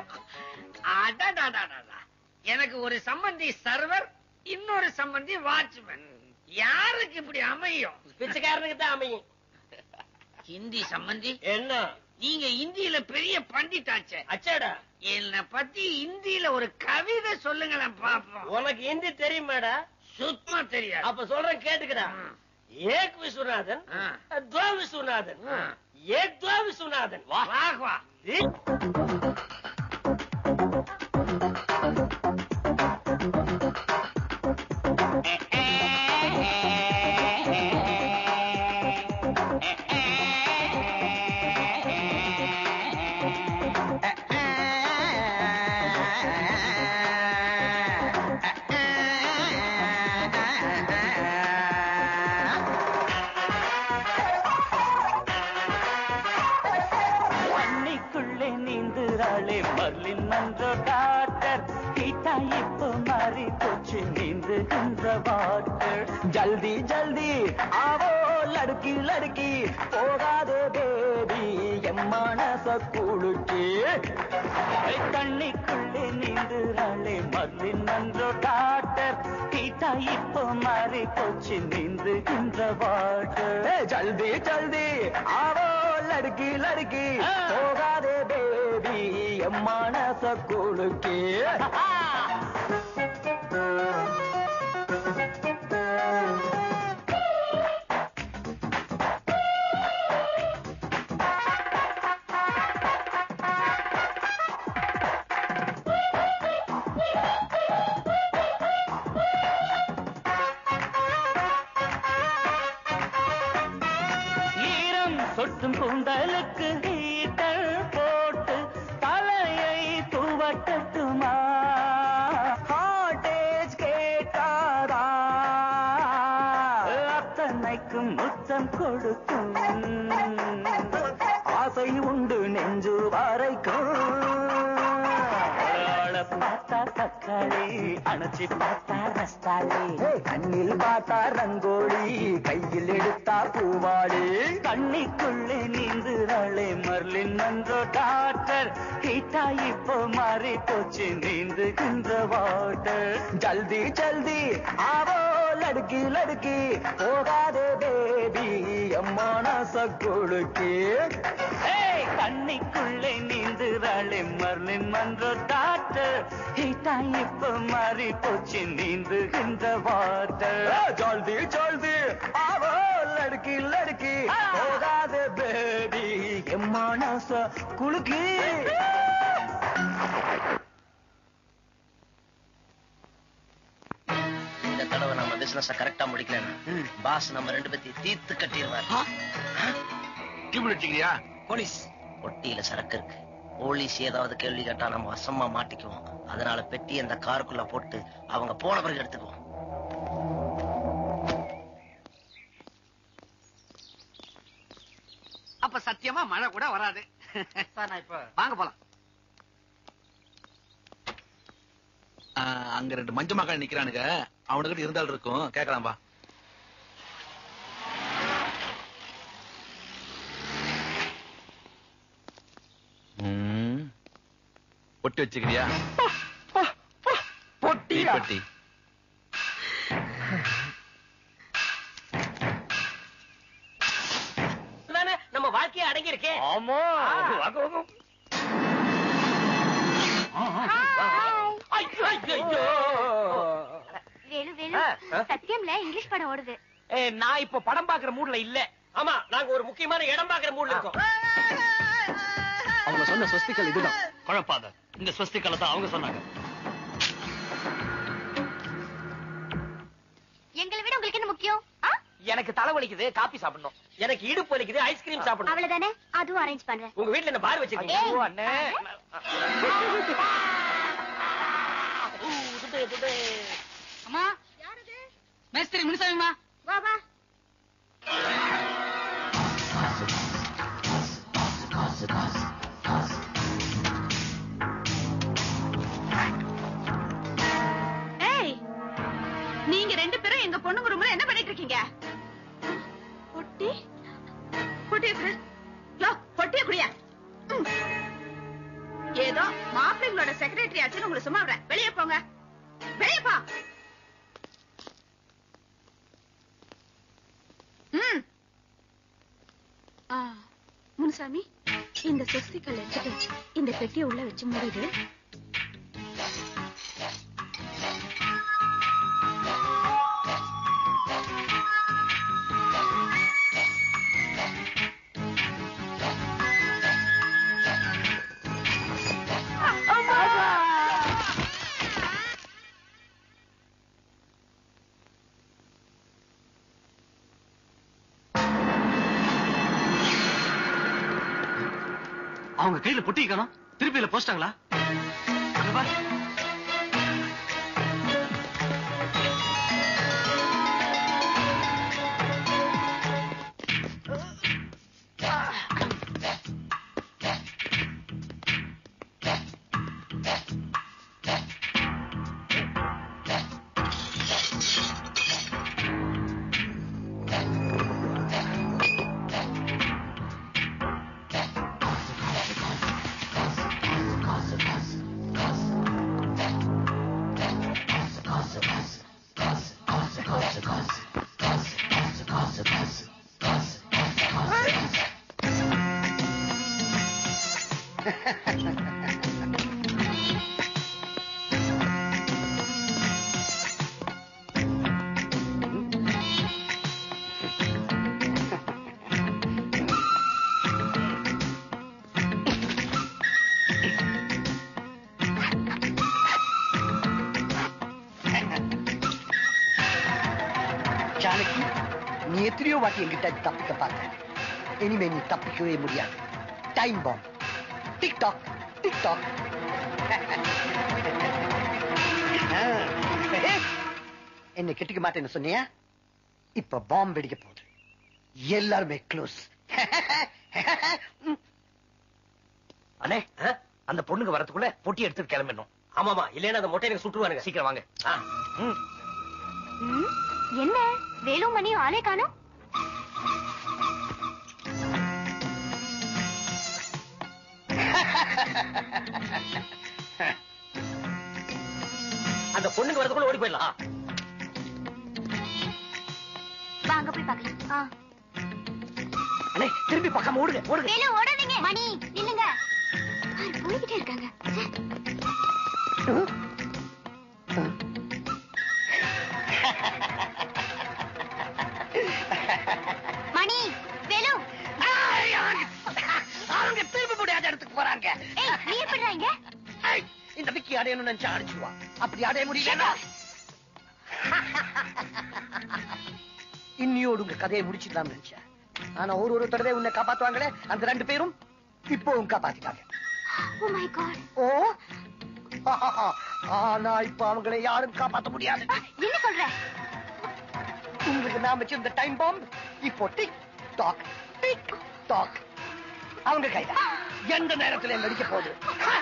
அடடடடடா. எனக்கு ஒரு சம்பந்தி சர்வர் இன்னொரு சம்பந்தி வாட்ச்மேன் யாருக்கு இப்படி அமையும் பிச்சைக்காரனுக்கு தான் அமையும் ஹிந்தி சம்பந்தி என்ன நீங்க இந்தியில பெரிய பண்டிட்டாச்சே அச்சாடா என்னை பத்தி இந்தியில ஒரு கவிதை சொல்லுங்களேன் பாப்போம் உனக்கு ஹிந்தி தெரியுமாடா சுத்தமா தெரியாது அப்ப சொல்றேன் கேட்டுக்கடா ஏக் விஸ்வநாதன் துவா விஸ்வநாதன் ஏக் துவா விஸ்வநாதன் வா வா தண்ணிக்குள்ளே நீந்துறாளே மர்லின் மன்ற டாக்டர் ஹீட்டா இப்போ மாறி போச்சு நீந்துகின்ற வாட்டர் ஜல்தி ஜல்தி ஆவோ லடுக்கி லடுக்கி போகாதே பேபி என் மனச குளுக்கி தண்ணிக்குள்ளே நீந்துறாளே மர்லின் மன்ற டாக்டர் ஹீட்டா இப்போ மாறி போச்சு நீந்துகின்ற வாட்டர் ஜல்தி ஜல்தி ஆவோ லடுக்கி லடுக்கி போகாதே பேபி என் மனச குளுக்கி ஈரம் சொட்டும் கூந்தலுக்கு ஹீட்டர் போட்டு தலையை துவட்டட்டுமா ஹாட்டேஜ் கேட்டாரா அத்தனைக்கும் முத்தம் கொடுக்கும் ஆசை உண்டு நெஞ்சு வரைக்கும் ஆள பார்த்தா தக்காளி அணைச்சி பார்த்தா ரஸ்தாளி கண்ணில் பார்த்தா ரங்கோலி கையில் எடுத்தா பூவாளி கண்ணிக்குள்ளே நீந்துறாளே மர்லின் மன்றோ டாக்டர் ஹீட்டா இப்போ மாறி போச்சு நீந்துகின்ற வாட்டர் ஜல்தி ஜல்தி ஆவோ லடுக்கி லடுக்கி போகாதே பேபி அம்மானச குளுக்கி ஏய் கண்ணிக்குள்ளே நீந்துறாளே மர்லின் மன்றோ டாக்டர் ஹீட்டா இப்போ மாறி போச்சு நீந்துகின்ற வாட்டர் ஜல்தி ஜல்தி ஆவோ லடுக்கி லடுக்கி போகாதே பேபி எம்மானச குளுக்கி இந்த தடவை நம்ம பிசினஸ் கரெக்டா முடிக்கலன்னா பாஸ் நம்ம ரெண்டு பேத்தையும் தீர்த்து கட்டிடுவார் வச்சுக்கிறியா போலீஸ் பொட்டியில சரக்கு இருக்கு போலீஸ் ஏதாவது கேள்வி கேட்டா நம்ம வசமா மாட்டிக்குவோம் அதனால பெட்டி அந்த காருக்குள்ள போட்டு அவங்க போன பிறகு எடுத்துக்குவோம் அப்ப சத்தியமா மழை கூட வராது சார் நான் இப்ப வாங்க போலாம் ஆ, அங்க ரெண்டு மஞ்ச மக்கள் நிக்கிறானுங்க அவனுக்கிட்ட இருந்தால் இருக்கும் கேட்கலாம் வா ம். பொட்டி வச்சுக்கிறியா பொட்டி பொட்டி தானே நம்ம வாழ்க்கையே அடங்கி இருக்கே ஆமா ஐயோ ஐயோ ஐயோ வேலு வேலு சத்தியம்ல இங்கிலீஷ் படம் ஓடுது ஏய், நான் இப்போ படம் பாக்குற மூட்ல இல்ல ஆமா நாங்க ஒரு முக்கியமான இடம் பாக்குற மூட்ல இருக்கோம் அவங்க சொன்ன ஸ்வஸ்திகள் இதுதான் குழப்பாத இந்த ஸ்வஸ்திகளை தான் அவங்க சொன்னாங்க எங்களை விட உங்களுக்கு என்ன முக்கியம் ஆ? எனக்கு தலை வலிக்குது காபி சாப்பிடணும் எனக்கு இடுப்பு வலிக்குது ஐஸ்கிரீம் சாப்பிடணும் அவ்வளவுதானே அதுவும் அரேஞ்ச் பண்றேன் உங்க வீட்ல என்ன பார் வச்சிருக்கீங்க ஏய். ஐயோ, அண்ணே அம்மா மேஸ்திரி முனிசாமிமா வா வா ஏய் நீங்க ரெண்டு பேரும் எங்க பொண்ணுங்க ரூம்ல என்ன பண்ணிட்டு இருக்கீங்க பொட்டி பொட்டிய குடு யோ பொட்டிய குடியா ம். ஏதோ மாப்பிள்ளைங்களோட செக்ரட்டரி ஆச்சுன்னு உங்களை சும்மா விடுறேன் வெளியே போங்க வெளியே போ ம் ஆ, முனுசாமி இந்த சொஸ்திக்கல் எடுத்துட்டு இந்த பெட்டியை உள்ள வச்சு மூடிடு அவங்க கையில பொட்டி காணோம் திருப்பியில போஸ்டாங்களா அங்க பாரு. ஜானகி நீ எத்தனையோ வாட்டி என்கிட்ட தப்பிக்க பார்த்த இனிமே நீ தப்பிக்கவே முடியாது டைம் பாம் டிக்டாக் டிக்டாக் என்னை கெட்டுக்க மாட்டேன்னு சொன்னியா இப்ப பாம்பு வெடிக்க போகுது எல்லாருமே க்ளோஸ் அண்ணே அந்த பொண்ணுங்க வரதுக்குள்ள பொட்டி எடுத்துட்டு கிளம்பிடணும் ஆமாமா இல்லைன்னா அந்த மொட்டை எனக்கு சுட்டுவானுங்க சீக்கிரம் வாங்க ஆ, ம். ம், என்ன வேலுமணியும் ஆளே காணோம் அந்த பொண்ணுங்க வரதுக்குள்ள ஓடி போயிடலாம் வாங்க போய் பார்க்கலாம் ஆ. அண்ணே திரும்பி பார்க்காம ஓடுங்க ஓடுங்க வேலு ஓடாதீங்க மணி நில்லுங்க பாரு, போய்கிட்டே இருக்காங்க மணி வேலு அவங்க திரும்ப முடியாத இடத்துக்கு போறாங்க ஏய் நீ எப்படிடா இங்க ஏய், இந்த விக்கி அடையணும்னு நினைச்சா அடிச்சுடுவா அப்படி அடைய முடியலன்னா இன்னியோடு உங்க கதையை முடிச்சிடலாம்னு நினைச்சேன் ஆனா ஒரு ஒரு தடவை உன்னை காப்பாத்துவாங்களே அந்த ரெண்டு பேரும் இப்போவும் காப்பாத்திட்டாங்க ஓ மை காட் ஓ ஆனா இப்ப அவங்களை யாரும் காப்பாத்த முடியாது என்ன சொல்ற உங்களுக்கு நான் வச்சிருந்த டைம் பாம்பு இப்போ டிக் டாக் டிக் டாக் அவங்க கையில எந்த நேரத்துல வெடிக்க போகுது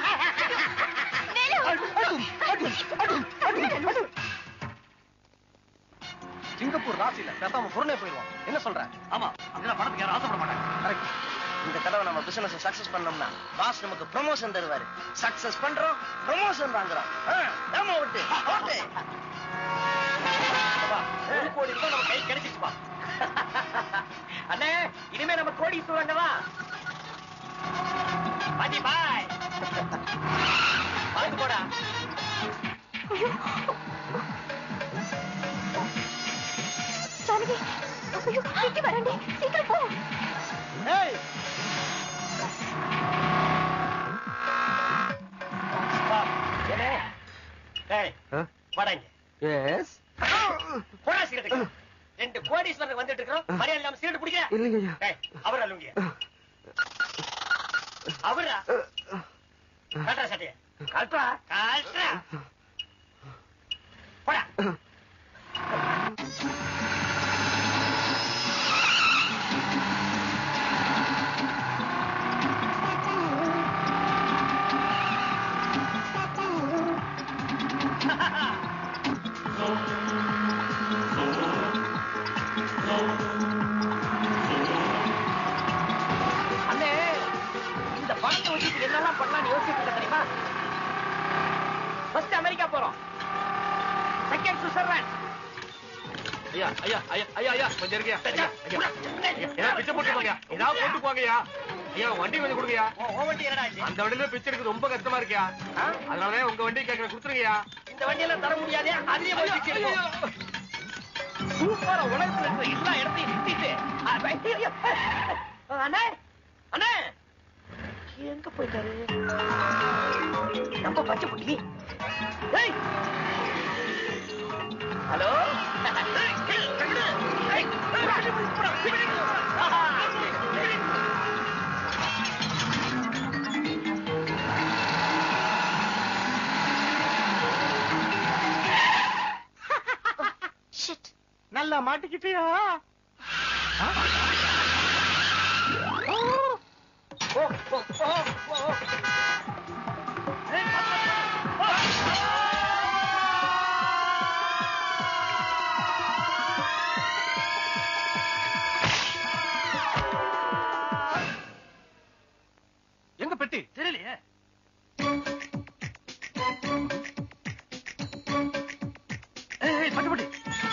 அடும், அடும், அடும், அடும், அடும், அடும். சிங்கப்பூர் ராசியில பேசாம புறனே போயிடுவோம் என்ன சொல்ற ஆமா அங்கதான் பணத்துக்கு யாரும் ஆசைப்பட மாட்டாங்க Correct. இந்த தடவை நம்ம பிசினஸ் சக்சஸ் பண்ணோம்னா பாஸ் நமக்கு ப்ரமோஷன் தருவாரு சக்சஸ் பண்றோம் ப்ரமோஷன் வாங்குறோம் ஆ, ஏம்மா விட்டு ஓட்டு அப்பா, ஒரு கோடி ரூபாய் நம்ம கை கிடைச்சிச்சுப்பா அண்ணே இனிமே நம்ம கோடி சொல்லுவாங்கவா பாட்டி பாய் பார்த்து போடா ஜானகி ஐயோ விக்கி வரண்டி சீக்கிரம் போ ஏய் வா, என்ன ஏய் வாடா இங்க எஸ் போடா சீக்கிரத்துக்கு ரெண்டு கோடீஸ்வரர் வந்துட்டு இருக்கிறோம் மரியாதை இல்லாம சீட்டு பிடிக்கிற இல்லைங்கய்யா ஏய் அவரா லுங்கிய அவரா கட்டுறா சட்டைய கட்டுறா கட்டுறா போடா அண்ணே இந்த பணத்தை வச்சுட்டு என்னெல்லாம் பண்ணலாம்னு யோசிச்சுட்டு இருக்க தெரியுமா ஃபர்ஸ்ட் அமெரிக்கா போறோம் செகண்ட் சுவிட்சர்லாந்து ஐயா ஐயா ஐயா ஐயா ஐயா கொஞ்சம் இருங்கயா ஐயா ஐயா ஏதாவது பிச்சை போட்டு போங்கயா ஏதாவது போட்டு போங்கயா ஐயா வண்டி கொஞ்சம் கொடுங்கயா ஓ வண்டி என்னடா இது அந்த வண்டியில பிச்சை எடுக்கிறது ரொம்ப கஷ்டமா இருக்கியா அதனால உங்க வண்டி கேட்கறேன் கொடுத்துருங்கயா இந்த வண்டியெல்லாம் தர முடியாதே அதுலயே போய் பிச்சை எடுப்போம். சூப்பரா உலகத்துல இருக்கிற எல்லா இடத்தையும் நிறுத்திட்டு அ, ஐயோ. அண்ணே அண்ணே எங்க போயிட்டாரு நம்ம பச்சை புள்ளி ஏய் ஹலோ மாட்டிக்கிட்டியா ஓ, ஓ, ஓ, ஓ, ஓ. எங்க பெட்டி தெரியலையே ஏய், ஏய், பட்டு பட்டு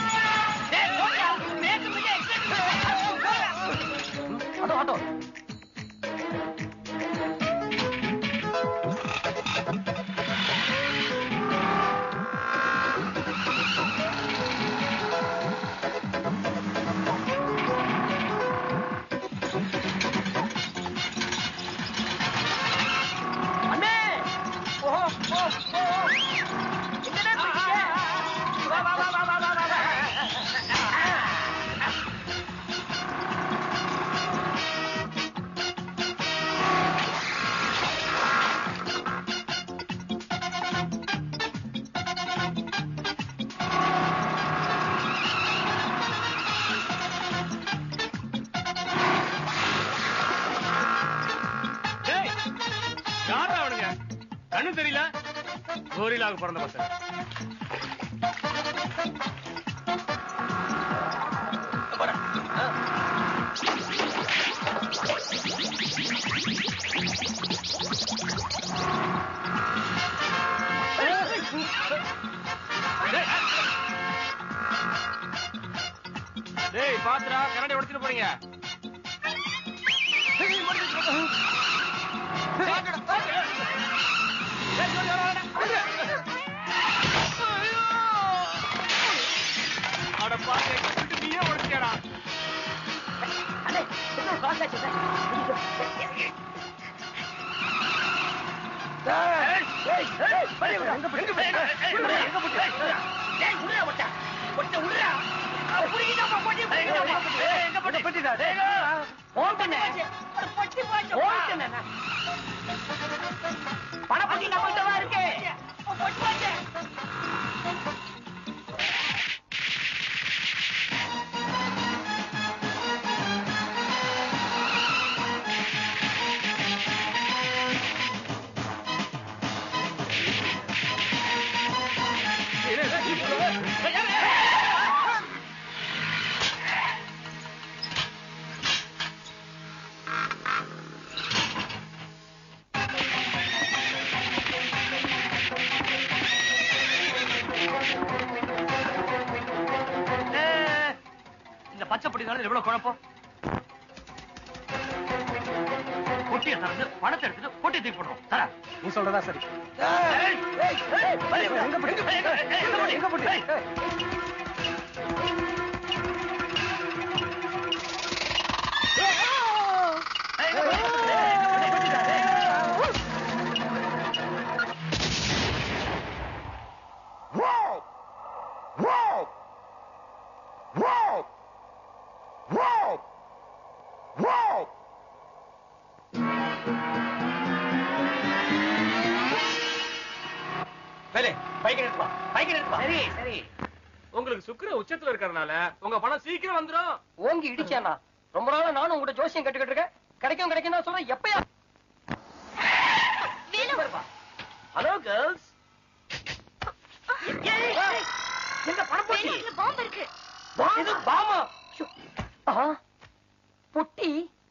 ஆட்டோ ஆட்டோ அண்ணே ஓ ஓ ஓ என்னடா பிடிக்க வா வா வா வா வா வா வா டேய் யாரா அவனுங்க கண்ணு தெரியல கோரிலாவுக்கு பிறந்த பசங்க டேய் பாத்துடா கரண்டி உடைச்சிட்டு போறீங்க அட பாத்து எங்க நீயே உடைச்சியடா அண்ணே என்ன பாத்தாச்சு பணப்பட்டி நம்மள்ட்ட தான் இருக்கு ஏய், இந்த பச்சை பொடினால எவ்வளவு குழப்பம் பொட்டியை திறந்து பணத்தை எடுத்துட்டு பொட்டியை தூக்கி போடுறோம் தர நீ சொல்றதா சரி எங்க போட்டு எங்க போட்டு Whoa! Whoa! Whoa! Whoa! Whoa! வேலை பைக் எடுத்துவா பைக் எடுத்துவா சரி சரி உங்களுக்கு சுக்கிர உச்சத்துல இருக்கறனால உங்க பணம் சீக்கிரம் வந்துரும் ஓங்கி இடிச்சானா ரொம்ப நாளா நானும் உங்ககிட்ட ஜோசியம் கட்டுக்கிட்டு இருக்கேன் கிடைக்கும் கிடைக்கும் தான் சொல்றேன் எப்பயா ஹலோ கேர்ள்ஸ் எங்க பணம் போச்சு பாம்பு இருக்கு இது பாமா ஷோ. ஆ, பொட்டி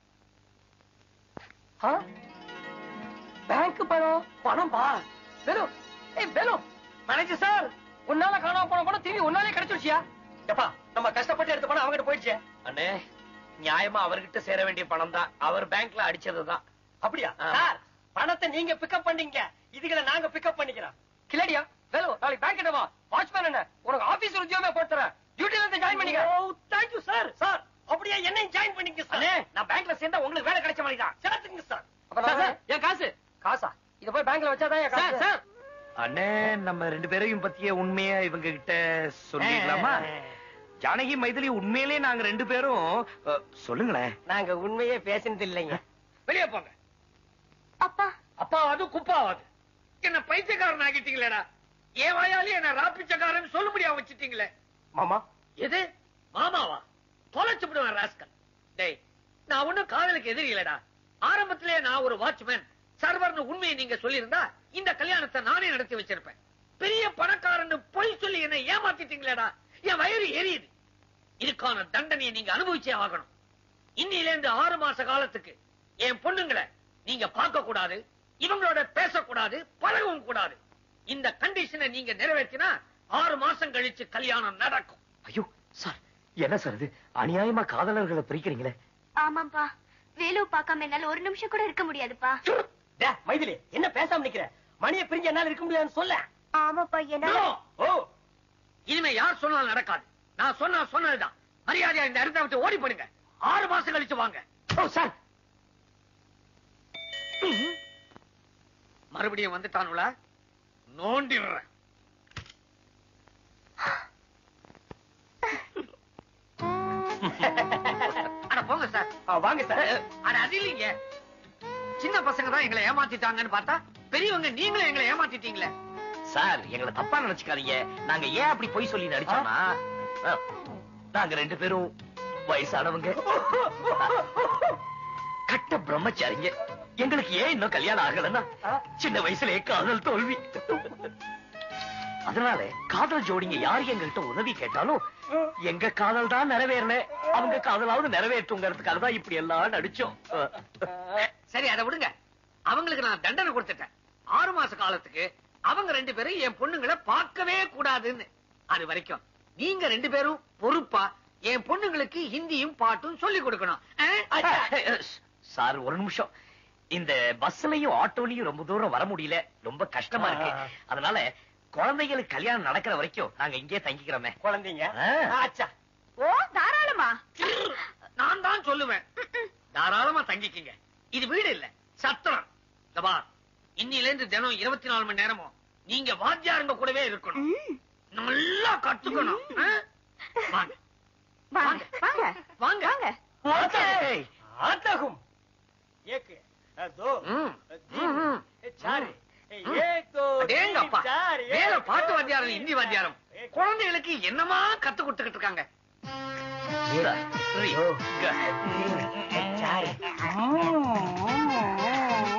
ஆ, பேங்க் பணம் பணம் பா வேலு ஏய் வேலு மேனேஜர் சார் உன்னால காணாம போன பணம் திரும்பி உன்னாலே கிடைச்சிருச்சியா எப்பா நம்ம கஷ்டப்பட்டு எடுத்த பணம் அவங்கிட்ட போயிடுச்சு அண்ணே நியாயமா அவர்கிட்ட சேர வேண்டிய பணம் தான் அவர் பேங்க்ல அடிச்சதுதான் அப்படியா ஆ. சார் பணத்தை நீங்க பிக்கப் பண்ணீங்க இதுகளை நாங்க பிக்கப் பண்ணிக்கிறோம் கிளடியா வேலு நாளைக்கு பேங்க் கிட்ட வா வாட்ச்மேன் என்ன உனக்கு ஆபீஸ் உத்தியோகமே போட்டுறேன் டியூட்டில இருந்து ஜாயின் பண்ணிக்க oh thank you sir sir அப்படியே என்னையும் ஜாயின் பண்ணிக்க சார் அண்ணே நான் பேங்க்ல சேர்ந்தா உங்களுக்கு வேலை கிடைச்ச மாதிரி தான் சேர்த்துங்க சார் சார், சார், என் காசு காசா இத போய் பேங்க்ல வச்சாதான் என் சார் காசு சார் அண்ணே நம்ம ரெண்டு பேரையும் பத்திய உண்மையா இவங்க கிட்ட சொல்லிக்கலாமா ஜானகி மைதிலி உண்மையிலே நாங்க ரெண்டு பேரும் அ, சொல்லுங்களேன் நாங்க உண்மையே பேசினது இல்லைங்க வெளியே போங்க அப்பா அப்பா அது குப்பாவாது என்ன பைத்தியக்காரன் ஆகிட்டீங்களேடா ஏன் வாயாலே என்ன ராப்பிச்சக்காரன் சொல்லும்படியா வச்சுட்டீங்களே மாமா எது மாமாவா தொலைச்சு விடுவேன் ராஸ்கல் டேய் நான் ஒண்ணும் காதலுக்கு எதிரி இல்லடா ஆரம்பத்திலே நான் ஒரு வாட்ச்மேன் சர்வர்னு உண்மையை நீங்க சொல்லியிருந்தா இந்த கல்யாணத்தை நானே நடத்தி வச்சிருப்பேன் பெரிய பணக்காரன்னு பொய் சொல்லி என்னை ஏமாத்திட்டீங்களேடா என் வயிறு எரியுது இதுக்கான தண்டனையை நீங்க அனுபவிச்சே ஆகணும் இன்னில இருந்து ஆறு மாச காலத்துக்கு என் பொண்ணுங்களை நீங்க பார்க்க கூடாது இவங்களோட பேசக்கூடாது பழகவும் கூடாது இந்த கண்டிஷனை நீங்க நிறைவேற்றினா ஆறு மாசம் கழிச்சு கல்யாணம் நடக்கும் ஐயோ சார் என்ன சார் இது அநியாயமா காதலர்களை பிரிக்கிறீங்களே ஆமாப்பா வேலு பார்க்காம என்னால ஒரு நிமிஷம் கூட இருக்க முடியாதுப்பா டே, மைதிலி என்ன பேசாம நிக்கிற மணியை பிரிஞ்சு என்னால இருக்க முடியாதுன்னு சொல்ல ஆமாப்பா என்னால No! ஓ இனிமே யார் சொன்னாலும் நடக்காது நான் சொன்னா சொன்னதுதான் மரியாதையா இந்த இடத்தை விட்டு ஓடி போடுங்க ஆறு மாசம் கழிச்சு வாங்க ஓ சார் மறுபடியும் வந்துட்டானுல நோண்டிடுறேன் அட போங்க சார் வாங்க சார் அட அது இல்லைங்க சின்ன பசங்க தான் எங்களை ஏமாத்திட்டாங்கன்னு பார்த்தா பெரியவங்க நீங்களும் எங்களை ஏமாத்திட்டீங்களே சார் எங்களை தப்பா நினைச்சுக்காதீங்க நாங்க ஏன் அப்படி பொய் சொல்லி நடிச்சோம்னா அஹ், நாங்க ரெண்டு பேரும் வயசானவங்க கட்ட பிரம்மச்சாரிங்க எங்களுக்கு ஏன் இன்னும் கல்யாணம் ஆகலன்னா சின்ன வயசுலயே காதல் தோல்வி அதனால காதல் ஜோடிங்க யாரு எங்கள்கிட்ட உதவி கேட்டாலும் எங்க காதல் தான் நிறைவேறல அவங்க காதலாவது நிறைவேற்றுங்கிறதுக்காக தான் இப்படி எல்லாம் நடிச்சோம் சரி அதை விடுங்க அவங்களுக்கு நான் தண்டனை கொடுத்துட்டேன் ஆறு மாச காலத்துக்கு அவங்க ரெண்டு பேரும் என் பொண்ணுங்களை பார்க்கவே கூடாதுன்னு அது வரைக்கும் நீங்க ரெண்டு பேரும் பொறுப்பா என் பொண்ணுங்களுக்கு ஹிந்தியும் பாட்டும் சொல்லி கொடுக்கணும் ஆ? சார் ஒரு நிமிஷம் இந்த பஸ்லயும் ஆட்டோலயும் ரொம்ப தூரம் வர முடியல ரொம்ப கஷ்டமா இருக்கு அதனால குழந்தைகளுக்கு கல்யாணம் நடக்கிற வரைக்கும் நாங்க இங்கே தங்கிக்கிறோமே குழந்தைங்க ஆச்சா ஓ தாராளமா நான் தான் சொல்லுவேன் தாராளமா தங்கிக்கங்க இது வீடு இல்ல சத்திரம் இந்த பார் இன்னில இருந்து தினம் இருபத்தி நாலு மணி நேரமும் நீங்க வாத்தியாருங்க கூடவே இருக்கணும் நல்லா கத்துக்கணும் ஆ? வாங்க வாங்க வாங்க வாங்க வாங்க ஆத்தகும் एक दो तीन चार एक दो அடேங்கப்பா तीन, चार வேற एक, பாட்டு दो, வாத்தியாரம் तीन, ஹிந்தி வாத்தியாரம் குழந்தைகளுக்கு என்னமா கத்து கொடுத்துக்கிட்டு இருக்காங்க चार